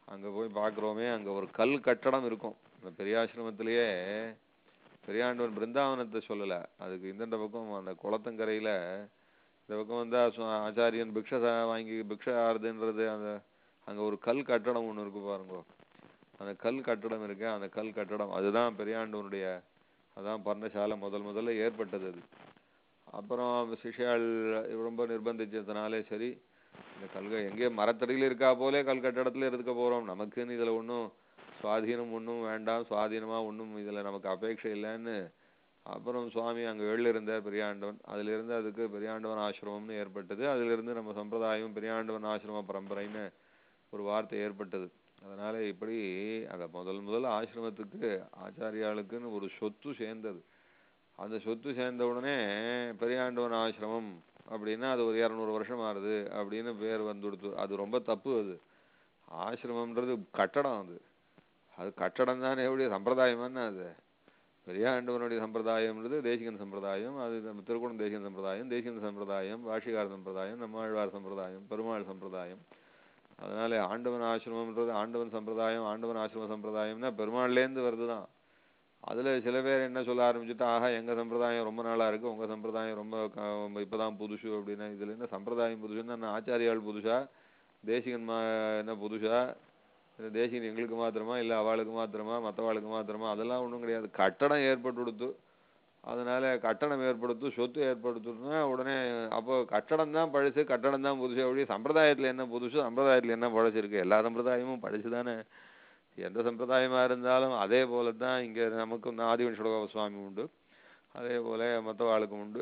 Speaker 2: அங்க போய் பார்க்குறோமே அங்க ஒரு கல் கட்டடம் இருக்கும் இந்த பெரியாசிரமத்திலேயே பெரியாண்டவன் பிருந்தாவனத்தை சொல்லல அதுக்கு இந்தண்ட பக்கம் அந்த குளத்தங்கரையில இந்த பக்கம் வந்தா சு- ஆச்சாரியன் பிக்ஷை சா- வாங்கி பிக்ஷை ஆறுதுன்றது அந்த அங்க ஒரு கல் கட்டடம் ஒண்ணு இருக்கு பாருங்க அந்த கல் கட்டடம் இருக்கு அந்த கல் கட்டடம் அதுதான் பெரியாண்டவனுடைய அதான் பர்ணசாலை முதல் முதல்ல ஏற்பட்டது அது அப்புறம் சிஷ்யாள் ரொம்ப நிர்பந்திச்சதுனாலே சரி இந்த கல்க எங்கே மரத்தடியில் இருக்கா போலே கல் கட்டடத்துல இருக்க போறோம் நமக்குன்னு இதுல ஒண்ணும் சுவாதீனம் ஒண்ணும் வேண்டாம் சுவாதீனமா ஒண்ணும் இதுல நமக்கு அபேட்சை இல்லைன்னு அப்புறம் சுவாமி அங்க வெளில இருந்தார் பெரியாண்டவன் அதுல இருந்து அதுக்கு பெரியாண்டவன் ஆசிரமம்னு ஏற்பட்டது அதுல இருந்து நம்ம சம்பிரதாயம் பெரியாண்டவன் ஆசிரம பரம்பரைன்னு ஒரு வார்த்தை ஏற்பட்டது அதனால இப்படி அந்த முதல் முதல் ஆசிரமத்துக்கு ஆச்சாரியாளுக்குன்னு ஒரு சொத்து சேர்ந்தது அந்த சொத்து சேர்ந்த உடனே பெரியாண்டவன் ஆசிரமம் அப்படின்னா அது ஒரு இரநூறு வருஷம் ஆறுது அப்படின்னு பேர் வந்துடுத்து அது ரொம்ப தப்பு அது ஆசிரமம்ன்றது கட்டடம் அது அது கட்டடம் தானே எப்படி சம்பிரதாயமான்னு அது பெரியாண்டவனுடைய சம்பிரதாயம்ன்றது தேசிகன் சம்பிரதாயம் அது நம்ம திருக்குணம் தேசிகன் சம்பிரதாயம் தேசிகன் சம்பிரதாயம் வாஷிகார சம்பிரதாயம் நம்மாழ்வார் சம்பிரதாயம் பெருமாள் சம்பிரதாயம் அதனால ஆண்டவன் ஆசிரமம்ன்றது ஆண்டவன் சம்பிரதாயம் ஆண்டவன் ஆசிரம சம்பிரதாயம்னா பெருமாள்லேருந்து வருதுதான் அதுல சில பேர் என்ன சொல்ல ஆரம்பிச்சுட்டு ஆஹா எங்க சம்பிரதாயம் ரொம்ப நாளா இருக்கு உங்க சம்பிரதாயம் ரொம்ப க- இப்பதான் புதுசு அப்படின்னா இதுல என்ன சம்பிரதாயம் புதுசுன்னா என்ன ஆச்சாரியால் புதுசா தேசிகன் மா என்ன புதுசா இல்ல தேசிகன் எங்களுக்கு மாத்திரமா இல்ல அவளுக்கு மாத்திரமா மத்தவாளுக்கு மாத்திரமா அதெல்லாம் ஒண்ணும் கிடையாது கட்டடம் ஏற்பட்டு கொடுத்து அதனால கட்டணம் ஏற்படுத்து சொத்து ஏற்படுத்துனா உடனே அப்போ கட்டடம் தான் பழசு கட்டடம் தான் புதுசு அப்படி சம்பிரதாயத்துல என்ன புதுசு சம்பிரதாயத்துல என்ன பழசு இருக்கு எல்லா சம்பிரதாயமும் பழசு தானே எந்த சம்பிரதாயமா இருந்தாலும் அதே போல தான் இங்க நமக்கும் ஆதிவன் சுவாமி உண்டு அதே போல மற்றவாளுக்கும் உண்டு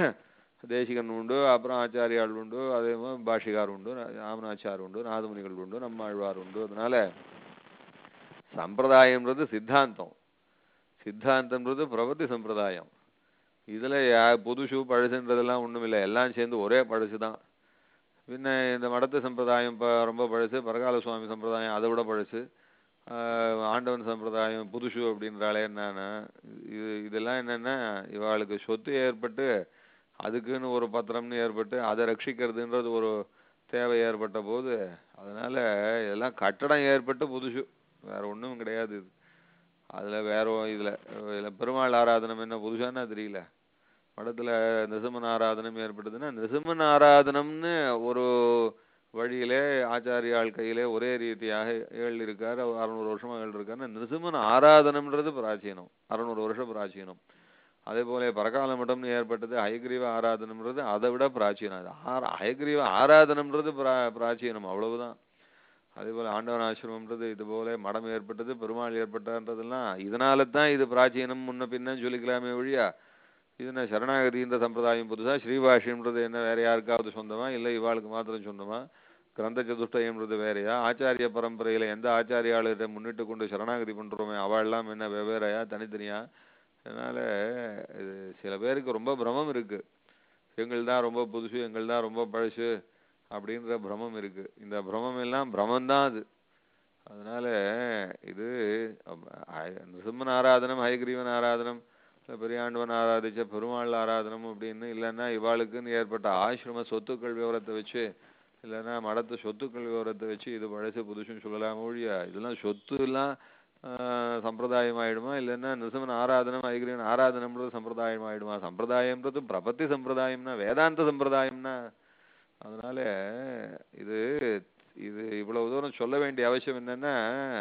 Speaker 2: தேசிகன் உண்டு அப்புறம் ஆச்சாரியாள் உண்டு அதே மாதிரி பாஷிகார் உண்டு ராமநாச்சார் உண்டு நாதமுனிகள் உண்டு நம்மாழ்வார் உண்டு அதனால சம்பிரதாயம்ன்றது சித்தாந்தம் சித்தாந்தம்ன்றது பிரபத்தி சம்பிரதாயம் இதுல யா- புதுசு பழசுன்றதெல்லாம் ஒண்ணுமில்லை எல்லாம் சேர்ந்து ஒரே பழசு தான் பின்ன இந்த மடத்து சம்பிரதாயம் இப்போ ரொம்ப பழசு பரகால சுவாமி சம்பிரதாயம் அதை விட பழசு ஆஹ் ஆண்டவன் சம்பிரதாயம் புதுசு அப்படின்றாலே என்னன்னா இது இதெல்லாம் என்னன்னா இவாளுக்கு சொத்து ஏற்பட்டு அதுக்குன்னு ஒரு பத்திரம்னு ஏற்பட்டு அதை ரட்சிக்கிறதுன்றது ஒரு தேவை ஏற்பட்ட போது அதனால இதெல்லாம் கட்டடம் ஏற்பட்டு புதுசு வேற ஒண்ணும் கிடையாது இது அதுல வேற ஒ- இதுல இதுல பெருமாள் ஆராதனம் என்ன புதுசான்னா தெரியல மடத்துல நிசமன் ஆராதனம் ஏற்பட்டதுன்னா நிசமன் ஆராதனம்னு ஒரு வழியிலே ஆச்சாரியாள் கையிலே ஒரே ரீதியாக ஏழு இருக்காரு அறுநூறு வருஷமா ஏழு இருக்காருன்னா நிருசிம்மன் ஆராதனம்ன்றது பிராச்சீனம் அறுநூறு வருஷம் பிராச்சீனம் அதே போல பரகால மடம்னு ஏற்பட்டது ஹயக்ரீவ ஆராதனம்ன்றது அதை விட பிராச்சீனம் அது ஆர- ஹயக்ரீவ ஆராதனம்ன்றது பிரா பிராச்சீனம் அவ்வளவுதான் அதே போல ஆண்டவன் ஆசிரமம்ன்றது இது போல மடம் ஏற்பட்டது பெருமாள் ஏற்பட்டான்றதெல்லாம் இதனால தான் இது பிராச்சீனம் முன்ன பின்னன்னு சொல்லிக்கலாமே ஒழியா இது என்ன சரணாகதின்ற சம்பிரதாயம் புதுசா ஸ்ரீபாஷ்யம்ன்றது என்ன வேற யாருக்காவது சொந்தமா இல்லை இவாளுக்கு மாத்திரம் சொந்தமா கிரந்த சதுஷ்டயம்ன்றது வேறயா ஆச்சாரிய பரம்பரையில எந்த ஆச்சாரியாளரை முன்னிட்டு கொண்டு சரணாகதி பண்றோமே அவள்லாம் என்ன வெவ்வேறையா தனித்தனியா அதனால இது சில பேருக்கு ரொம்ப பிரமம் இருக்கு எங்கள் தான் ரொம்ப புதுசு எங்கள் தான் ரொம்ப பழசு அப்படின்ற பிரமம் இருக்கு இந்த பிரமம் எல்லாம் பிரமம் தான் அது அதனால இது அப்ப, ஹய- நிருசிம்மன் ஆராதனம் ஹயக்ரீவன் ஆராதனம் இல்ல பெரியாண்டவன் ஆராதிச்ச பெருமாள் ஆராதனம் அப்படின்னு இல்லைன்னா இவாளுக்குன்னு ஏற்பட்ட ஆசிரம சொத்துக்கள் விவரத்தை வச்சு இல்லைன்னா மடத்து சொத்துக்கள் விவரத்தை வச்சு இது பழசு புதுசுன்னு சொல்லலாம் ஒழியா இதெல்லாம் சொத்து எல்லாம் ஆஹ், சம்பிரதாயம் ஆயிடுமா இல்லைன்னா நிருசிம்மன் ஆராதனம் ஐகிரியன் ஆராதனம்ன்றது சம்பிரதாயம் ஆயிடுமா சம்பிரதாயம்ன்றது பிரபத்தி சம்பிரதாயம்னா வேதாந்த சம்பிரதாயம்னா அதனால இது இது இவ்வளவு தூரம் சொல்ல வேண்டிய அவசியம் என்னன்னா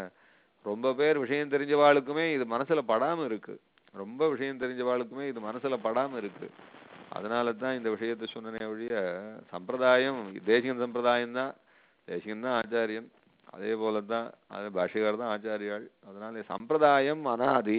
Speaker 2: ரொம்ப பேர் விஷயம் தெரிஞ்சவாளுக்குமே இது மனசுல படாம இருக்கு ரொம்ப விஷயம் தெரிஞ்சவாளுக்குமே இது மனசுல படாம இருக்கு அதனால தான் இந்த விஷயத்தை சொன்னனே ஒழிய சம்பிரதாயம் தேசிகன் சம்பிரதாயம் தான் தேசிகன் தான் ஆச்சாரியன் அதே போல தான் அது பாஷிகார் தான் ஆச்சாரியாள் அதனால சம்பிரதாயம் அனாதி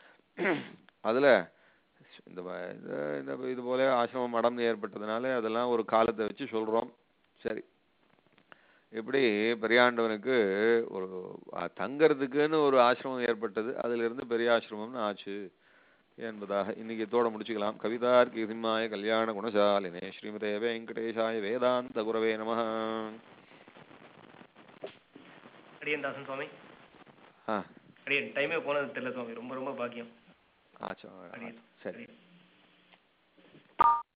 Speaker 2: அதுல இந்த வ- இந்த- இந்த இது போல ஆசிரமம் மடம்னு ஏற்பட்டதுனால அதெல்லாம் ஒரு காலத்தை வச்சு சொல்றோம் சரி இப்படி பெரியாண்டவனுக்கு ஒரு அஹ், தங்கறதுக்குன்னு ஒரு ஆசிரமம் ஏற்பட்டது அதுல இருந்து பெரிய ஆசிரமம்னு ஆச்சு என்பதாக இன்னைக்கு இதோட முடிச்சுக்கலாம் கவிதார்க்கி சிம்மாய கல்யாண குணசாலினே ஸ்ரீமதே வெங்கடேஷாய வேதாந்த குரவே நம
Speaker 1: அடியன் தாசன் சுவாமி
Speaker 2: ஆ
Speaker 1: அடியன் டைமே போனது தெரியல சுவாமி ரொம்ப ரொம்ப பாக்கியம்
Speaker 2: ஆச்சா
Speaker 1: அடியன்
Speaker 2: சரி
Speaker 1: அடியன்